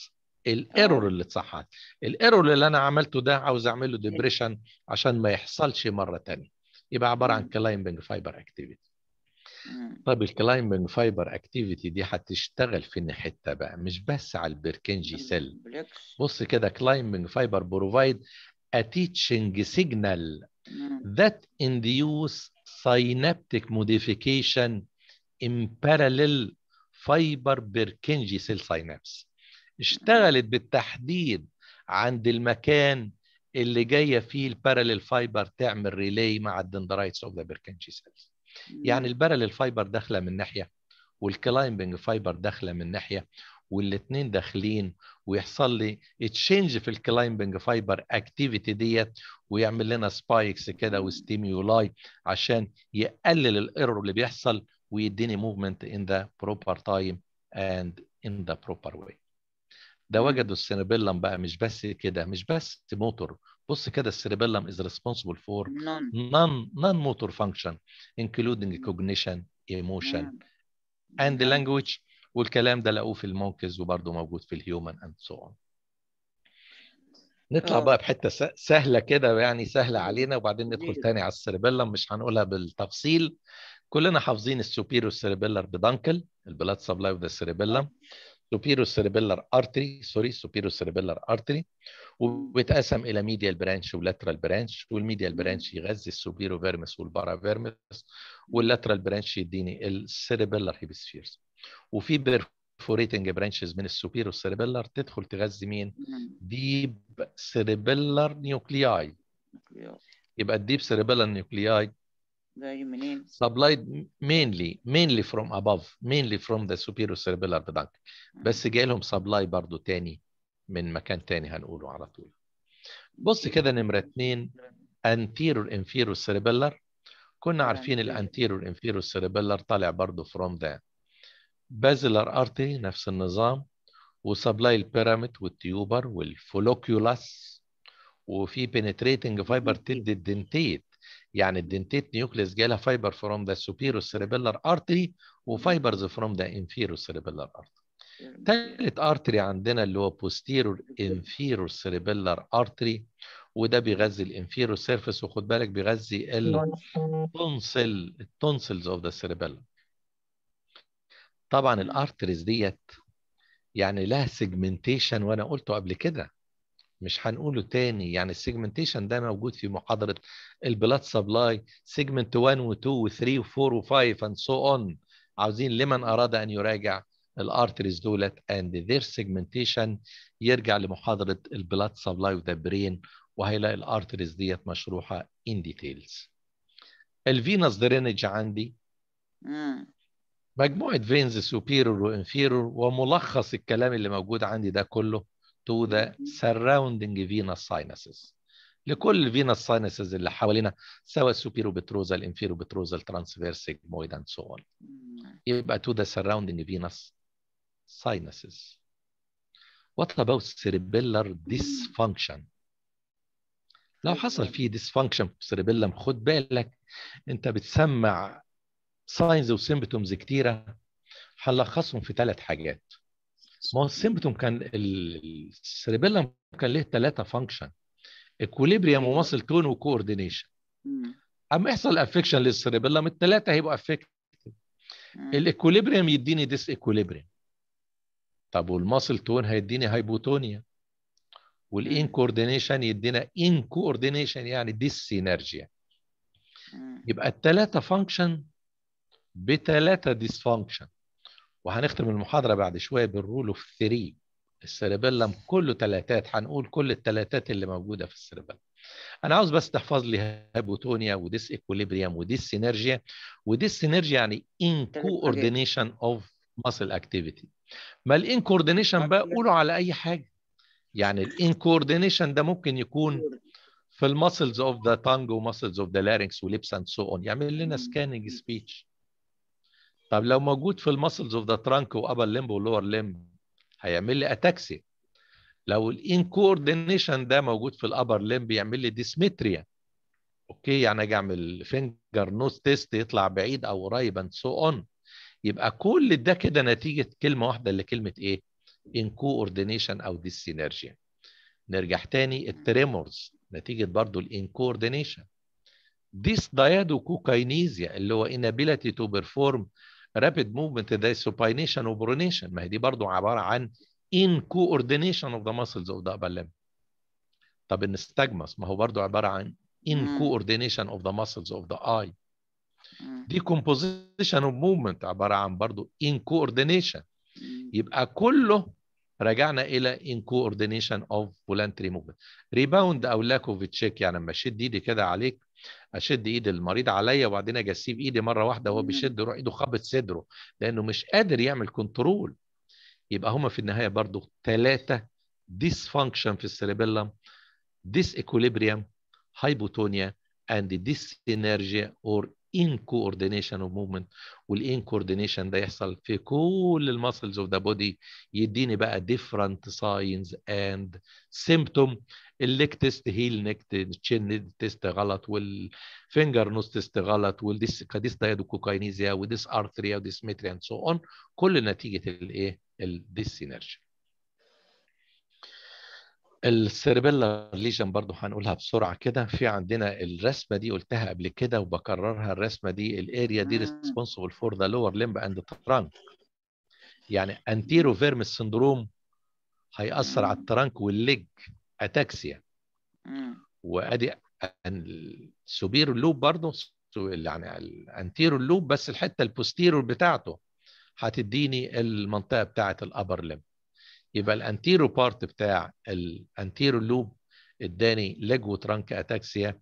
الايرور آه. اللي اتصحت الايرور اللي انا عملته ده عاوز اعمل له ديبريشن عشان ما يحصلش مره تانية يبقى عباره عن مم. كلايمبنج فايبر اكتيفيتي مم. طيب الكلايمبنج فايبر اكتيفيتي دي هتشتغل في إن حته بقى مش بس على البركنجي سيل بالعكس بص كده climbing fiber provide a teaching signal مم. that induce synaptic modification in parallel fiber Purkinje cell synapse اشتغلت بالتحديد عند المكان اللي جايه فيه الباراليل فايبر تعمل ريلي مع الدندرايتس اوف ذا بيركنجي سيلز يعني الباراليل فايبر داخله من ناحيه والكلايمبنج فايبر داخله من ناحيه والاثنين داخلين ويحصل لي تشينج في الكلايمبنج فايبر اكتيفيتي ديت ويعمل لنا سبايكس كده وستيميولاي عشان يقلل الايرور اللي بيحصل ويديني موفمنت ان ذا بروبر تايم اند ان ذا بروبر واي ده مم. وجدوا السيربيلم بقى مش بس كده مش بس موتور بص كده السيربيلم is responsible for نون non non motor function including cognition emotion and language والكلام ده لقوه في المونكز وبرضه موجود في الهيومن and so on نطلع آه. بقى بحته س- سهله كده يعني سهله علينا وبعدين ندخل جميل. تاني على السيربيلم مش هنقولها بالتفصيل كلنا حافظين السوبيرو سيربيلر بدانكل البلاد سبلاي اوف ذا سيربيلم سوبيرو سيربيلر ارتري سوري سوبيرو سيربيلر ارتري وبيتقسم الى ميديال برانش ولاترال برانش والميديال برانش يغذي السوبيرو فيرمس والبارا فيرمس واللاترال برانش يديني السيربيلر هيبسفيرز وفي بيرفوريتنج برانشز من السوبيرو سيربيلر تدخل تغذي مين ديب سيربيلر نيوكلياي يبقى الديب سيربيلر نيوكلياي جاي منين؟ supplied mainly mainly from above mainly from the superior cerebellar peduncle بس جاي لهم سبلاي برضو تاني من مكان تاني هنقوله على طول بص كده نمرة اتنين anterior inferior cerebellar كنا عارفين الانتيرور inferior cerebellar طالع برضو from the basilar artery نفس النظام وسبلاي البيراميد والتيوبر والفولوكيولاس وفي penetrating fiber تدي الدنتيت يعني الدنتيت نيوكليس جالها فايبر فروم ذا superior cerebellar artery وفايبرز فروم ذا inferior cerebellar artery تالت ارتري عندنا اللي هو posterior inferior cerebellar artery وده بيغذي الانفيرو سيرفيس وخد بالك بيغذي التونسل التونسلز اوف ذا cerebellum طبعا الارتريز ديت يعني لها سيجمنتيشن وانا قلته قبل كده مش هنقوله تاني يعني السيجمنتيشن ده موجود في محاضرة البلاد سبلاي سيجمنت 1 و2 و3 و4 و5 and so on عاوزين لمن أراد أن يراجع الارتريز دولت and their segmentation يرجع لمحاضرة البلاد سبلاي وذا برين وهيلاقي الارتريز ديت مشروحة in details الفينس درينج عندي مجموعة فينز سوبيرور وانفيرور وملخص الكلام اللي موجود عندي ده كله to the surrounding venous sinuses لكل الفينس ساينسز اللي حوالينا سواء سوبيرو بتروزال انفيرو بتروزال ترانسفيرس سيجمويد and so on يبقى to the surrounding venous sinuses what about cerebellar dysfunction لو حصل فيه dysfunction في cerebellum خد بالك انت بتسمع ساينز وسيمبتومز كتيره هنلخصهم في ثلاث حاجات ما هو السيمبتوم كان السيربيلم كان له ثلاثه فانكشن اكوليبريم وماسل تون وكوردينيشن اما يحصل افكشن للسيربيلم الثلاثه هيبقوا افكت الاكوليبريم يديني ديس اكوليبريم طب والماسل تون هيديني هايبوتونيا والان كوردينيشن يدينا ان كوردينيشن يعني ديس سينرجيا يبقى الثلاثه فانكشن بثلاثه ديس فانكشن وهنختم المحاضره بعد شويه بالرول اوف 3 السيربيلم كله ثلاثات هنقول كل الثلاثات اللي موجوده في السيربيلم انا عاوز بس تحفظ لي هايبوتونيا وديس ايكوليبريم وديس سينرجيا وديس سينرجيا يعني ان كوردينيشن اوف ماسل اكتيفيتي ما الان كوردينيشن بقى قولوا على اي حاجه يعني الان كوردينيشن ده ممكن يكون في الماسلز اوف ذا تانج وماسلز اوف ذا لارynx وليبس اند سو اون يعمل لنا سكاننج سبيتش طب لو موجود في الماسلز اوف ذا ترانك وابر ليمب ولور ليمب هيعمل لي اتاكسي لو الان كوردينيشن ده موجود في الابر ليمب يعمل لي ديسمتريا اوكي يعني اجي اعمل فينجر نوز تيست يطلع بعيد او قريب اند سو اون يبقى كل ده كده نتيجه كلمه واحده اللي كلمه ايه ان كوردينيشن او ديسينرجيا نرجع تاني التريمورز نتيجه برضو الان كوردينيشن ديس دايادوكوكاينيزيا اللي هو inability to perform rapid movement زي supination وبرونيشن ما هي دي برضو عباره عن in coordination of the muscles of the upper limb طب النستجمس ما هو برضو عباره عن in مم. coordination of the muscles of the eye مم. decomposition of movement عباره عن برضو in coordination مم. يبقى كله رجعنا الى in coordination of voluntary movement ريباوند او lack of check يعني لما اشد ايدي كده عليك اشد ايد المريض عليا وبعدين اجي اسيب ايدي مره واحده وهو مم. بيشد يروح ايده خابط صدره لانه مش قادر يعمل كنترول يبقى هما في النهايه برضو ثلاثه dysfunction في السيربيلم disequilibrium hypotonia and dysynergia or incoordination of movement والincoordination ده يحصل في كل المسلز اوف ذا بودي يديني بقى different signs and symptom الليك تيست هيل نيك تشين تيست غلط والفينجر نوز تيست غلط والديس كاديس دايدوكوكاينيزيا وديس ارثريا وديسمتريا اند سو اون كل نتيجه الايه الديسينرجي السيربيلر ليجن برضو هنقولها بسرعه كده في عندنا الرسمه دي قلتها قبل كده وبكررها الرسمه دي الاريا دي مم. ريسبونسبل فور ذا لور ليمب اند ترانك يعني انتيرو فيرمس سندروم هيأثر على مم. الترانك والليج اتاكسيا مم. وادي السوبيرو لوب برضه سو- يعني الانتيرو لوب بس الحته البوستيرور بتاعته هتديني المنطقه بتاعه الابر ليم يبقى الانتيرو بارت بتاع الانتيرو لوب اداني ليج وترانك اتاكسيا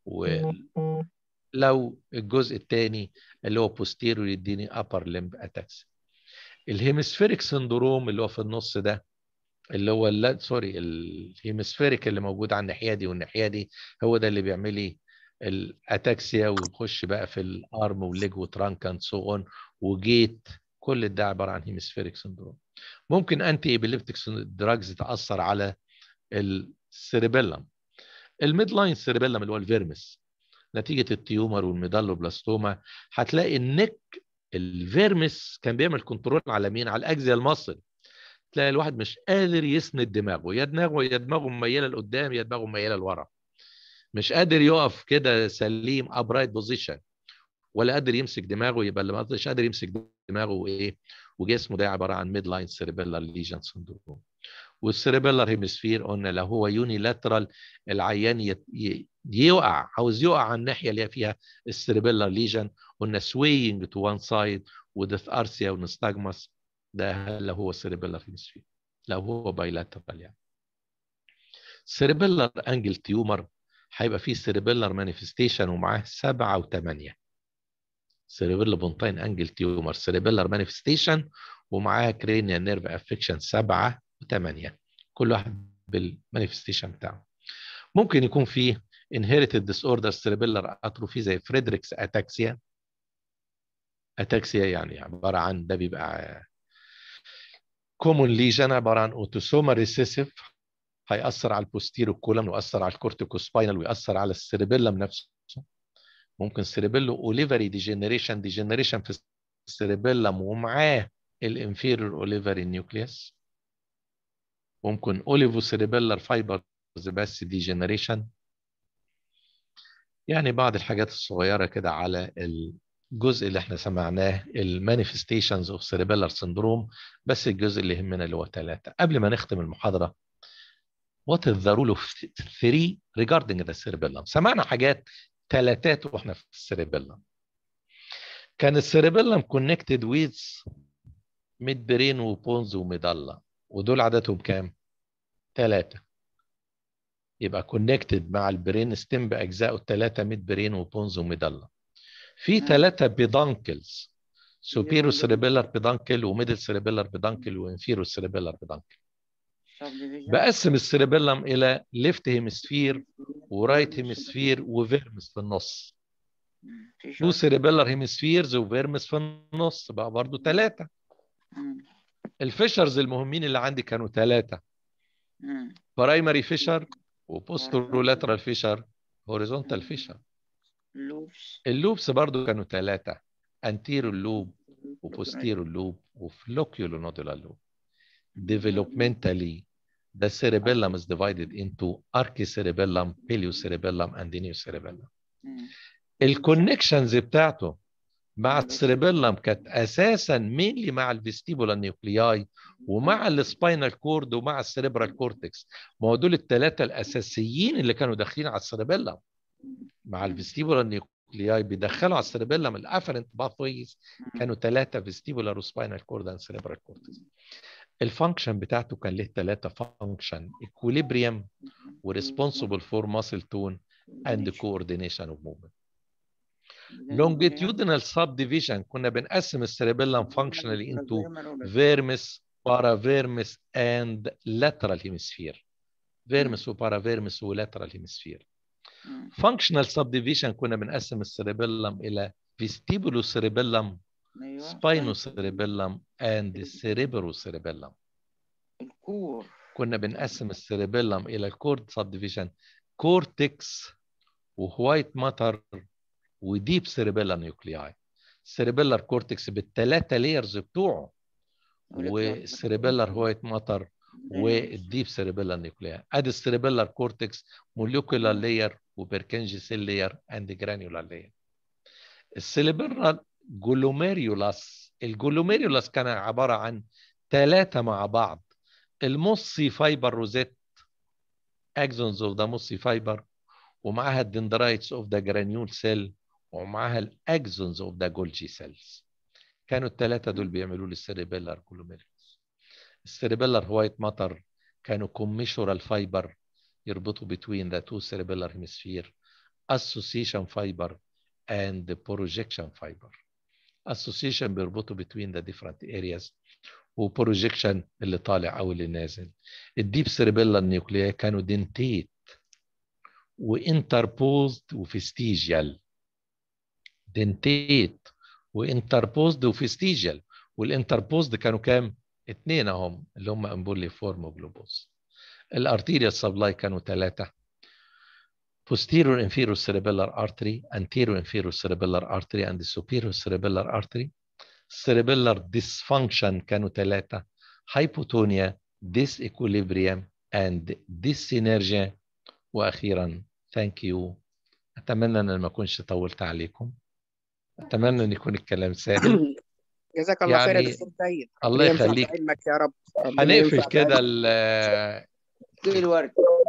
ولو الجزء الثاني اللي هو بوستيرور يديني ابر ليمب اتاكسيا الهيمسفيريك سندروم اللي هو في النص ده اللي هو لا سوري الهيمسفيريك اللي موجود على الناحيه دي والناحيه دي هو ده اللي بيعمل لي الاتاكسيا ويخش بقى في الارم والليج وترانك اند سو اون وجيت كل ده عباره عن هيمسفيريك سندروم ممكن انتي ايبيليبتيك دراجز تاثر على السيربيلم الميد لاين سيربيلم اللي هو الفيرمس نتيجه التيومر والميدالوبلاستوما هتلاقي النك الفيرمس كان بيعمل كنترول على مين على الاجزاء المصل تلاقي الواحد مش قادر يسند دماغه يا دماغه يا دماغه مميله لقدام يا دماغه مميله لورا مش قادر يقف كده سليم ابرايت بوزيشن ولا قادر يمسك دماغه يبقى اللي مش قادر يمسك دماغه وايه وجسمه ده عباره عن ميد لاين سيربيلر ليجن سندروم والسيربيلر هيمسفير قلنا لو هو يوني لاترال العيان ي- ي- يقع عاوز يقع على الناحيه اللي هي فيها السيربيلر ليجن قلنا سوينج تو وان سايد وديث ارسيا ونستاجماس ده لو هو سيربيلر هيمسفير لو هو بايلاترال يعني سيربيلر انجل تيومر هيبقى فيه سيربيلر مانيفستيشن ومعاه سبعة وثمانية سيربيلر بونتاين انجل تيومر سيربيلر مانيفستيشن ومعاها كرينيال نيرف افكشن سبعة وثمانية كل واحد بالمانيفستيشن بتاعه ممكن يكون فيه inherited disorder cerebellar atrophy زي فريدريكس اتاكسيا اتاكسيا يعني عباره عن ده بيبقى كومون ليجن عباره عن اوتوسوما ريسيسيف هيأثر على البوستيرو كولم ويأثر على الكورتيكوسباينال ويأثر على السيربيلم نفسه ممكن سيربيلو اوليفري ديجنريشن ديجنريشن في السيربيلم ومعاه الانفيرور اوليفري نيوكليوس ممكن اوليفو سيربيلر فايبرز بس ديجنريشن يعني بعض الحاجات الصغيره كده على الجزء اللي احنا سمعناه المانيفستيشنز اوف سيربيلر سندروم بس الجزء اللي يهمنا اللي هو ثلاثه قبل ما نختم المحاضره what is the rule of three regarding the cerebellum سمعنا حاجات ثلاثات واحنا في السيربيلم كان السيربيلم كونكتد ويز ميد برين وبونز وميدالا ودول عددهم كام؟ ثلاثة يبقى كونكتد مع البرين ستيم بأجزائه الثلاثة ميد برين وبونز وميدالا في مم. ثلاثة بيدانكلز سوبيرو سيربيلر بيدانكل وميدل سيربيلر بيدانكل وانفيرو سيربيلر بيدانكل subdivision. بقسم السيربيلم إلى ليفت هيمسفير ورايت هيمسفير وفيرمس في النص مم. في تو شرط. سيربيلر هيمسفيرز وفيرمس في النص بقى برضو ثلاثة مم. الفيشرز المهمين اللي عندي كانوا ثلاثة مم. برايمري فيشر وبوسترولاترال فيشر هوريزونتال فيشر loops اللوبس برضو كانوا ثلاثة انتيرو لوب وبوستيرو لوب وفلوكيولو نودولار لوب developmentally the cerebellum is divided into archicerebellum, peliocerebellum, and neocerebellum. مم. الكونكشنز بتاعته مع السيربيلم كانت اساسا مينلي مع الفيستيبولا نيوكلياي ومع السباينال كورد ومع السيريبرال كورتكس ما هو دول الثلاثه الاساسيين اللي كانوا داخلين على السيربيلم مع الفيستيبولا نيوكلياي بيدخلوا على السيربيلم الافرنت باثويز كانوا ثلاثه فيستيبولار وسباينال كورد اند سيريبرال كورتكس الفانكشن بتاعته كان له ثلاثه فانكشن اكوليبريم وريسبونسبل فور ماسل تون اند كوردينيشن اوف موفمنت longitudinal subdivision كنا بنقسم السيربيلم functionally into vermis, paravermis and lateral hemisphere. vermis وبارافيرمس ولاترال hemisphere. مم. functional subdivision كنا بنقسم السيربيلم إلى vestibulocerebellum, ايوه spinocerebellum and cerebrocerebellum. الكور كنا بنقسم السيربيلم إلى الكورد subdivision cortex ووايت ماتر وديب سيربيلر نيوكلياي السيربيلر كورتكس بالثلاثه لايرز بتوعه والسيربيلر وايت ماتر والديب سيربيلر نيوكلياي ادي السيربيلر كورتكس موليكولار لاير وبركنجي سيل لاير اند جرانيولار لاير السيربيلر جلوميريولاس الجلوميريولاس كان عباره عن ثلاثه مع بعض الموسي فايبر روزيت اكزونز اوف ذا موسي فايبر ومعاها الدندرايتس اوف ذا جرانيول سيل ومعاها الاكزونز اوف ذا جولجي سيلز كانوا الثلاثه دول بيعملوا لي السيريبيلار جلوميريوس السيريبيلار وايت ماتر كانوا كوميشورال فايبر يربطوا between the two cerebellar hemisphere association fiber and the projection fiber association بيربطوا between the different areas وبروجيكشن اللي طالع او اللي نازل الديب سيربيلار نيوكليا كانوا دنتيت وانتربوزد وفيستيجيال دنتيت وانتربوزد وفيستيجيال والانتربوزد كانوا كام؟ اثنين اهم اللي هم امبولي فورم وجلوبوز الارتيريا سبلاي كانوا ثلاثه posterior inferior cerebellar artery anterior inferior cerebellar artery and superior cerebellar artery cerebellar dysfunction كانوا ثلاثه hypotonia disequilibrium and dysynergia واخيرا ثانك يو اتمنى ان ما اكونش طولت عليكم اتمنى ان يكون الكلام سهل جزاك الله خير يا يعني دكتور سيد الله ربنا ينفع يخليك بعلمك يا رب ربنا هنقفل ينفع كده بعلمك. ال- الورد